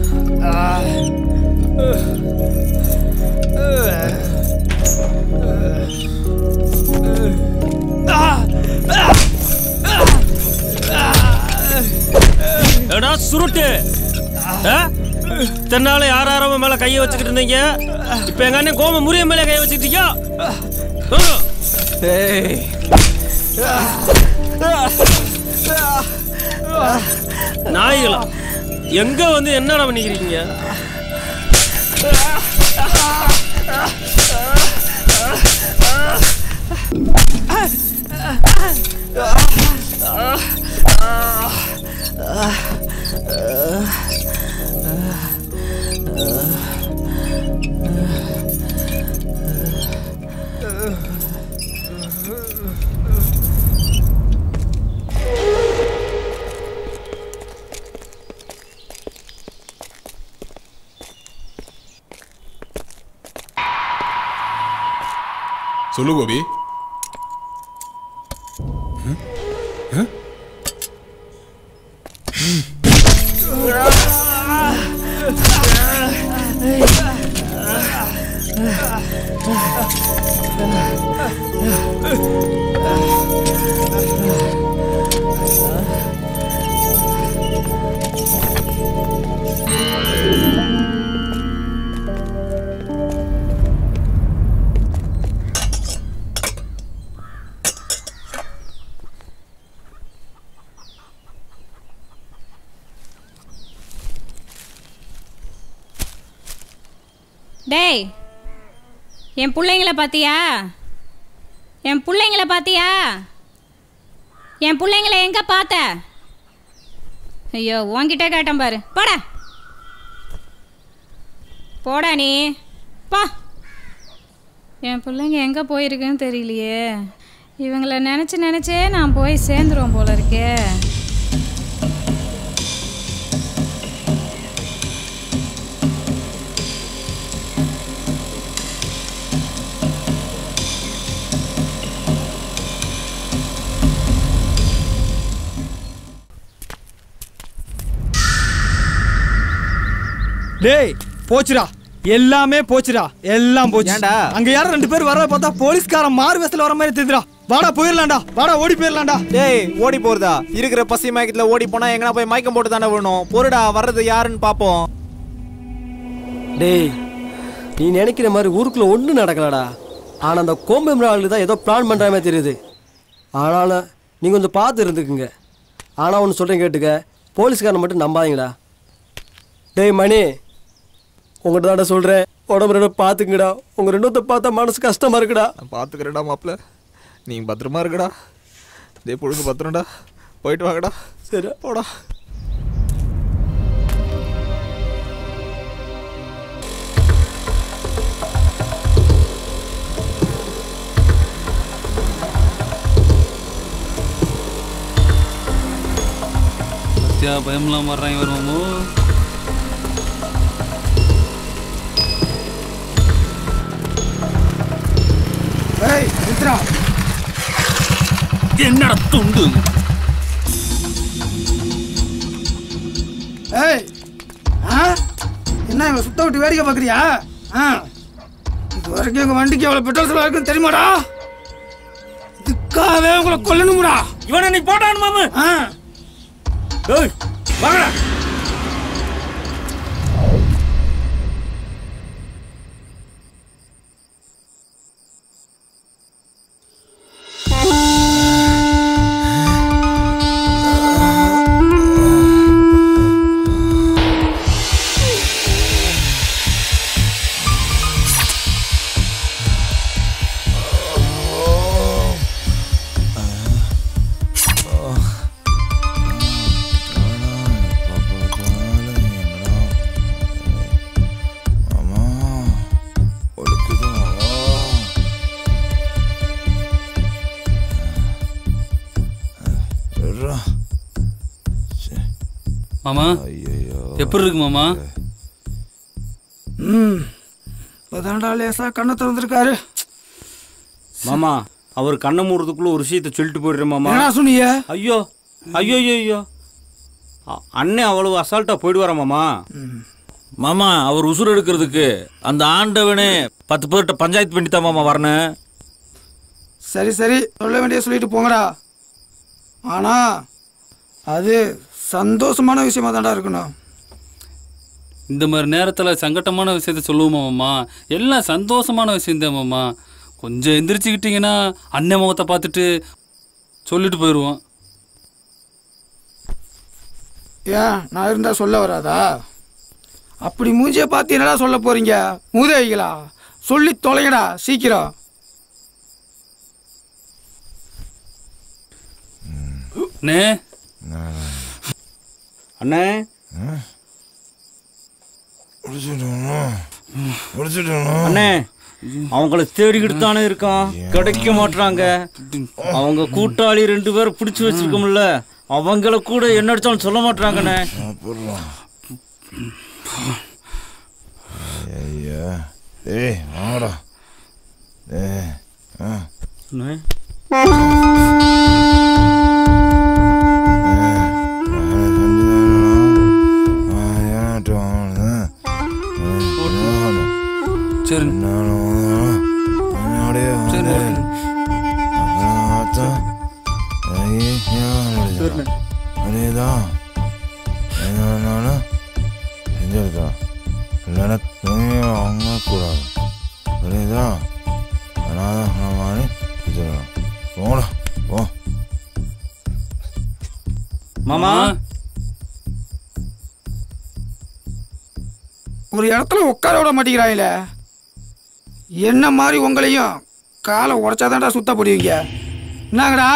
சுருட்டு ஆ? தென்னால யார் யாரோ மேல கையை வச்சுக்கிட்டு இருந்தீங்க இப்ப எங்க அண்ணன் கோம முறிய மேல கையை வச்சுக்கிட்டீங்க நாய்களா எங்க வந்து என்னடா பண்ணிக்கிறீங்க சொல்லு கோபி டேய் என் பிள்ளைங்கள பாத்தியா என் பிள்ளைங்கள பாத்தியா என் பிள்ளைங்கள எங்க பார்த்த ஐயோ உன்கிட்ட கேட்டேன் பாரு போடா போடா நீ பா என் பிள்ளைங்க எங்கே போயிருக்குன்னு தெரியலையே இவங்கள நினச்சி நினச்சே நான் போய் சேர்ந்துருவோம் போல இருக்கே டேய் போச்சுடா எல்லாமே போச்சுடா எல்லாம் போச்சு ஏன்டா? அங்க யாரும் ரெண்டு பேர் வர பார்த்தா போலீஸ்காரன் மாறு வேஷத்துல வர மாதிரி தெரியுதுடா வாடா போயிடலாம்டா வாடா ஓடி போயிடலாம்டா டேய் ஓடி போறதா இருக்கிற பசி மயக்கத்துல ஓடி போனா எங்கனா போய் மயக்கம் போட்டு தானே விடணும் பொருடா வர்றது யாருன்னு பாப்போம் டேய் நீ நினைக்கிற மாதிரி ஊருக்குள்ள ஒன்றும் நடக்கலடா ஆனால் அந்த கோம்பு ஆளு தான் ஏதோ பிளான் பண்ணுற மாதிரி தெரியுது ஆனாலும் நீ கொஞ்சம் பார்த்து இருந்துக்குங்க ஆனால் ஒன்று சொல்கிறேன் கேட்டுக்க போலீஸ்காரன் மட்டும் நம்பாதீங்கடா டேய் மணி உங்கள்கிட்ட தான்டா சொல்கிறேன் உடம்பு ரெண்டும் பார்த்துக்குங்கடா உங்கள் ரெண்டுத்தை பார்த்தா மனசு கஷ்டமாக இருக்குடா நான் பாத்துக்கிறேன்டா மாப்ள நீ பத்திரமா இருக்குடா டேய் பொழுது பத்திரம்டா போயிட்டு வாங்கடா சரி போடா சத்தியா பயம்லாம் வர்றாங்க வருவாமோ ஏய் நித்ரா என்னடா துண்டு ஏய் ஆ என்ன இவன் சுத்த விட்டு வேடிக்கை பார்க்குறியா ஆ இது வரைக்கும் எங்கள் வண்டிக்கு எவ்வளோ பெட்ரோல் செலவு இருக்குன்னு தெரியுமாடா இதுக்காகவே உங்களை கொல்லணும்டா இவனை நீ போட்டான் மாமு ஆ ஏய் வாங்கடா மாமா எப்படி இருக்கு மாமா ம் இப்போதான்டா லேசாக கண்ணை திறந்துருக்காரு மாமா அவர் கண்ணை மூடுறதுக்குள்ள ஒரு விஷயத்தை சொல்லிட்டு போயிடுறேன் மாமா என்னடா சொன்னீங்க ஐயோ ஐயோ ஐயோ ஐயோ அ- அண்ணன் அவ்வளவு அசால்ட்டா போயிடுவாரா மாமா மாமா அவர் உசுர் எடுக்கிறதுக்கு அந்த ஆண்டவனே பத்து பேர்கிட்ட பஞ்சாயத்து பண்ணி தான் மாமா வரணும் சரி சரி சொல்ல வேண்டிய சொல்லிட்டு போங்கடா ஆனா அது சந்தோஷமான விஷயமா தான்டா இருக்கணும் இந்த மாதிரி நேரத்தில் சங்கட்டமான விஷயத்த சொல்லுவோமா மாமா எல்லாம் சந்தோஷமான விஷயம் மாமா கொஞ்சம் எந்திரிச்சுக்கிட்டீங்கன்னா அண்ணன் முகத்தை பார்த்துட்டு சொல்லிட்டு போயிடுவோம் ஏன் நான் இருந்தா சொல்ல வராதா அப்படி மூஞ்சியை பார்த்து என்னடா சொல்ல போறீங்க மூதேவிகளா சொல்லி தொலைங்கடா சீக்கிரம் அண்ணே அண்ணே அண்ணே அவங்கள தேடிக்கிட்டு தானே இருக்கான் கிடைக்க மாட்றாங்க அவங்க கூட்டாளி ரெண்டு பேரை பிடிச்சு வச்சிருக்கோம்ல அவங்கள கூட என்ன அடிச்சாலும் சொல்ல மாட்றாங்கண்ணே ஐயா ஏய் வாங்கடா ஏய் ஆ அண்ணே சரி அதேதான் செஞ்சிருக்கா இல்லைன்னா துணியை வாங்கக்கூடாது புரியுதா அனாதான் மாதிரி செஞ்சிருக்கோம் போடா போ மாமா ஒரு இடத்துல உட்கார விட மாட்டேங்கிறாங்களே என்ன மாதிரி உங்களையும் காலை உடச்சாதான்டா சுத்த போடுவீங்க என்னங்கடா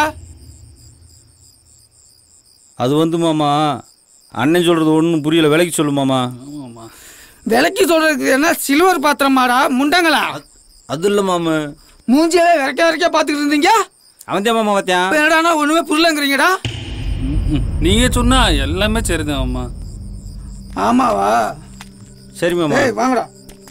அது வந்து மாமா அண்ணன் சொல்றது ஒன்றும் புரியல விலைக்கு சொல்லு மாமா விலைக்கு சொல்றதுக்கு என்ன சில்வர் பாத்திரமாடா முண்டங்களா அது இல்லை மாமா மூஞ்சியவே விரைக்க விரைக்க பார்த்துக்கிட்டு இருந்தீங்க அவன் தான் மாமா இப்ப பார்த்தியான் என்னடானா ஒண்ணுமே புரியலங்கிறீங்கடா நீங்க சொன்னா எல்லாமே சரிதான் அம்மா ஆமாவா சரி மாமா டேய் வாங்கடா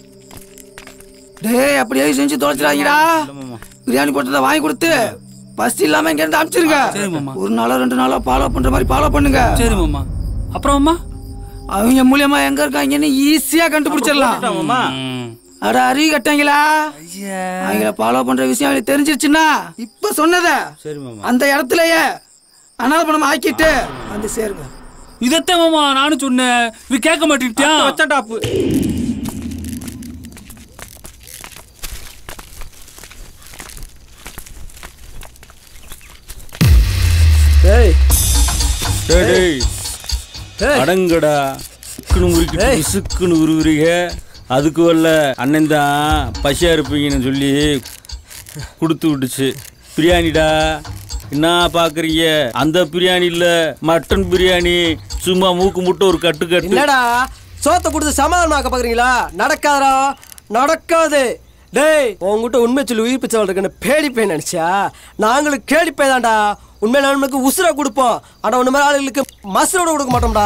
டேய் அப்படியே செஞ்சு தொலைச்சிடாங்கடா பிரியாணி போட்டதை வாங்கி கொடுத்து பஸ் இல்லாம இங்க இருந்து அனுப்பிச்சிருங்க ஒரு நாளோ ரெண்டு நாளோ ஃபாலோ பண்ற மாதிரி ஃபாலோ பண்ணுங்க சரி மாமா அப்புறம் அம்மா அவங்க மூலியமா எங்க இருக்காங்கன்னு ஈஸியா கண்டுபிடிச்சிடலாம் மாமா அட அறி கட்டாங்களா அவங்கள ஃபாலோ பண்ற விஷயம் அவங்களுக்கு தெரிஞ்சிருச்சுன்னா இப்ப சொன்னத சரி மாமா அந்த இடத்துலயே அனாத பணம் ஆக்கிட்டு வந்து சேருங்க இதத்தான் மாமா நானும் சொன்னேன் இது கேட்க மாட்டேன்ட்டியா வச்சாட்டாப்பு டேய் டேய் டேய் அடங்கடா சிக்குன்னு முறுக்கிட்டு சிக்குன்னு உருவுறீங்க அதுக்கு வரல அண்ணன் தான் பசியா இருப்பீங்கன்னு சொல்லி கொடுத்து விட்டுச்சு பிரியாணிடா என்ன பாக்குறீங்க அந்த பிரியாணி இல்ல மட்டன் பிரியாணி சும்மா மூக்கு முட்டை ஒரு கட்டு கட்டு என்னடா சோத்தை கொடுத்து சமாதானமாக்க பாக்குறீங்களா நடக்காதடா நடக்காது டேய் உங்ககிட்ட உண்மை சொல்லி உயிர் பிச்சை இருக்குன்னு பேடிப்பேன் நினைச்சா நாங்களும் கேடிப்பே தான்டா உண்மை நம்மளுக்கு உசுரை கொடுப்போம் ஆனா உண்மை மாதிரி ஆளுங்களுக்கு மசுரோட கொடுக்க மாட்டோம்டா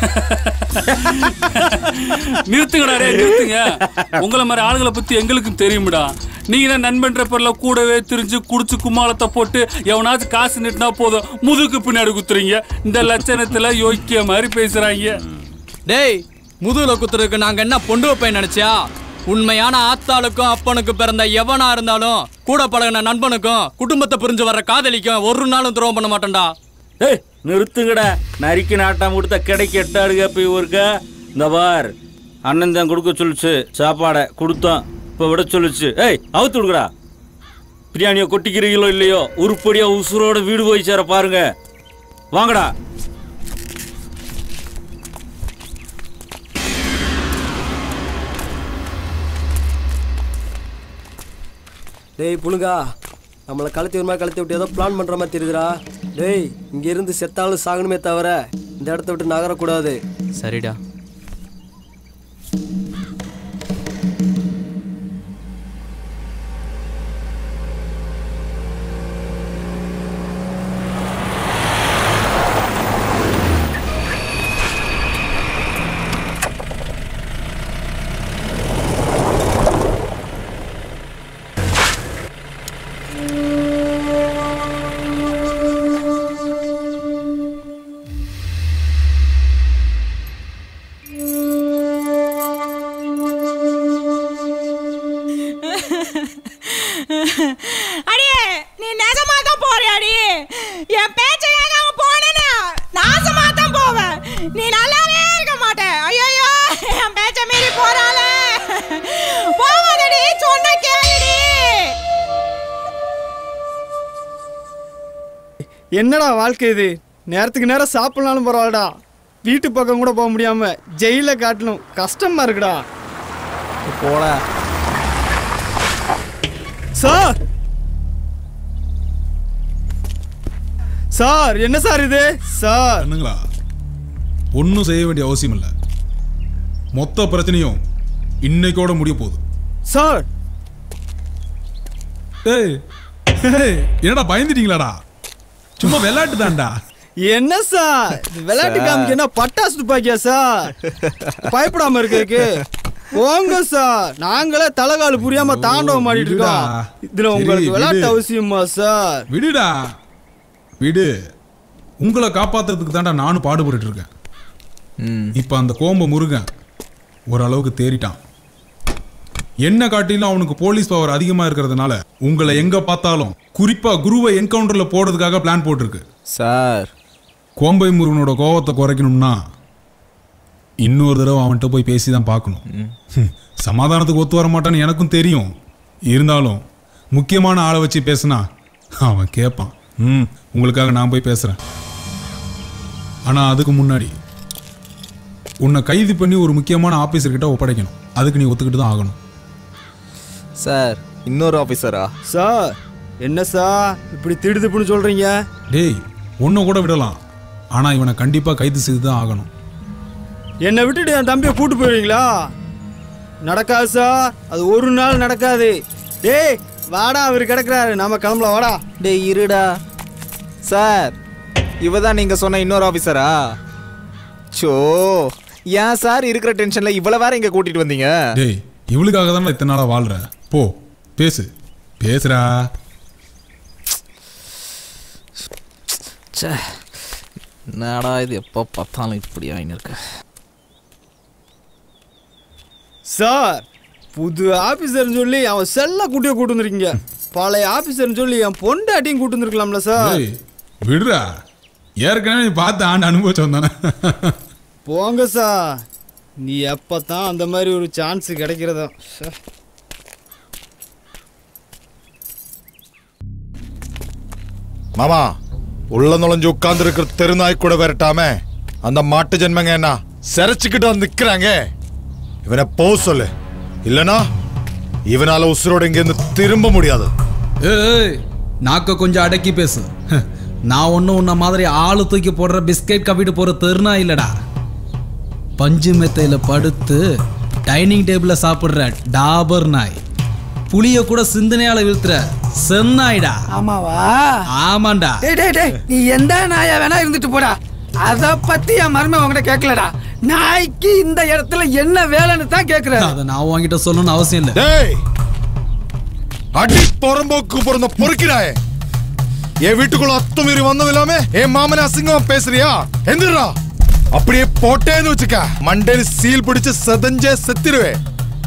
நிறுத்துங்கடா டேய் நிறுத்துங்க உங்களை மாதிரி ஆளுகளை பத்தி எங்களுக்கும் தெரியும்டா நீங்க தான் நண்பன்ற பேர்ல கூடவே திரிஞ்சு குடிச்சு கும்மாளத்தை போட்டு எவனாச்சும் காசு நிட்டுனா போதும் முதுகுக்கு பின்னாடி குத்துறீங்க இந்த லட்சணத்துல யோக்கிய மாதிரி பேசுறாங்க டேய் முதுகுல குத்துறதுக்கு நாங்க என்ன பொண்டு வைப்பேன் நினைச்சியா உண்மையான ஆத்தாளுக்கும் அப்பனுக்கும் பிறந்த எவனா இருந்தாலும் கூட பழகின நண்பனுக்கும் குடும்பத்தை புரிஞ்சு வர்ற காதலிக்கும் ஒரு நாளும் துரோகம் பண்ண மாட்டேன்டா ஏய் நிறுத்துங்கடா நரிக்கு நாட்டாம கொடுத்தா கிடைக்க எட்டாடுக போய் ஒருக்க இந்த பார் அண்ணன் தான் கொடுக்க சொல்லுச்சு சாப்பாடை கொடுத்தோம் இப்போ விட சொல்லுச்சு ஏய் அவுத்து விடுங்கடா பிரியாணியை கொட்டிக்கிறீங்களோ இல்லையோ உருப்படியா உசுரோட வீடு போய் சேர பாருங்க வாங்கடா டேய் புழுங்கா நம்மளை கழுத்தி ஒரு மாதிரி கழுத்தி விட்டு ஏதோ பிளான் பண்ற மாதிரி தெரியுதுடா டேய் இங்க இருந்து செத்தாலும் சாகணுமே தவிர இந்த இடத்த விட்டு நகரக்கூடாது சரிடா என்னடா வாழ்க்கை இது நேரத்துக்கு நேரம் சாப்பிடலாலும் பரவாயில்லடா வீட்டு பக்கம் கூட போக முடியாம ஜெயில காட்டணும் கஷ்டமா இருக்குடா போட சார் சார் என்ன சார் இது சார் என்னங்களா ஒன்றும் செய்ய வேண்டிய அவசியம் இல்லை மொத்த பிரச்சனையும் இன்னைக்கோட முடிய போகுது சார் ஏய் ஏய், என்னடா பயந்துட்டீங்களாடா சும்மா விளையாட்டு தான்டா என்ன சார் இது விளையாட்டு சார். காமிக்கு என்ன பட்டாசு துப்பாக்கியா சார் பயப்படாம இருக்கறதுக்கு போங்க சார் நாங்களே தலைகால் புரியாம தாண்டவம் ஆடிட்டு இருக்கோம் விடுடா. இதுல உங்களுக்கு சரி, விளையாட்டு விடு. அவசியமா சார் விடுடா விடு உங்களை காப்பாத்துறதுக்கு தான்டா நானும் பாடுபட்டு இருக்கேன் இப்போ அந்த கோம்ப முருகன் ஓரளவுக்கு தேறிட்டான் என்ன காட்டிலும் அவனுக்கு போலீஸ் பவர் அதிகமா இருக்கிறதுனால உங்களை எங்க பார்த்தாலும் குறிப்பா குருவை என்கவுண்டர்ல போடுறதுக்காக பிளான் போட்டிருக்கு சார் கோம்பை முருகனோட கோவத்தை குறைக்கணும்னா இன்னொரு தடவை அவன்கிட்ட போய் பேசி தான் பார்க்கணும் ஹம், சமாதானத்துக்கு ஒத்து வர மாட்டான்னு எனக்கும் தெரியும் இருந்தாலும் முக்கியமான ஆளை வச்சு பேசுனா அவன் கேட்பான் ம் உங்களுக்காக நான் போய் பேசுகிறேன் ஆனால் அதுக்கு முன்னாடி உன்னை கைது பண்ணி ஒரு முக்கியமான ஆஃபீஸர்கிட்ட ஒப்படைக்கணும் அதுக்கு நீ ஒத்துக்கிட்டு தான் ஆகணும் சார் இன்னொரு ஆஃபீஸரா சார் என்ன சார் இப்படி திடுதிப்புன்னு சொல்றீங்க டேய் உன்னை கூட விடலாம் ஆனால் இவனை கண்டிப்பாக கைது செய்து தான் ஆகணும் என்னை விட்டுட்டு என் தம்பியை கூட்டு போயிருவீங்களா நடக்காது சார் அது ஒரு நாள் நடக்காது டேய் வாடா அவர் கிடக்குறாரு நாம கிளம்பலாம் வாடா டேய் இருடா சார் இவ தான் நீங்க சொன்ன இன்னொரு ஆஃபீஸரா சோ ஏன் சார் இருக்கிற டென்ஷன்ல இவ்வளவு வேற இங்க கூட்டிட்டு வந்தீங்க டேய் இவளுக்காக தான் இத்தனை நாளாக வாழ்ற போ பேசு பேசுடா ச்சே என்னடா இது எப்போ பார்த்தாலும் இப்படி ஆயின்னு இருக்கு சார் புது ஆபீசர்னு சொல்லி அவன் செல்ல குட்டியை கூட்டு வந்திருக்கீங்க பழைய ஆபீசர்னு சொல்லி என் பொண்டாட்டியும் கூட்டு வந்திருக்கலாம்ல சார் டேய் விடுடா ஏற்கனவே நீ பார்த்து ஆண்டு அனுபவிச்சோம் தானே போங்க சார் நீ எப்போ தான் அந்த மாதிரி ஒரு சான்ஸ் கிடைக்கிறதோ ச்சே. மாமா உள்ள நுழைஞ்சு உட்கார்ந்து இருக்கிற தெருநாய் கூட விரட்டாம அந்த மாட்டு ஜென்மங்க என்ன சிரைச்சுக்கிட்டு வந்து நிக்கிறாங்க இவனை போக சொல்லு இல்லனா இவனால உசுரோட இங்க இருந்து திரும்ப முடியாது ஏய் நாக்க கொஞ்சம் அடக்கி பேசு நான் ஒன்றும் உன்ன மாதிரி ஆளு தூக்கி போடுற பிஸ்கெட் கவிட்டு போகிற தெருனா இல்லடா பஞ்சு மெத்தையில் படுத்து டைனிங் டேபிளில் சாப்பிட்ற டாபர் நாய் புளிய கூட சிந்தனையால வீழ்த்துற சென்னாய்டா ஆமாவா ஆமாண்டா டேய் டேய் டேய் நீ எந்த நாயா வேணா இருந்துட்டு போடா அத பத்தி என் மருமை உங்ககிட்ட கேட்கலடா நாய்க்கு இந்த இடத்துல என்ன வேலைன்னு தான் கேக்குறேன் அதை நான் உன்கிட்ட சொல்லணும்னு அவசியம் இல்லை டேய் அடி பொறம்போக்கு பிறந்த பொறுக்கிறாயே என் வீட்டுக்குள்ள அத்துமீறி வந்தோம் இல்லாம என் மாமனை அசிங்கமா பேசுறியா எந்திரா அப்படியே போட்டேன்னு வச்சுக்க மண்டையில சீல் பிடிச்சு செதஞ்சே செத்திருவேன்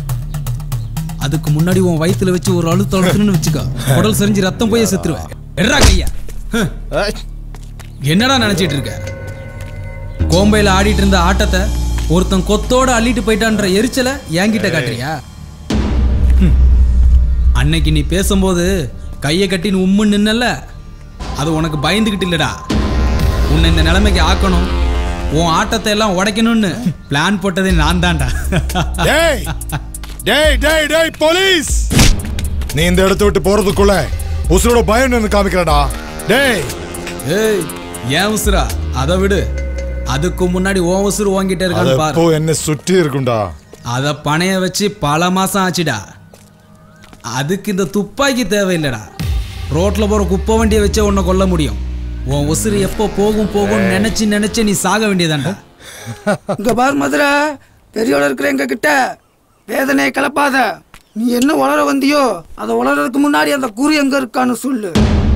அதுக்கு முன்னாடி உன் வயித்துல வச்சு ஒரு அழுத்த அழுத்தணும்னு வச்சுக்கோ உடல் செறிஞ்சு ரத்தம் போய் செத்துருவேன் எட்ரா கையா ஹ். என்னடா நினைச்சிட்டு இருக்க கோம்பையில ஆடிட்டு இருந்த ஆட்டத்தை ஒருத்தன் கொத்தோட அள்ளிட்டு போயிட்டான்ற எரிச்சலை என்கிட்ட காட்டுறியா ஹம். அன்னைக்கு நீ பேசும்போது கையை கட்டின்னு உம்மு நின்னல அது உனக்கு பயந்துகிட்டு இல்லடா உன்னை இந்த நிலைமைக்கு ஆக்கணும் உன் ஆட்டத்தை எல்லாம் உடைக்கணும்னு பிளான் போட்டதே நான் தான்டா டேய் டேய் டேய் டேய் போலீஸ் நீ இந்த இடத்த விட்டு போறதுக்குள்ள உசுரோட பயம் நின்னு காமிக்கிறடா டேய் ஏய் ஏன் உசுரா அதை விடு அதுக்கு முன்னாடி ஓ உசுறு வாங்கிட்டே அது இருக்கான்னு எப்போ பாரு என்ன சுற்றி இருக்கும்டா அதை பணைய வச்சு பல மாசம் ஆச்சுடா அதுக்கு இந்த துப்பாக்கி தேவையில்லடா ரோட்ல போற குப்பை வண்டியை வச்சே உன்னை கொல்ல முடியும் உன் உசுறு எப்போ போகும் போகும் நினைச்சு நினைச்சு நீ சாக வேண்டியதாண்டா இங்க பார் மதுரை பெரியோட இருக்கிற எங்க கிட்ட வேதனையை கலப்பாத நீ என்ன உளர வந்தியோ அதை உளறதுக்கு முன்னாடி அந்த குறி எங்க இருக்கான்னு சொல்லு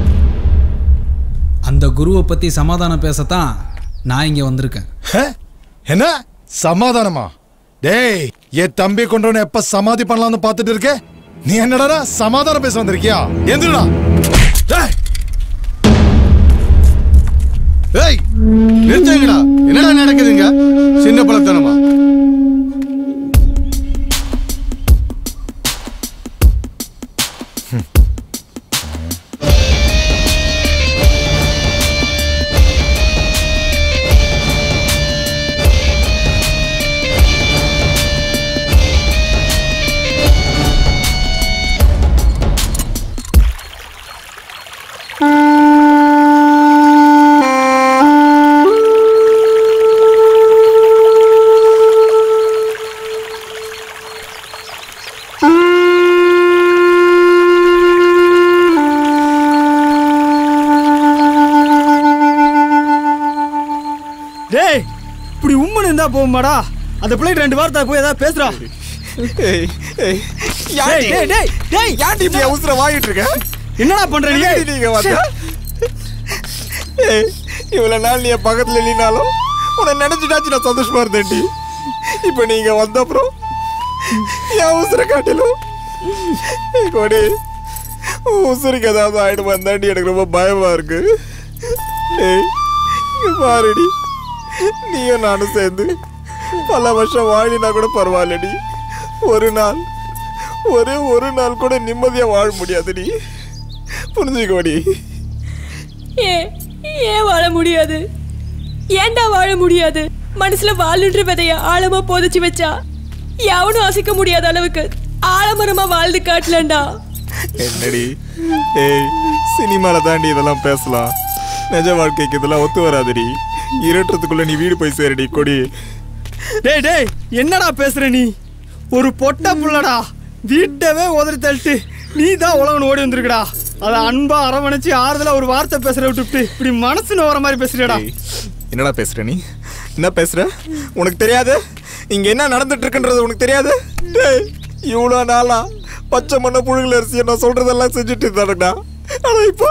அந்த குருவை பத்தி சமாதானம் பேசத்தான் நான் இங்க வந்திருக்கேன் என்ன சமாதானமா டேய் என் தம்பி கொண்டவன எப்ப சமாதி பண்ணலாம்னு பார்த்துட்டு இருக்க நீ என்னடா சமாதானம் பேச வந்திருக்கியா எந்திரடா டேய் ஏய் நிறுத்துங்கடா என்னடா நடக்குதுங்க சின்ன பழத்தனமா இப்படி உம்மன் இருந்தா போகுமாடா அந்த பிள்ளைக்கு ரெண்டு வார்த்தை போய் ஏதாவது பேசுறா ஏய், ஏய், டேய், டேய், டேய், டேய். ஏன்டி இப்படி அவசர வாங்கிட்டு இருக்க என்னடா பண்ற நீ? எங்கடி நீங்க வந்த ஏய், இவ்வளவு நாள் நீ என் பக்கத்துல இல்லைனாலும் உன்னை நினைச்சுட்டாச்சு நான் சந்தோஷமா இருந்தேன்டி இப்ப நீங்க வந்த அப்புறம் என் அவசர காட்டிலும் ஏய், கொடி உன் உசுருக்கு ஏதாவது ஆயிடுமா இருந்தாண்டி எனக்கு ரொம்ப பயமா இருக்கு ஏய் இங்க பாருடி நீயும் நானும் சேர்ந்து பல வருஷம் வாழினா கூட பரவாயில்லடி ஒரு நாள் ஒரே ஒரு நாள் கூட நிம்மதியா வாழ முடியாதுடி புரிஞ்சுக்கோடி ஏன் ஏன் வாழ முடியாது ஏன்டா வாழ முடியாது மனசுல வாழுன்ற விதைய ஆழமா புதைச்சு வச்சா எவனும் அசைக்க முடியாத அளவுக்கு ஆலமரமா வாழ்ந்து காட்டலண்டா என்னடி ஏய் சினிமால தாண்டி இதெல்லாம் பேசலாம் நிஜ வாழ்க்கைக்கு இதெல்லாம் ஒத்து வராதுடி இருட்டுறதுக்குள்ள நீ வீடு போய் சேரடி கொடி டேய் டேய் என்னடா பேசுற நீ ஒரு பொட்ட புள்ளடா வீட்டவே உதறி தள்ளிட்டு நீ தான் உலகன்னு ஓடி வந்திருக்கடா அதை அன்பா அரவணைச்சு ஆறுதலா ஒரு வார்த்தை பேசுற விட்டுவிட்டு இப்படி மனசு வர மாதிரி பேசுறியடா என்னடா பேசுற நீ என்ன பேசுற உனக்கு தெரியாது இங்க என்ன நடந்துட்டு இருக்குன்றது உனக்கு தெரியாது டேய் இவ்வளோ நாளா பச்சை மண்ண புழுங்கல் அரிசியை நான் சொல்றதெல்லாம் செஞ்சுட்டு இருந்தாடா ஆனா இப்போ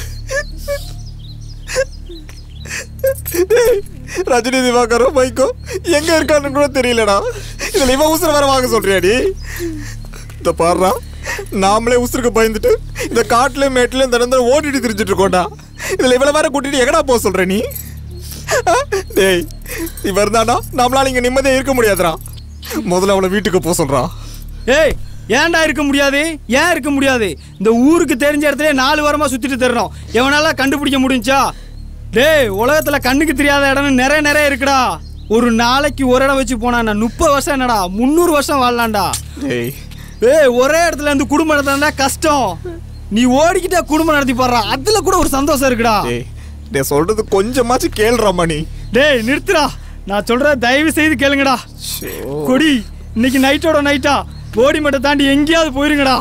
டேய், ரஜினி திவாகரும் மைக்கோ எங்க இருக்கான்னு கூட தெரியலடா இதுல இவன் உசுர வேற வாங்க சொல்றியாடி இந்த பாடுறா நாமளே உசுருக்கு பயந்துட்டு இந்த காட்டுல மேட்டுல இந்த இடத்துல ஓட்டிட்டு திரிஞ்சிட்டு இருக்கோம்டா இதுல இவ்வளவு வேற கூட்டிட்டு எங்கடா போக சொல்ற நீ ஆ? டேய் இவ இருந்தானா நம்மளால இங்க நிம்மதியா இருக்க முடியாதுடா முதல்ல அவளை வீட்டுக்கு போக சொல்றான் ஏய் ஏன்டா இருக்க முடியாது ஏன் இருக்க முடியாது இந்த ஊருக்கு தெரிஞ்ச இடத்துல நாலு வாரமா சுத்திட்டு தர்றோம் எவனால கண்டுபிடிக்க முடிஞ்சா டேய் உலகத்துல கண்ணுக்கு தெரியாத இடம் நிறைய நிறைய இருக்குடா ஒரு நாளைக்கு ஒரு இடம் வச்சு போனா நான் முப்பது வருஷம் என்னடா முந்நூறு வருஷம் வாழலாம்டா டேய் ஏய் ஒரே இடத்துல இருந்து குடும்பம் நடத்தினா கஷ்டம் நீ ஓடிக்கிட்டே குடும்பம் நடத்தி பாடுறா அதுல கூட ஒரு சந்தோஷம் இருக்குடா டேய் டேய் சொல்றது கொஞ்சமாச்சும் கேளுடா மணி டேய் நிறுத்துடா நான் சொல்ற தயவு செய்து கேளுங்கடா கொடி இன்னைக்கு நைட்டோட நைட்டா போடி மட்டும் தாண்டி எங்கேயாவது போயிருங்கடா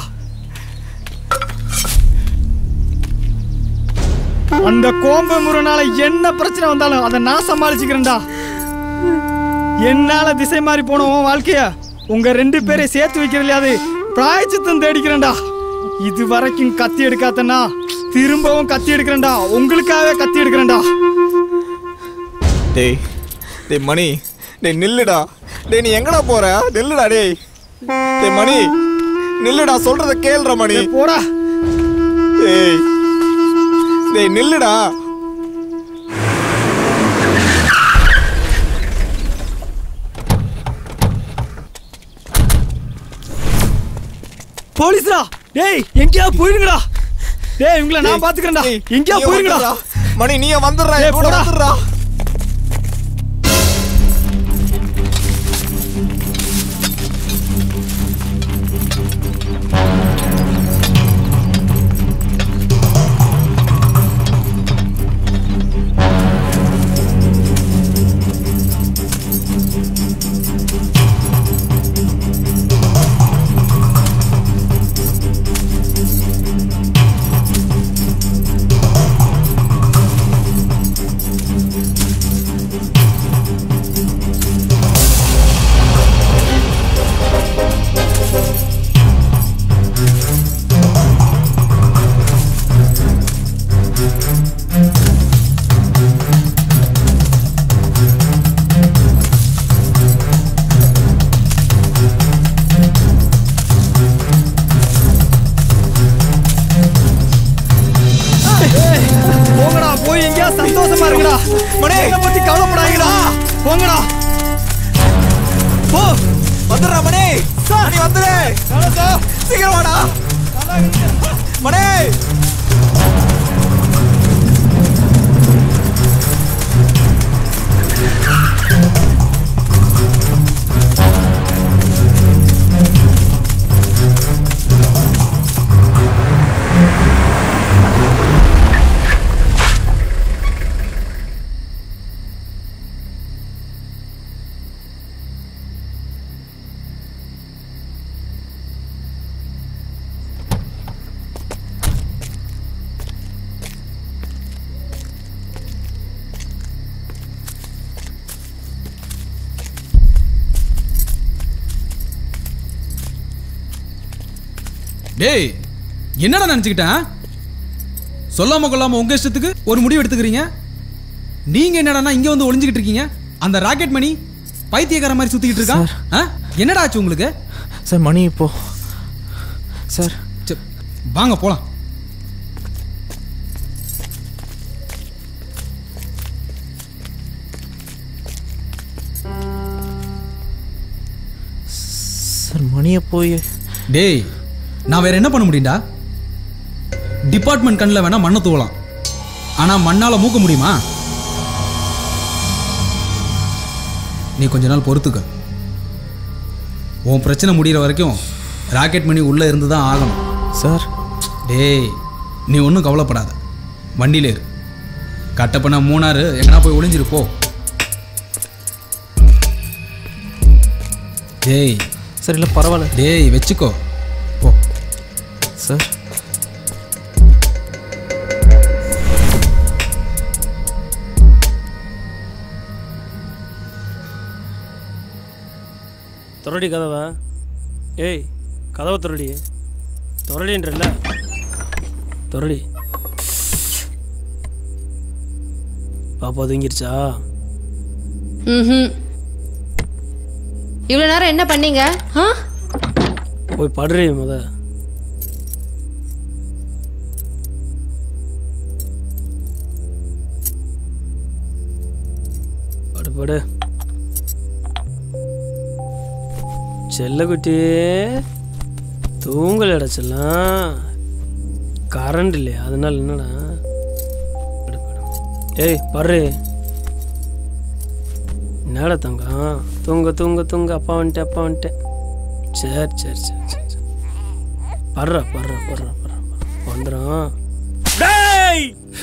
அந்த கோம்ப முருனால என்ன பிரச்சனை வந்தாலும் அதை நான் சமாளிச்சுக்கிறேன்டா என்னால திசை மாறி போன உன் வாழ்க்கைய உங்க ரெண்டு பேரை சேர்த்து வைக்கிறதுலையாவது பிராயச்சித்தம் தேடிக்கிறேன்டா இது வரைக்கும் கத்தி எடுக்காதனா திரும்பவும் கத்தி எடுக்கிறேன்டா உங்களுக்காகவே கத்தி எடுக்கிறேன்டா டேய் டேய் மணி டேய் நில்லுடா டேய் நீ எங்கடா போற நில்லுடா டேய் டேய் மணி நில்லுடா சொல்றத கேளுடா மணி போடா டேய் டேய் நில்லுடா போலீஸ்டா டேய் எங்கேயாவது போயிருங்கடா டேய் இவங்கள நான் பாத்துக்கிறேன்டா எங்கேயாவது போயிருங்கடா மணி நீ வந்துடுறா டேய், என் கூட போடா. வந்துடுறா ஏய், போங்கடா போய் எங்கேயா சந்தோஷமா இருக்குடா மணி இதை பத்தி கவலைப்படாதீங்கடா போங்கடா போ வந்துடுறா மணி மணி வந்துடு சீக்கிரம் வாடா மணி டேய் என்னடா நினச்சிக்கிட்டேன் சொல்லாம கொள்ளாம உங்க இஷ்டத்துக்கு ஒரு முடிவு எடுத்துக்கிறீங்க நீங்க என்னடான்னா இங்க வந்து ஒளிஞ்சுக்கிட்டு இருக்கீங்க அந்த ராக்கெட் மணி பைத்தியக்கார மாதிரி சுத்திக்கிட்டு இருக்கான் ஆ? என்னடா ஆச்சு உங்களுக்கு சார் மணி இப்போ சார் வாங்க போலாம் சார் மணியை போய் டேய் நான் வேற என்ன பண்ண முடியும்டா டிபார்ட்மெண்ட் கண்ணில் வேணா மண்ணை தூவலாம் ஆனா மண்ணால மூக்க முடியுமா நீ கொஞ்ச நாள் பொறுத்துக்க உன் பிரச்சனை முடிகிற வரைக்கும் ராக்கெட் மணி உள்ளே இருந்து தான் ஆகணும் சார் டேய் நீ ஒன்றும் கவலைப்படாத வண்டியில இரு கட்டப்பண்ண மூணாறு எங்கனா போய் ஒளிஞ்சிரு போ டேய் சார் இல்லை பரவாயில்ல டேய் வச்சுக்கோ போ சார் துறடி கதவை ஏய் கதவை துறடி துறடின்றல்ல துறடி பாப்பா தூங்கிருச்சா ம் இவ்வளோ நேரம் என்ன பண்ணீங்க ஆ போய் படுறி முத படு படு செல்லக்குட்டி தூங்கலடா செல்லம் கரண்ட் இல்லையா அதனால என்னடா படு, படு. ஏய் படுறி என்னடா தங்கம் தூங்க தூங்க தூங்க அப்பா வந்துட்டேன் அப்பா வந்துட்டேன் சரி சரி சரி சரி சரி. படுறா படுறா படுறா படுறா வந்துடும் டேய்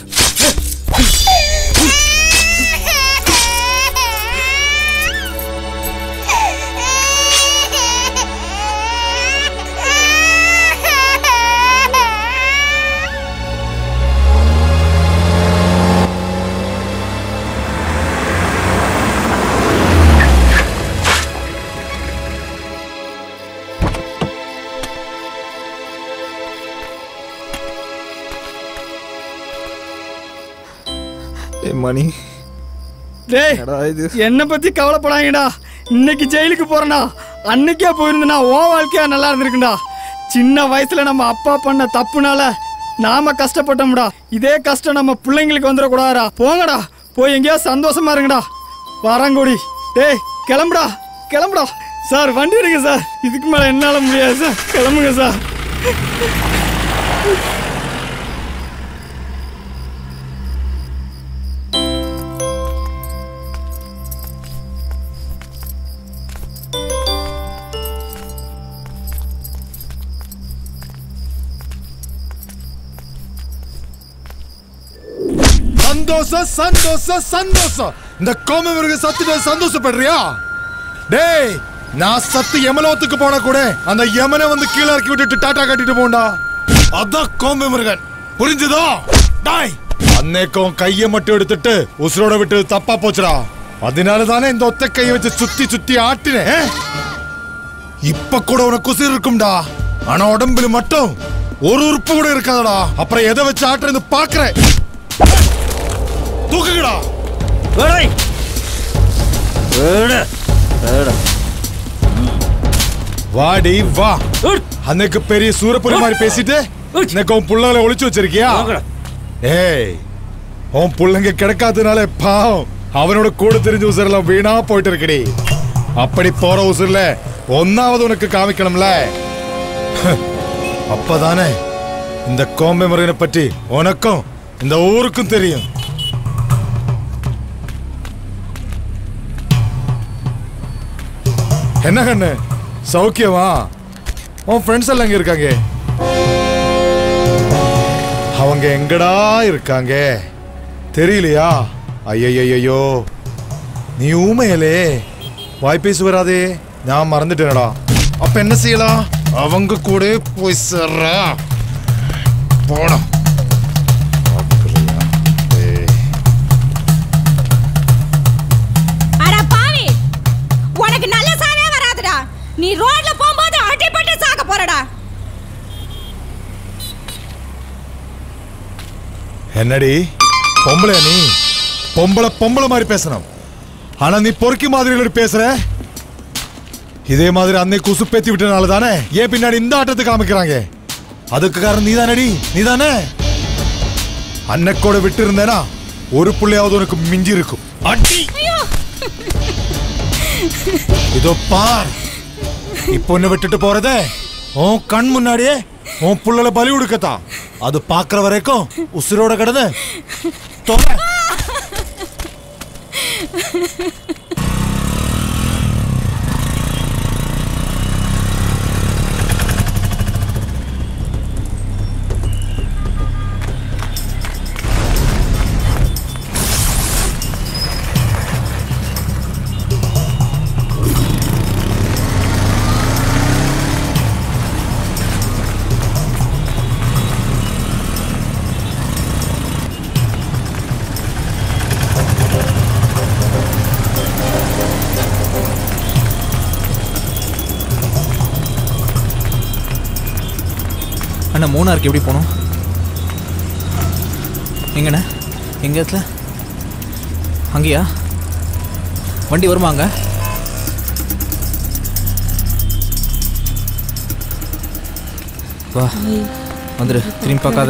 மணி டேய் என்னை பத்தி கவலைப்படாங்கடா இன்னைக்கு ஜெயிலுக்கு போறேன்டா அன்னைக்கே போயிருந்தனா உன் வாழ்க்கையா நல்லா இருந்திருக்குண்டா சின்ன வயசுல நம்ம அப்பா பண்ண தப்புனால நாம கஷ்டப்பட்டோம்டா இதே கஷ்டம் நம்ம பிள்ளைங்களுக்கு வந்துடக்கூடாதா போங்கடா போய் எங்கேயோ சந்தோஷமா இருங்கடா வரங்கோடி டேய் கிளம்புடா கிளம்புடா சார் வண்டி எடுங்க சார் இதுக்கு மேல என்னால முடியாது சார் கிளம்புங்க சார் சந்தோஷம் சந்தோஷம் சந்தோஷம் இந்த கோம மிருக சத்துட்டு சந்தோஷப்படுறியா டேய் நான் சத்து யமலோகத்துக்கு போன கூட அந்த யமனை வந்து கீழே இறக்கி விட்டுட்டு டாட்டா கட்டிட்டு போண்டா அதான் கோம்பு முருகன் புரிஞ்சுதோ டாய் அன்னைக்கும் கையை மட்டும் எடுத்துட்டு உசுரோட விட்டு தப்பா போச்சுடா அதனால தானே இந்த ஒத்த கையை வச்சு சுத்தி சுத்தி ஆட்டினேன் இப்ப கூட உனக்கு உசிர் இருக்கும்டா ஆனா உடம்புல மட்டும் ஒரு உறுப்பு கூட இருக்காதடா அப்புறம் எதை வச்சு ஆட்டுறது பாக்குறேன் தூக்குங்கடா வாடி வா அன்னைக்கு பெரிய சூரப்புரி மாதிரி பேசிட்டு இன்னைக்கு உன் புள்ளங்களை ஒளிச்சு வச்சிருக்கியா ஏய் உன் புள்ளைங்க கிடைக்காதனால பாவம் அவனோட கூட தெரிஞ்ச உசுரெல்லாம் வீணா போயிட்டு இருக்கடி அப்படி போற உசுர்ல ஒன்னாவது உனக்கு காமிக்கணும்ல அப்பதானே இந்த கோம்பை முருகனை பற்றி உனக்கும் இந்த ஊருக்கும் தெரியும் என்ன கண்ணு சௌக்கியமா உன் ஃப்ரெண்ட்ஸ் எல்லாம் எங்க இருக்காங்க அவங்க எங்கடா இருக்காங்க தெரியலையா ஐயையோ நீ ஊமையலே வாய் பேசி வராதே நான் மறந்துட்டேனடா அப்ப என்ன செய்யலாம் அவங்க கூட போய் சேர்ற போடா அட பாவி உனக்கு நல்ல சாவே வராதுடா நீ ரோட்ல போகும்போது அடிபட்டு சாக போறடா என்னடி பொம்பளை நீ பொம்பளை பொம்பளை மாதிரி பேசணும் ஆனா நீ பொறுக்கி மாதிரி இல்லடி பேசுற இதே மாதிரி அன்னை குசு பேத்தி விட்டனால தானே ஏன் பின்னாடி இந்த ஆட்டத்தை காமிக்கிறாங்க அதுக்கு காரணம் நீதானடி நீதானே அன்னைக்கோட விட்டு இருந்தேனா ஒரு புள்ளையாவது உனக்கு மிஞ்சி இருக்கும் அடி இதோ பார் இப்போ ஒன்னு விட்டுட்டு போறதே உன் கண் முன்னாடியே உன் புள்ளல பலி கொடுக்கத்தான் அது பாக்குற வரைக்கும் உசுரோட கிடந்து தொலை அண்ணா மூணாருக்கு எப்படி போகணும் எங்கண்ணே எங்க இடத்துல அங்கேயா வண்டி வருமா அங்க வா வந்துரு திரும்பி பார்க்காத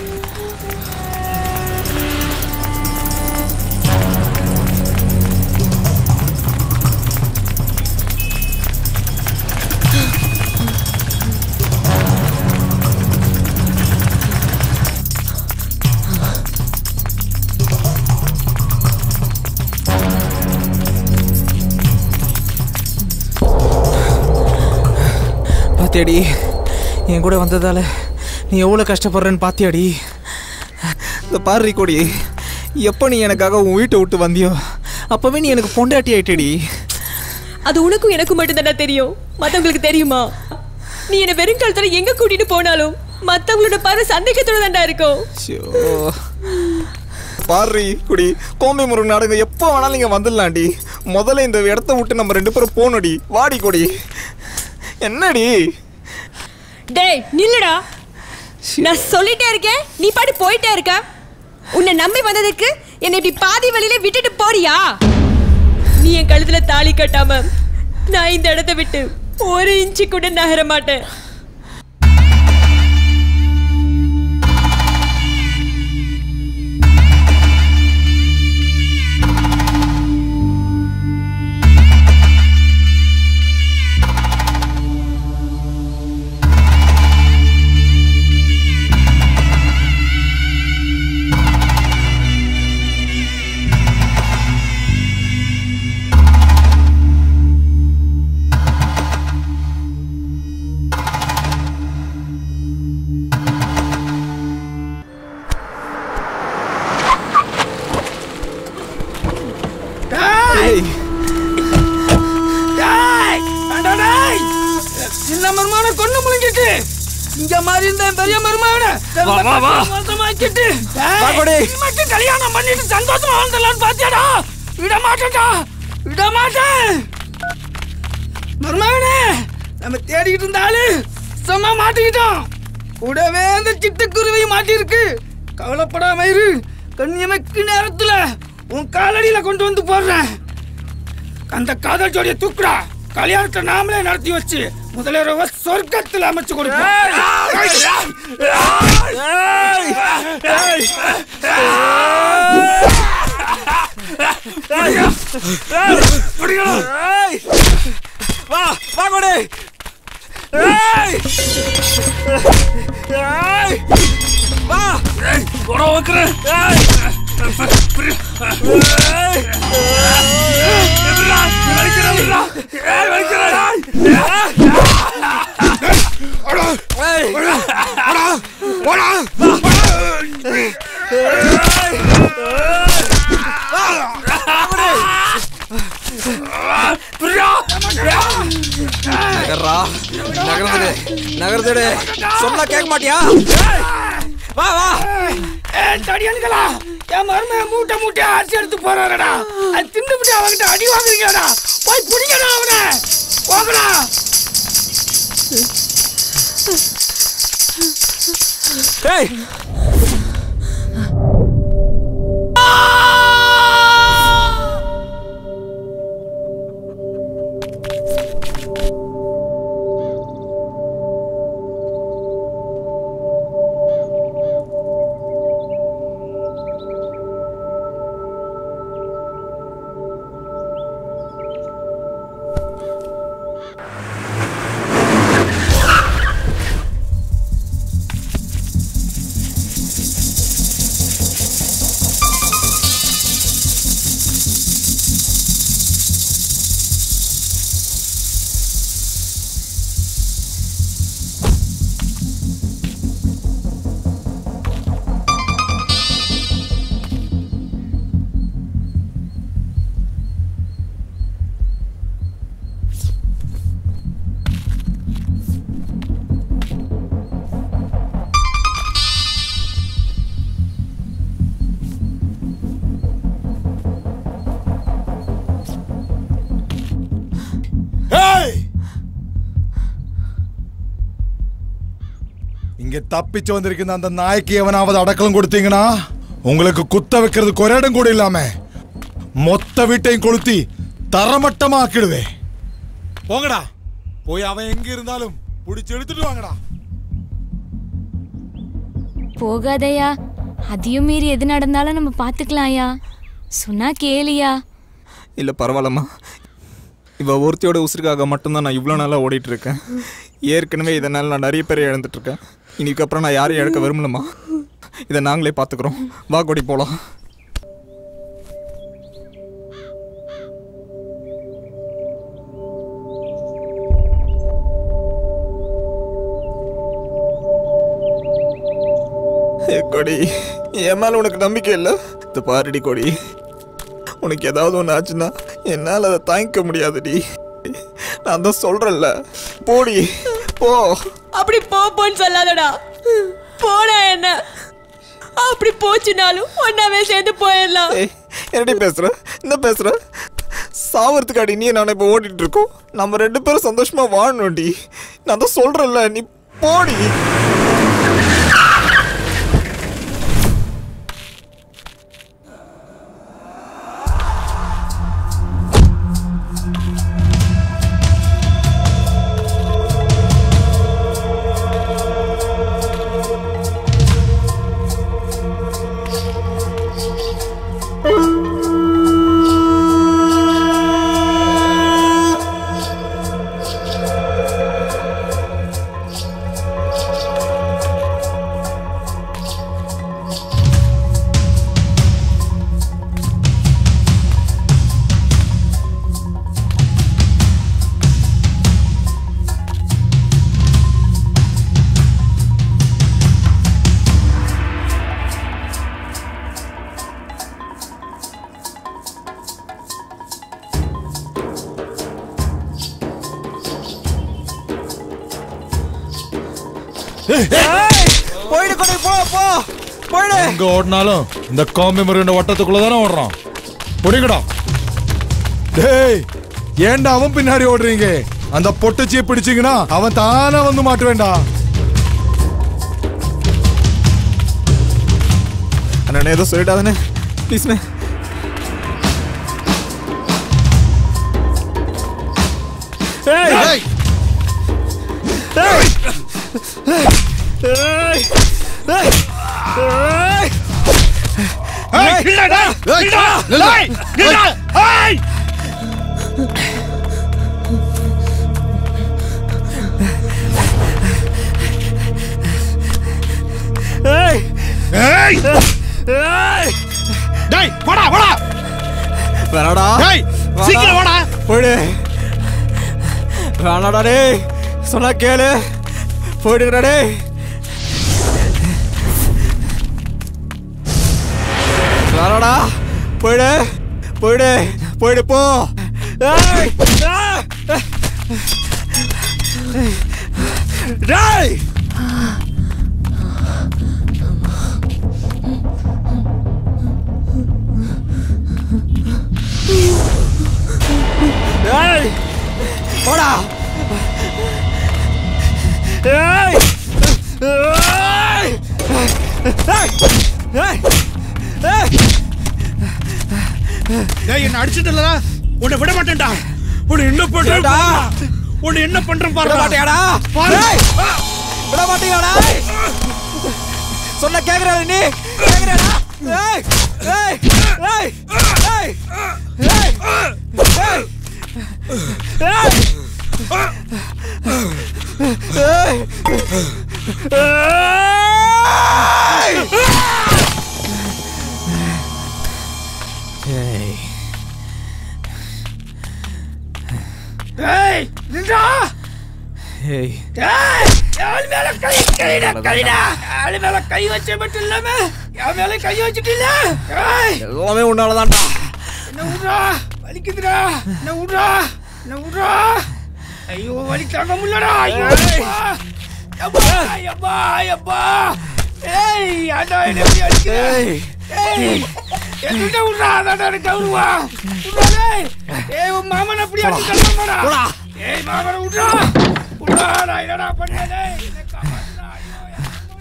பாத்தியாடி என் கூட வந்ததால நீ எவ்வளோ கஷ்டப்படுறேன்னு பாத்தியாடி இந்த பாரு கொடி எப்போ நீ எனக்காக உன் வீட்டை விட்டு வந்தியோ அப்போவே நீ எனக்கு பொண்டாட்டி ஆயிட்டடி அது உனக்கும் எனக்கும் மட்டும்தானே தெரியும் மத்தவங்களுக்கு தெரியுமா நீ என்ன வெறுங்காலத்துல எங்க கூட்டிட்டு போனாலும் மத்தவங்களோட பார்வை சந்தேகத்தோட தாண்டா இருக்கும் பாரு குடி கோம்பை முருகன் நாடகம் எப்போ வேணாலும் இங்கே வந்துடலாம்டி முதல்ல இந்த இடத்த விட்டு நம்ம ரெண்டு பேரும் போகணும்டி வாடி கொடி என்னடி டேய் நில்லுடா நான் சொல்லிட்டே இருக்கேன் நீ பாட்டு போயிட்டே இருக்க உன்னை நம்பி வந்ததுக்கு என்னை இப்படி பாதி வழியில விட்டுட்டு போறியா நீ என் கழுத்துல தாலி கட்டாம நான் இந்த இடத்த விட்டு ஒரு இன்ச்சு கூட நகர மாட்டேன் டேய் டேய் அடா டேய் சின்ன மருமான கொண்டு முழுங்கிட்டு இங்க மாதிரி இருந்த பெரிய மருமான வா, வா, வா. மோசமாக்கிட்டு வா, கொடி. நீ மட்டும் கல்யாணம் பண்ணிட்டு சந்தோஷமா வாழ்ந்துடலான்னு பாத்தியாடா விட மாட்டேன்டா விட மாட்டேன் மருமகனே நம்ம தேடிக்கிட்டு இருந்த ஆளு சும்மா மாட்டிக்கிட்டோம் கூடவே அந்த சிட்டுக்குருவி மாட்டிருக்கு கவலைப்படாம இரு கண்ணியமைக்கு நேரத்துல உன் காலடியில கொண்டு வந்து போடுறேன் அந்த காதல் ஜோடியை தூக்குடா கல்யாணத்தை நாமளே நடத்தி வச்சு முதலிரவ சொர்க்கத்தில் அமைச்சு வா வா கொடு ஏய் ஏய் வா கொட வைக்கிறேன் ஏய் நகர்றா நகர்ந்துடு நகர்ந்துடு சொன்னா கேட்க மாட்டியா வா வா தடியானுங்களா என் மரும மூட்டை மூட்டை அரிசி எடுத்து போறாரடா அது தின்னுபிட்டு அவன்கிட்ட அடி வாங்குறீங்கடா போய் பிடிக்கடா அவனை போகடா ஏய் இங்க தப்பிச்சு வந்திருக்கிற அந்த நாய்க்கு எவனாவது அடக்கலம் கொடுத்தீங்கன்னா உங்களுக்கு குத்த வைக்கிறது ஒரு இடம் கூட இல்லாம மொத்த வீட்டையும் கொளுத்தி தரமட்டமா ஆக்கிடுவேன் போங்கடா போய் அவன் எங்க இருந்தாலும் புடிச்சு எடுத்துட்டு வாங்கடா போகாதயா அதையும் மீறி எது நடந்தாலும் நம்ம பார்த்துக்கலாம்யா சொன்னா கேளியா இல்லை பரவாயில்லம்மா இவ ஒருத்தியோட உசுருக்காக மட்டும்தான் நான் இவ்வளோ நாளாக ஓடிட்டு இருக்கேன் ஏற்கனவே இதனால் நான் நிறைய பேரை இழந்துட்டு இருக்கேன் இன்னைக்கப்புறம் நான் யாரையும் இழக்க விரும்பலம்மா இதை நாங்களே பார்த்துக்குறோம் வா கொடி போகலாம் ஏ கொடி என் மேல உனக்கு நம்பிக்கை இல்லை இது பாருடி கொடி உனக்கு ஏதாவது ஒன்று ஆச்சுன்னா என்னால் அதை தாங்கிக்க முடியாதுடி நான் தான் சொல்கிறேன்ல போடி போ அப்படி போ போன்னு சொல்லாதடா போடா என்ன அப்படி போச்சுனாலும் ஒன்னாவே சேர்ந்து போயிடலாம் என்னடி பேசுற என்ன பேசுற சாவறதுக்கு அடி நீ நான் இப்போ ஓடிட்டு இருக்கோம் நம்ம ரெண்டு பேரும் சந்தோஷமா வாழணும்டி நான் தான் சொல்றேன்ல நீ போடி போயிடு கொடி போ போ போயிடு எங்க ஓடினாலும் இந்த கோம்பை முருகன் வட்டத்துக்குள்ள தானே ஓடுறான் பிடிங்கடா டேய் ஏன்டா அவன் பின்னாடி ஓடுறீங்க அந்த பொட்டச்சியை பிடிச்சீங்கன்னா அவன் தானா வந்து மாட்டுவேண்டா அண்ணா ஏதோ சொல்லிட்டாதானே ப்ளீஸ்ண்ணே ஏய் டேய் போடா போடா வேணாடா டேய் சீக்கிரம் வாடா போயிடு வேணாடா டேய் சொன்னா கேளு போயிடுங்கடா டேய் வேணாடா போயிடு போயிடு போயிடு போ ஏய்! ஆ! டேய் ஏய் போடா ஏய் ஏய் ஏய் ஏய் டேய் என்ன அடிச்சிட்டலடா உன்னை விட மாட்டேன்டா உன்னை என்ன பண்றேன் ஏண்டா? உன்னை என்ன பண்றேன் பாரு விட மாட்டியாடா? பாரு ஏய்! விட மாட்டியாடா சொன்ன கேக்குறா நீ கேக்குறா ஏய் ஏய் ஏய் ஏய் ஏய் ஏய் ஏய் ஏய் டேய் நின்றா ஏய் டேய் யார் மேல கை கைடா கைடா யார் மேல கை வச்ச மட்டும் இல்லாம யார் மேல கை வச்சிட்டில ஏய் எல்லாமே உன்னாலதான்டா என்ன விட்றா வலிக்குதுடா என்ன விட்றா என்ன விட்றா ஐயோ வலி தாங்க முடியலடா ஐயோ அப்பா அப்பா அப்பா ஏய் அடா என்ன இப்படி அடிக்கிற ஏய் என்ன விட்றா அடா எனக்கு கவுருவா விட்றா டேய் ஏய் உன் மாமன் அப்படி அடிக்கலாமாடா போடா. ஏய் மாமன் விட்றா விட்றா நான் என்னடா பண்ணேன் டேய் என்ன காப்பாத்துடா ஐயோ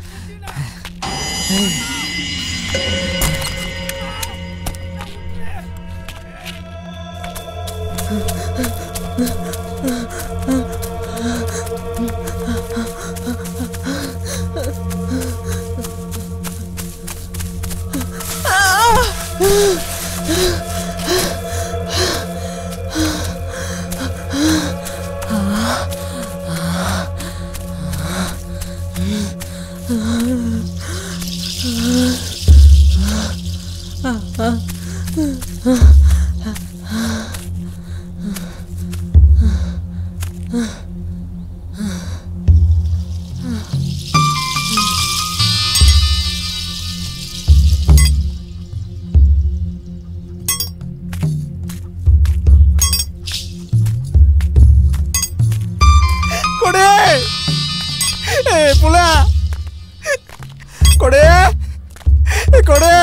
கொடே ஏய் புல கொடே கொடே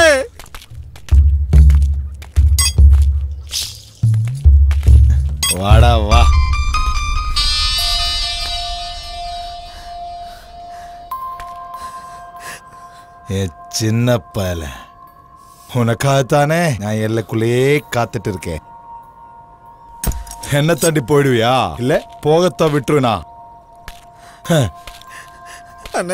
வாடா வா ஏ சின்ன பயல உனக்காகத்தானே நான் எல்லைக்குள்ளேயே காத்துட்டு இருக்கேன் என்ன தாண்டி போயிடுவியா இல்ல போகத்தான் விட்டுருனா அண்ணே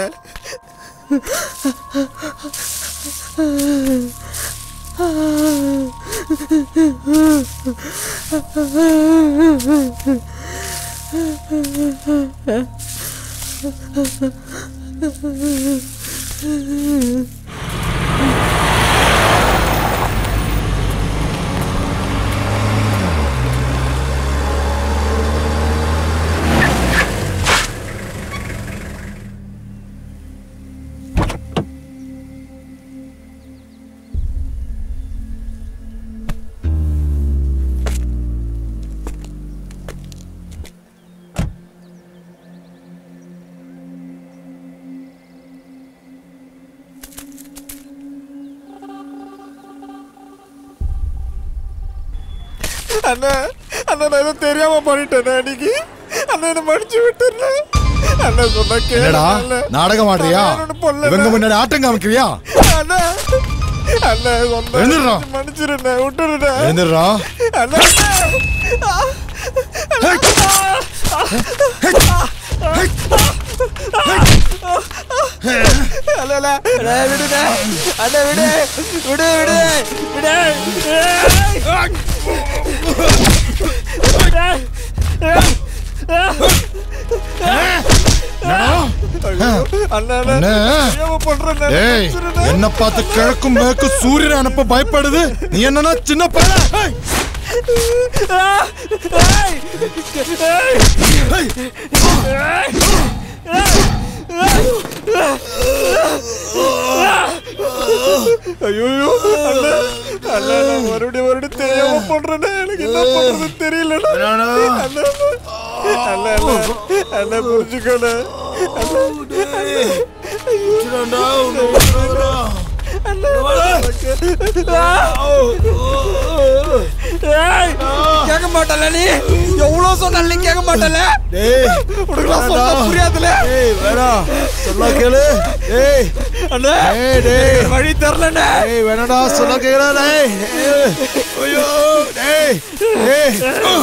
அண்ணா அண்ணா நான் ஏதோ தெரியாம பண்ணிட்டேன் அன்னைக்கு அண்ணா என்ன மன்னிச்சு விட்டுறேன் அண்ணா சொன்னா என்னடா கேளு நாடகம் ஆடுறியா இவங்க முன்னாடி ஆட்டம் காமிக்கிறியா அண்ணா அண்ணா சொன்னா எழுந்துடுறா. மன்னிச்சிருண்ணே விட்டுருண்ணே எழுந்துடுறா. அண்ணா அண்ணா அண்ணா விடுடா அண்ணா விடு விடு விடு விடு அண்ணே. டேய், என்ன பார்த்து கிழக்கும் மேற்கு சூரியன் அனுப்ப பயப்படுது நீ என்னன்னா சின்ன பையன் ஐயோ அண்ணா அண்ணா நான் மறுபடியும் மறுபடியும் தெரியாம பண்றேனே எனக்கு என்ன பண்றது தெரியல அண்ணா அண்ணா அண்ணா அண்ணா புரிஞ்சுக்கோண்ணே கேட்க மாட்டல நீ எவ்வளவு சொன்னாலும் கேட்க மாட்டல உனக்கு சொன்னா புரியாதுல வேணாம் சொன்னா கேளு ஏய் அண்ணா ஏய் டேய் வழி தரலண்ணே ஏய் வேணடா சொன்னா கேளு டேய் ஏய், ஐயோ டேய் டேய்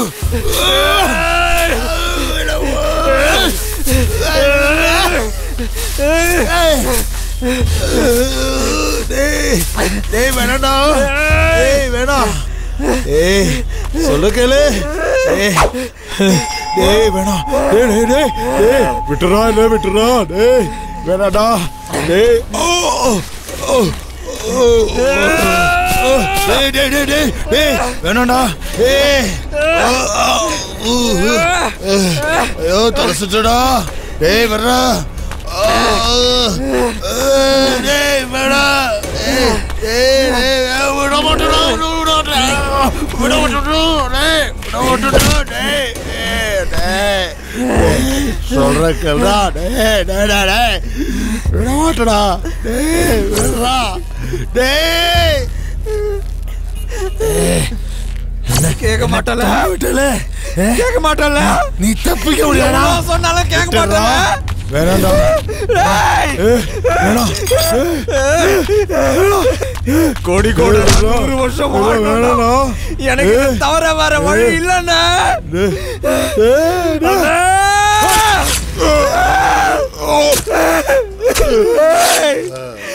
டேய் டேய் வேணடா டேய் வேணாம் ஏய் சொல்லு கேளு டேய் டேய் வேணாம் டேய் டேய் டேய் டேய் விட்டுறா இல்ல விட்டுறா டேய் வேணாடா டேய் ஓ ஓ ஓ ஓ டேய் டேய் டேய் டேய் டேய் வேணாடா டேய் ஆ, ஆ, ஊ, ஊ. ஐயோ தொலைச்சிட்டடா டேய் வர்றா ஆ, ஆ, டேய் வேணா டேய் டேய் டேய் விட மாட்டேடா விட மாட்டேன் விட மாட்டேன் டேய் விட மாட்டேடா டேய் டேய் டேய் டேய் சொல்ற கேளுடா டேய் டேய் டேய் டேய் விட மாட்டேடா டேய் விடுறா டேய் கேட்க மாட்டல விட்டல கேட்க மாட்டல நீ தப்பிக்க முடியாதா எவ்வளவு சொன்னாலும் கேட்க மாட்டல வேணாம்டா கோடி கோடி நூறு வருஷம் வாழணும். எனக்கு இதை தவிர வேற வழி இல்லைண்ணே அண்ணே! ஏய்!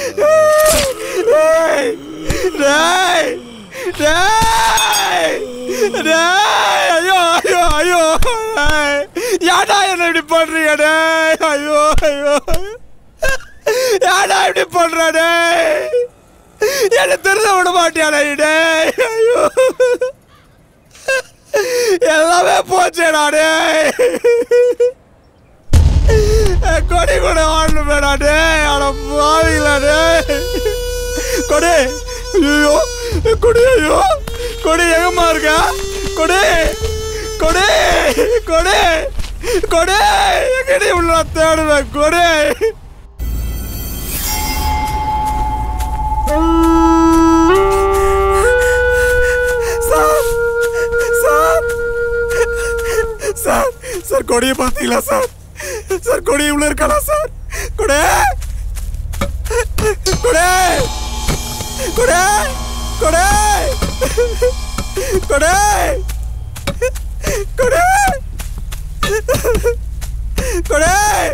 ஏய்! டேய்! டேய்! டேய்! ஐயோ ஐயோ ஐயோ டேய்! ஏன்டா என்ன இப்படி பண்றீங்க டேய் ஐயோ ஐயோ ஏன்டா இப்படி பண்ற டேய் என்ன திருந்த விட மாட்டியாடா நீ டேய் ஐயோ எல்லாமே போச்சேடா டேய் என் கொடி கூட வாழணுமேடா டேய் அட பாவிங்களா டேய் கொடி ஐயோ என் கொடி ஐயோ கொடி எங்கம்மா இருக்க கொடி கொடி கொடி கொடி எங்கடி உள்ள தேடுவேன் கொடி சார் சார் சார் சார் கொடியை பார்த்தீங்களா சார் சார் கொடி உள்ள இருக்காளா சார் கொடே கொடே கொடே கொடே கொடே கொடே கொடே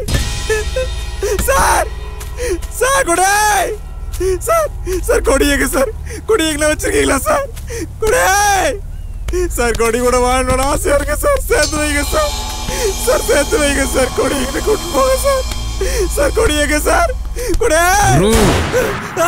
சார் சார் கொடே சார் சார் கொடி எங்க சார் கொடி எங்களை வச்சிருக்கீங்களா சார் கொடே சார் கொடி கூட வாழணும்னு ஆசையா இருக்கு சார் சேர்த்து வைங்க சார் சார் சேர்த்து வைங்க சார் கொடி எங்க கூட்டு போங்க சார் சார் கொடி எங்க சார் கொடே ஆ.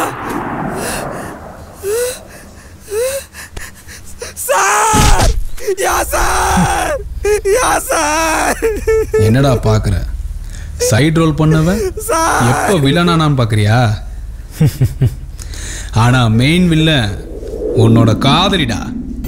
சார் யா சார் யா சார் என்னடா பாக்குற சைடு ரோல் பண்ணவன் சார் எப்போ வில்லனானான்னு பாக்குறியா ஆனா மெயின் வில்லன் உன்னோட காதலிடா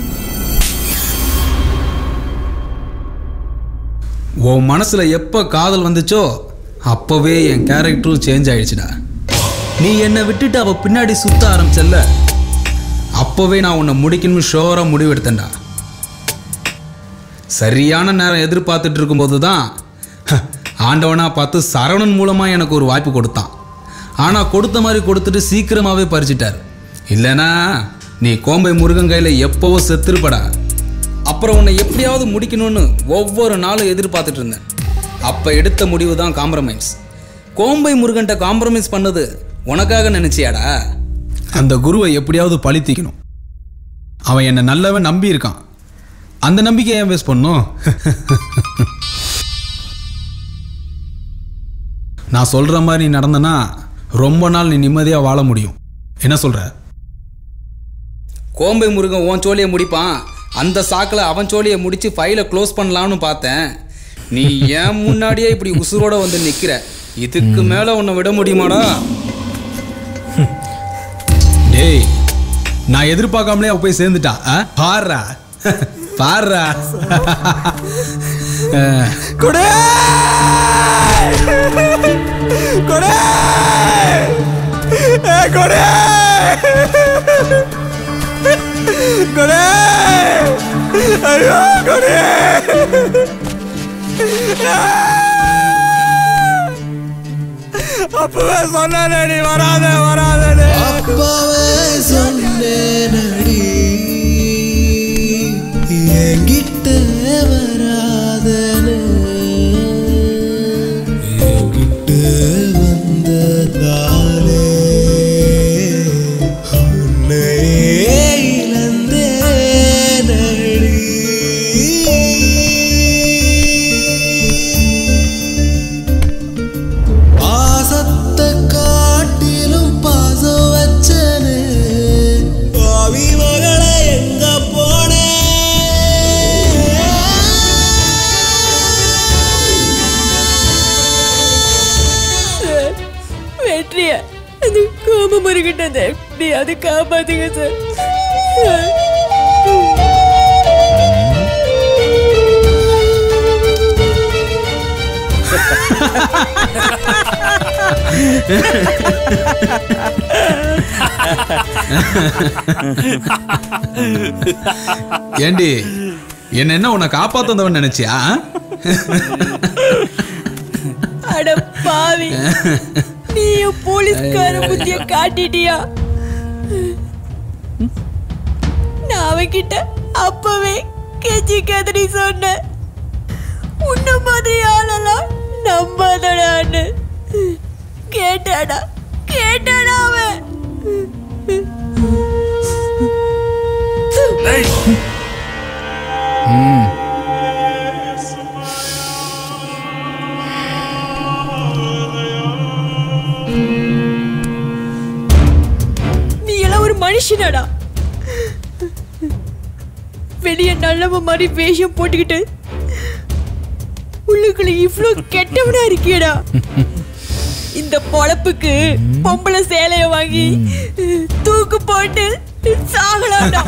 உன் மனசுல எப்ப காதல் வந்துச்சோ அப்பவே என் கேரக்டரும் சேஞ்ச் ஆயிடுச்சுடா நீ என்னை விட்டுட்டு அவ பின்னாடி சுத்த ஆரம்பிச்சல்ல அப்பவே நான் உன்னை முடிக்கணும்னு ஷோரா முடிவெடுத்தேன்டா சரியான நேரம் எதிர்பார்த்துட்டு இருக்கும்போது தான் ஆண்டவனா பார்த்து சரவணன் மூலமா எனக்கு ஒரு வாய்ப்பு கொடுத்தான் ஆனா கொடுத்த மாதிரி கொடுத்துட்டு சீக்கிரமாவே பறிச்சிட்டார் இல்லைனா நீ கோம்பை முருகன் கையில எப்பவோ செத்துருப்படா அப்புறம் உன்னை எப்படியாவது முடிக்கணும்னு ஒவ்வொரு நாளும் எதிர்பார்த்துட்டு இருந்தேன் அப்ப எடுத்த முடிவு தான் காம்ப்ரமைஸ் கோம்பை முருகன்ட்ட காம்ப்ரமைஸ் பண்ணது உனக்காக நினைச்சியாடா அந்த குருவை எப்படியாவது பழித்திக்கணும் அவன் என்னை நல்லவன் நம்பி இருக்கான் அந்த நம்பிக்கை ஏன் வேஸ்ட் பண்ணும் நான் சொல்ற மாதிரி நீ நடந்தனா ரொம்ப நாள் நீ நிம்மதியா வாழ முடியும் என்ன சொல்ற கோம்பை முருகன் உன் சோழியை முடிப்பான் அந்த சாக்கில் அவன் சோழியை முடிச்சு ஃபைலை க்ளோஸ் பண்ணலாம்னு பார்த்தேன் நீ ஏன் முன்னாடியே இப்படி உசுரோட வந்து நிக்கிற இதுக்கு மேல உன்னை விட முடியுமாடா டேய் நான் எதிர்பார்க்காமலே அவ போய் சேர்ந்துட்டா ஆ? பாருடா பாருடா அஹ், கொடே கொடே ஏ கொடே கொடே ஐயோ கொடே அப்பவே சொன்னானே நீ வராத வராதே அப்பவே சொன்னேனடி என்கிட்ட வராதனு என்கிட்ட வந்ததாலே உன்னையே இழந்தேனடி பாசத்தை காட்டிலும் பாசம் வச்சனே பாவி மகளை எங்க போனே சார் வெற்றியா அது கோபம் முருகிட்டது எப்படியாவது காப்பாத்துங்க சார் ஏண்டி என்ன என்ன உன்னை காப்பாத்த வந்தவன் நினைச்சியா அட பாவி நீயும் போலீஸ்கார புத்திய காட்டிட்டியா நான் அவன்கிட்ட அப்பவே கெஞ்சி கதறி சொன்னேன் உன்ன மாதிரி ஆளெல்லாம் நம்பாதடான்னு கேட்டாடா கேட்டாடா அவன் நீ எல்லாம் ஒரு மனுஷனடா வெளிய நல்லவ மாதிரி வேஷம் போட்டுக்கிட்டு உள்ளுக்குள்ள இவ்ளோ கெட்டவனா இருக்கியடா இந்த பொழப்புக்கு பொம்பளை சேலைய வாங்கி தூக்கு போட்டு சாகலாம்டா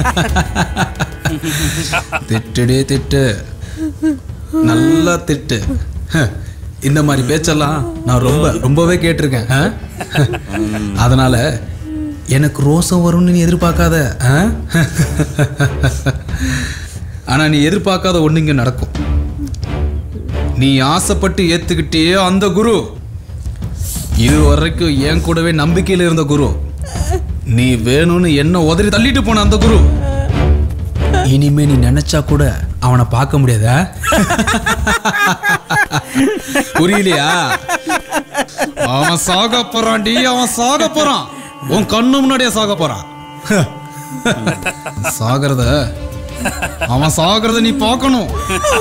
திட்டுடே திட்டு நல்லா திட்டு ஹ, இந்த மாதிரி பேச்செல்லாம் நான் ரொம்ப ரொம்பவே கேட்டிருக்கேன் ஆ? அதனால எனக்கு ரோசம் வரும்னு நீ எதிர்பார்க்காத ஆ? ஆனா நீ எதிர்பார்க்காத ஒண்ணு இங்க நடக்கும் நீ ஆசைப்பட்டு ஏத்துக்கிட்டே அந்த குரு இது வரைக்கும் என் கூடவே நம்பிக்கையில இருந்த குரு நீ வேணும்னு என்ன உதறி தள்ளிட்டு போன அந்த குரு இனிமே நீ நினைச்சா கூட அவனை பார்க்க முடியாதா புரியலையா அவன் சாக போறான்டி அவன் சாக போறான் உன் கண்ணு முன்னாடியே சாக போறான் சாகிறத அவன் சாகிறத நீ பார்க்கணும்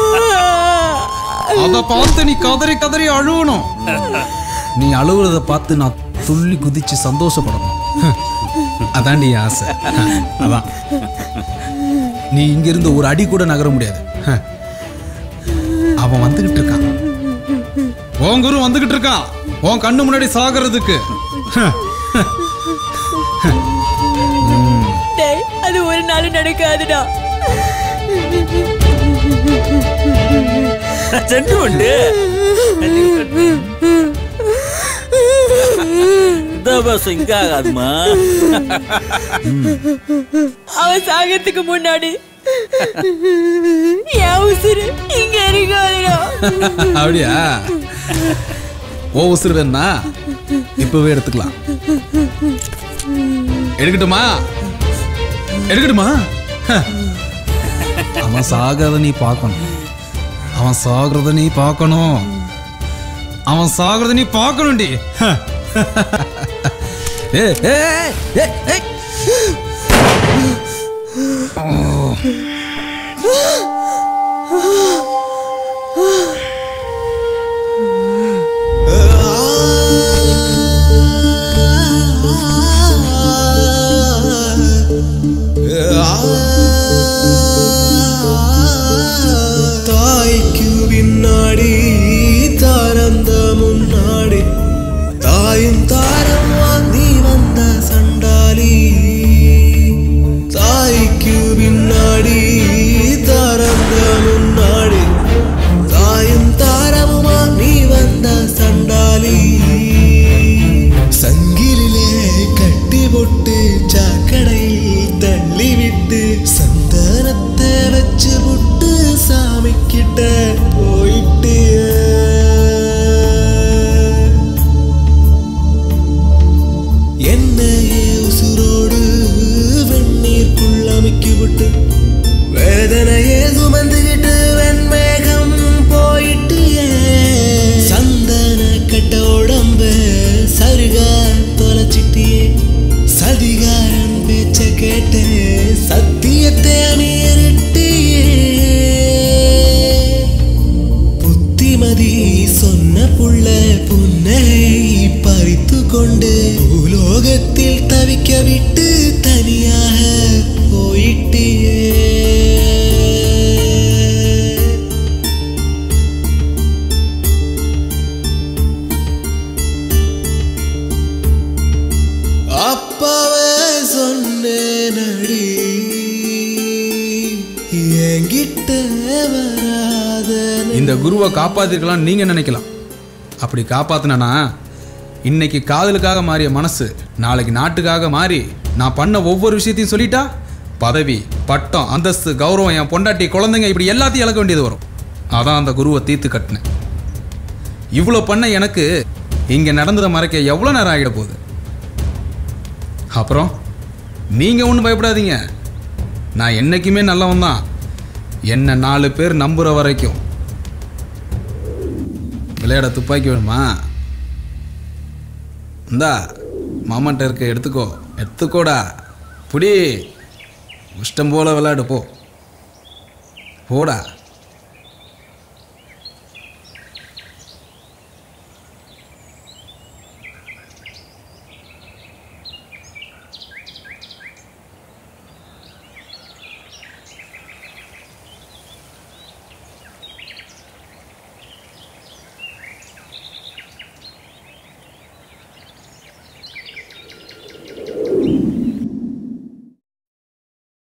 அத பார்த்து நீ கதறி கதறி அழுவணும் நீ அழுவுறத பார்த்து நான் துள்ளி குதிச்சு சந்தோஷப்படணும் அதான் நீ ஆசை அதான் நீ இங்கிருந்து ஒரு அடி கூட நகர முடியாது அவன் வந்துகிட்டு இருக்கான் உன் குரு வந்துகிட்டு இருக்கான் உன் கண்ணு முன்னாடி சாகிறதுக்கு டேய் அது ஒரு நாள் நடக்காதுடா சென்டிமெண்ட் இந்த பஸ் இங்க ஆகாதுமா அவன் சாகறதுக்கு முன்னாடி என் உசுரு இங்க இருக்காதுடா அப்படியா ஓ உசுறு வேணா இப்பவே எடுத்துக்கலாம் எடுக்கட்டுமா எடுக்கட்டுமா ஹ. அவன் சாகிறத நீ பார்க்கணும் அவன் சாகிறத நீ பார்க்கணும் அவன் சாகிறத நீ பார்க்கணும்டி ஹ. ஏ ஏ ஏ ஏ ஓ தாய்க்கு பின்னாடி தாரந்த முன்னாடி தாயும் தாரம் வாங்கி வந்த சண்டாளி தாய்க்கு பின்னாடி தாரந்த முன்னாடி தாயும் தாரமுமா நீ வந்த சண்டாளி சங்கிலே கட்டி போட்டு சாக்கடையில் தள்ளி விட்டு சந்தனத்தை வச்சு விட்டு சாமி கிட்ட போயிட்டு என்னையே உசுரோடு வெந்நீர்க்குள் அமைக்கி விட்டு வேதனையே சுமந்துகிட்டு வெண்மேகம் போயிட்டு சந்தன கட்ட உடம்ப சருகா தொலைச்சிட்டியே சதிகாரன் பேச்ச கேட்டு சத்தியத்தை அணியருட்டியே புத்திமதி சொன்ன புள்ள புன்னகை பறித்து கொண்டு பூலோகத்தில் தவிக்க விட்டு தனியாக போயிட்டியே அப்பாவே சொன்னேனடி என்கிட்ட வராத இந்த குருவை காப்பாத்திருக்கலாம் நீங்க நினைக்கலாம் அப்படி காப்பாத்தினா இன்னைக்கு காதலுக்காக மாறிய மனசு நாளைக்கு நாட்டுக்காக மாறி நான் பண்ண ஒவ்வொரு விஷயத்தையும் சொல்லிட்டா பதவி பட்டம் அந்தஸ்து கௌரவம் என் பொண்டாட்டி குழந்தைங்க இப்படி எல்லாத்தையும் இழக்க வேண்டியது வரும் அதான் அந்த குருவை தீர்த்து கட்டினேன் இவ்வளோ பண்ண எனக்கு இங்கே நடந்ததை மறைக்க எவ்வளோ நேரம் ஆகிட போகுது அப்புறம் நீங்கள் ஒன்றும் பயப்படாதீங்க நான் என்னைக்குமே நல்லவன் தான் என்ன நாலு பேர் நம்புகிற வரைக்கும் விளையாட துப்பாக்கி வேணுமா இந்தா மாமாட்ட இருக்க எடுத்துக்கோ எடுத்துக்கோடா புடி இஷ்டம் போல விளையாடு போ போடா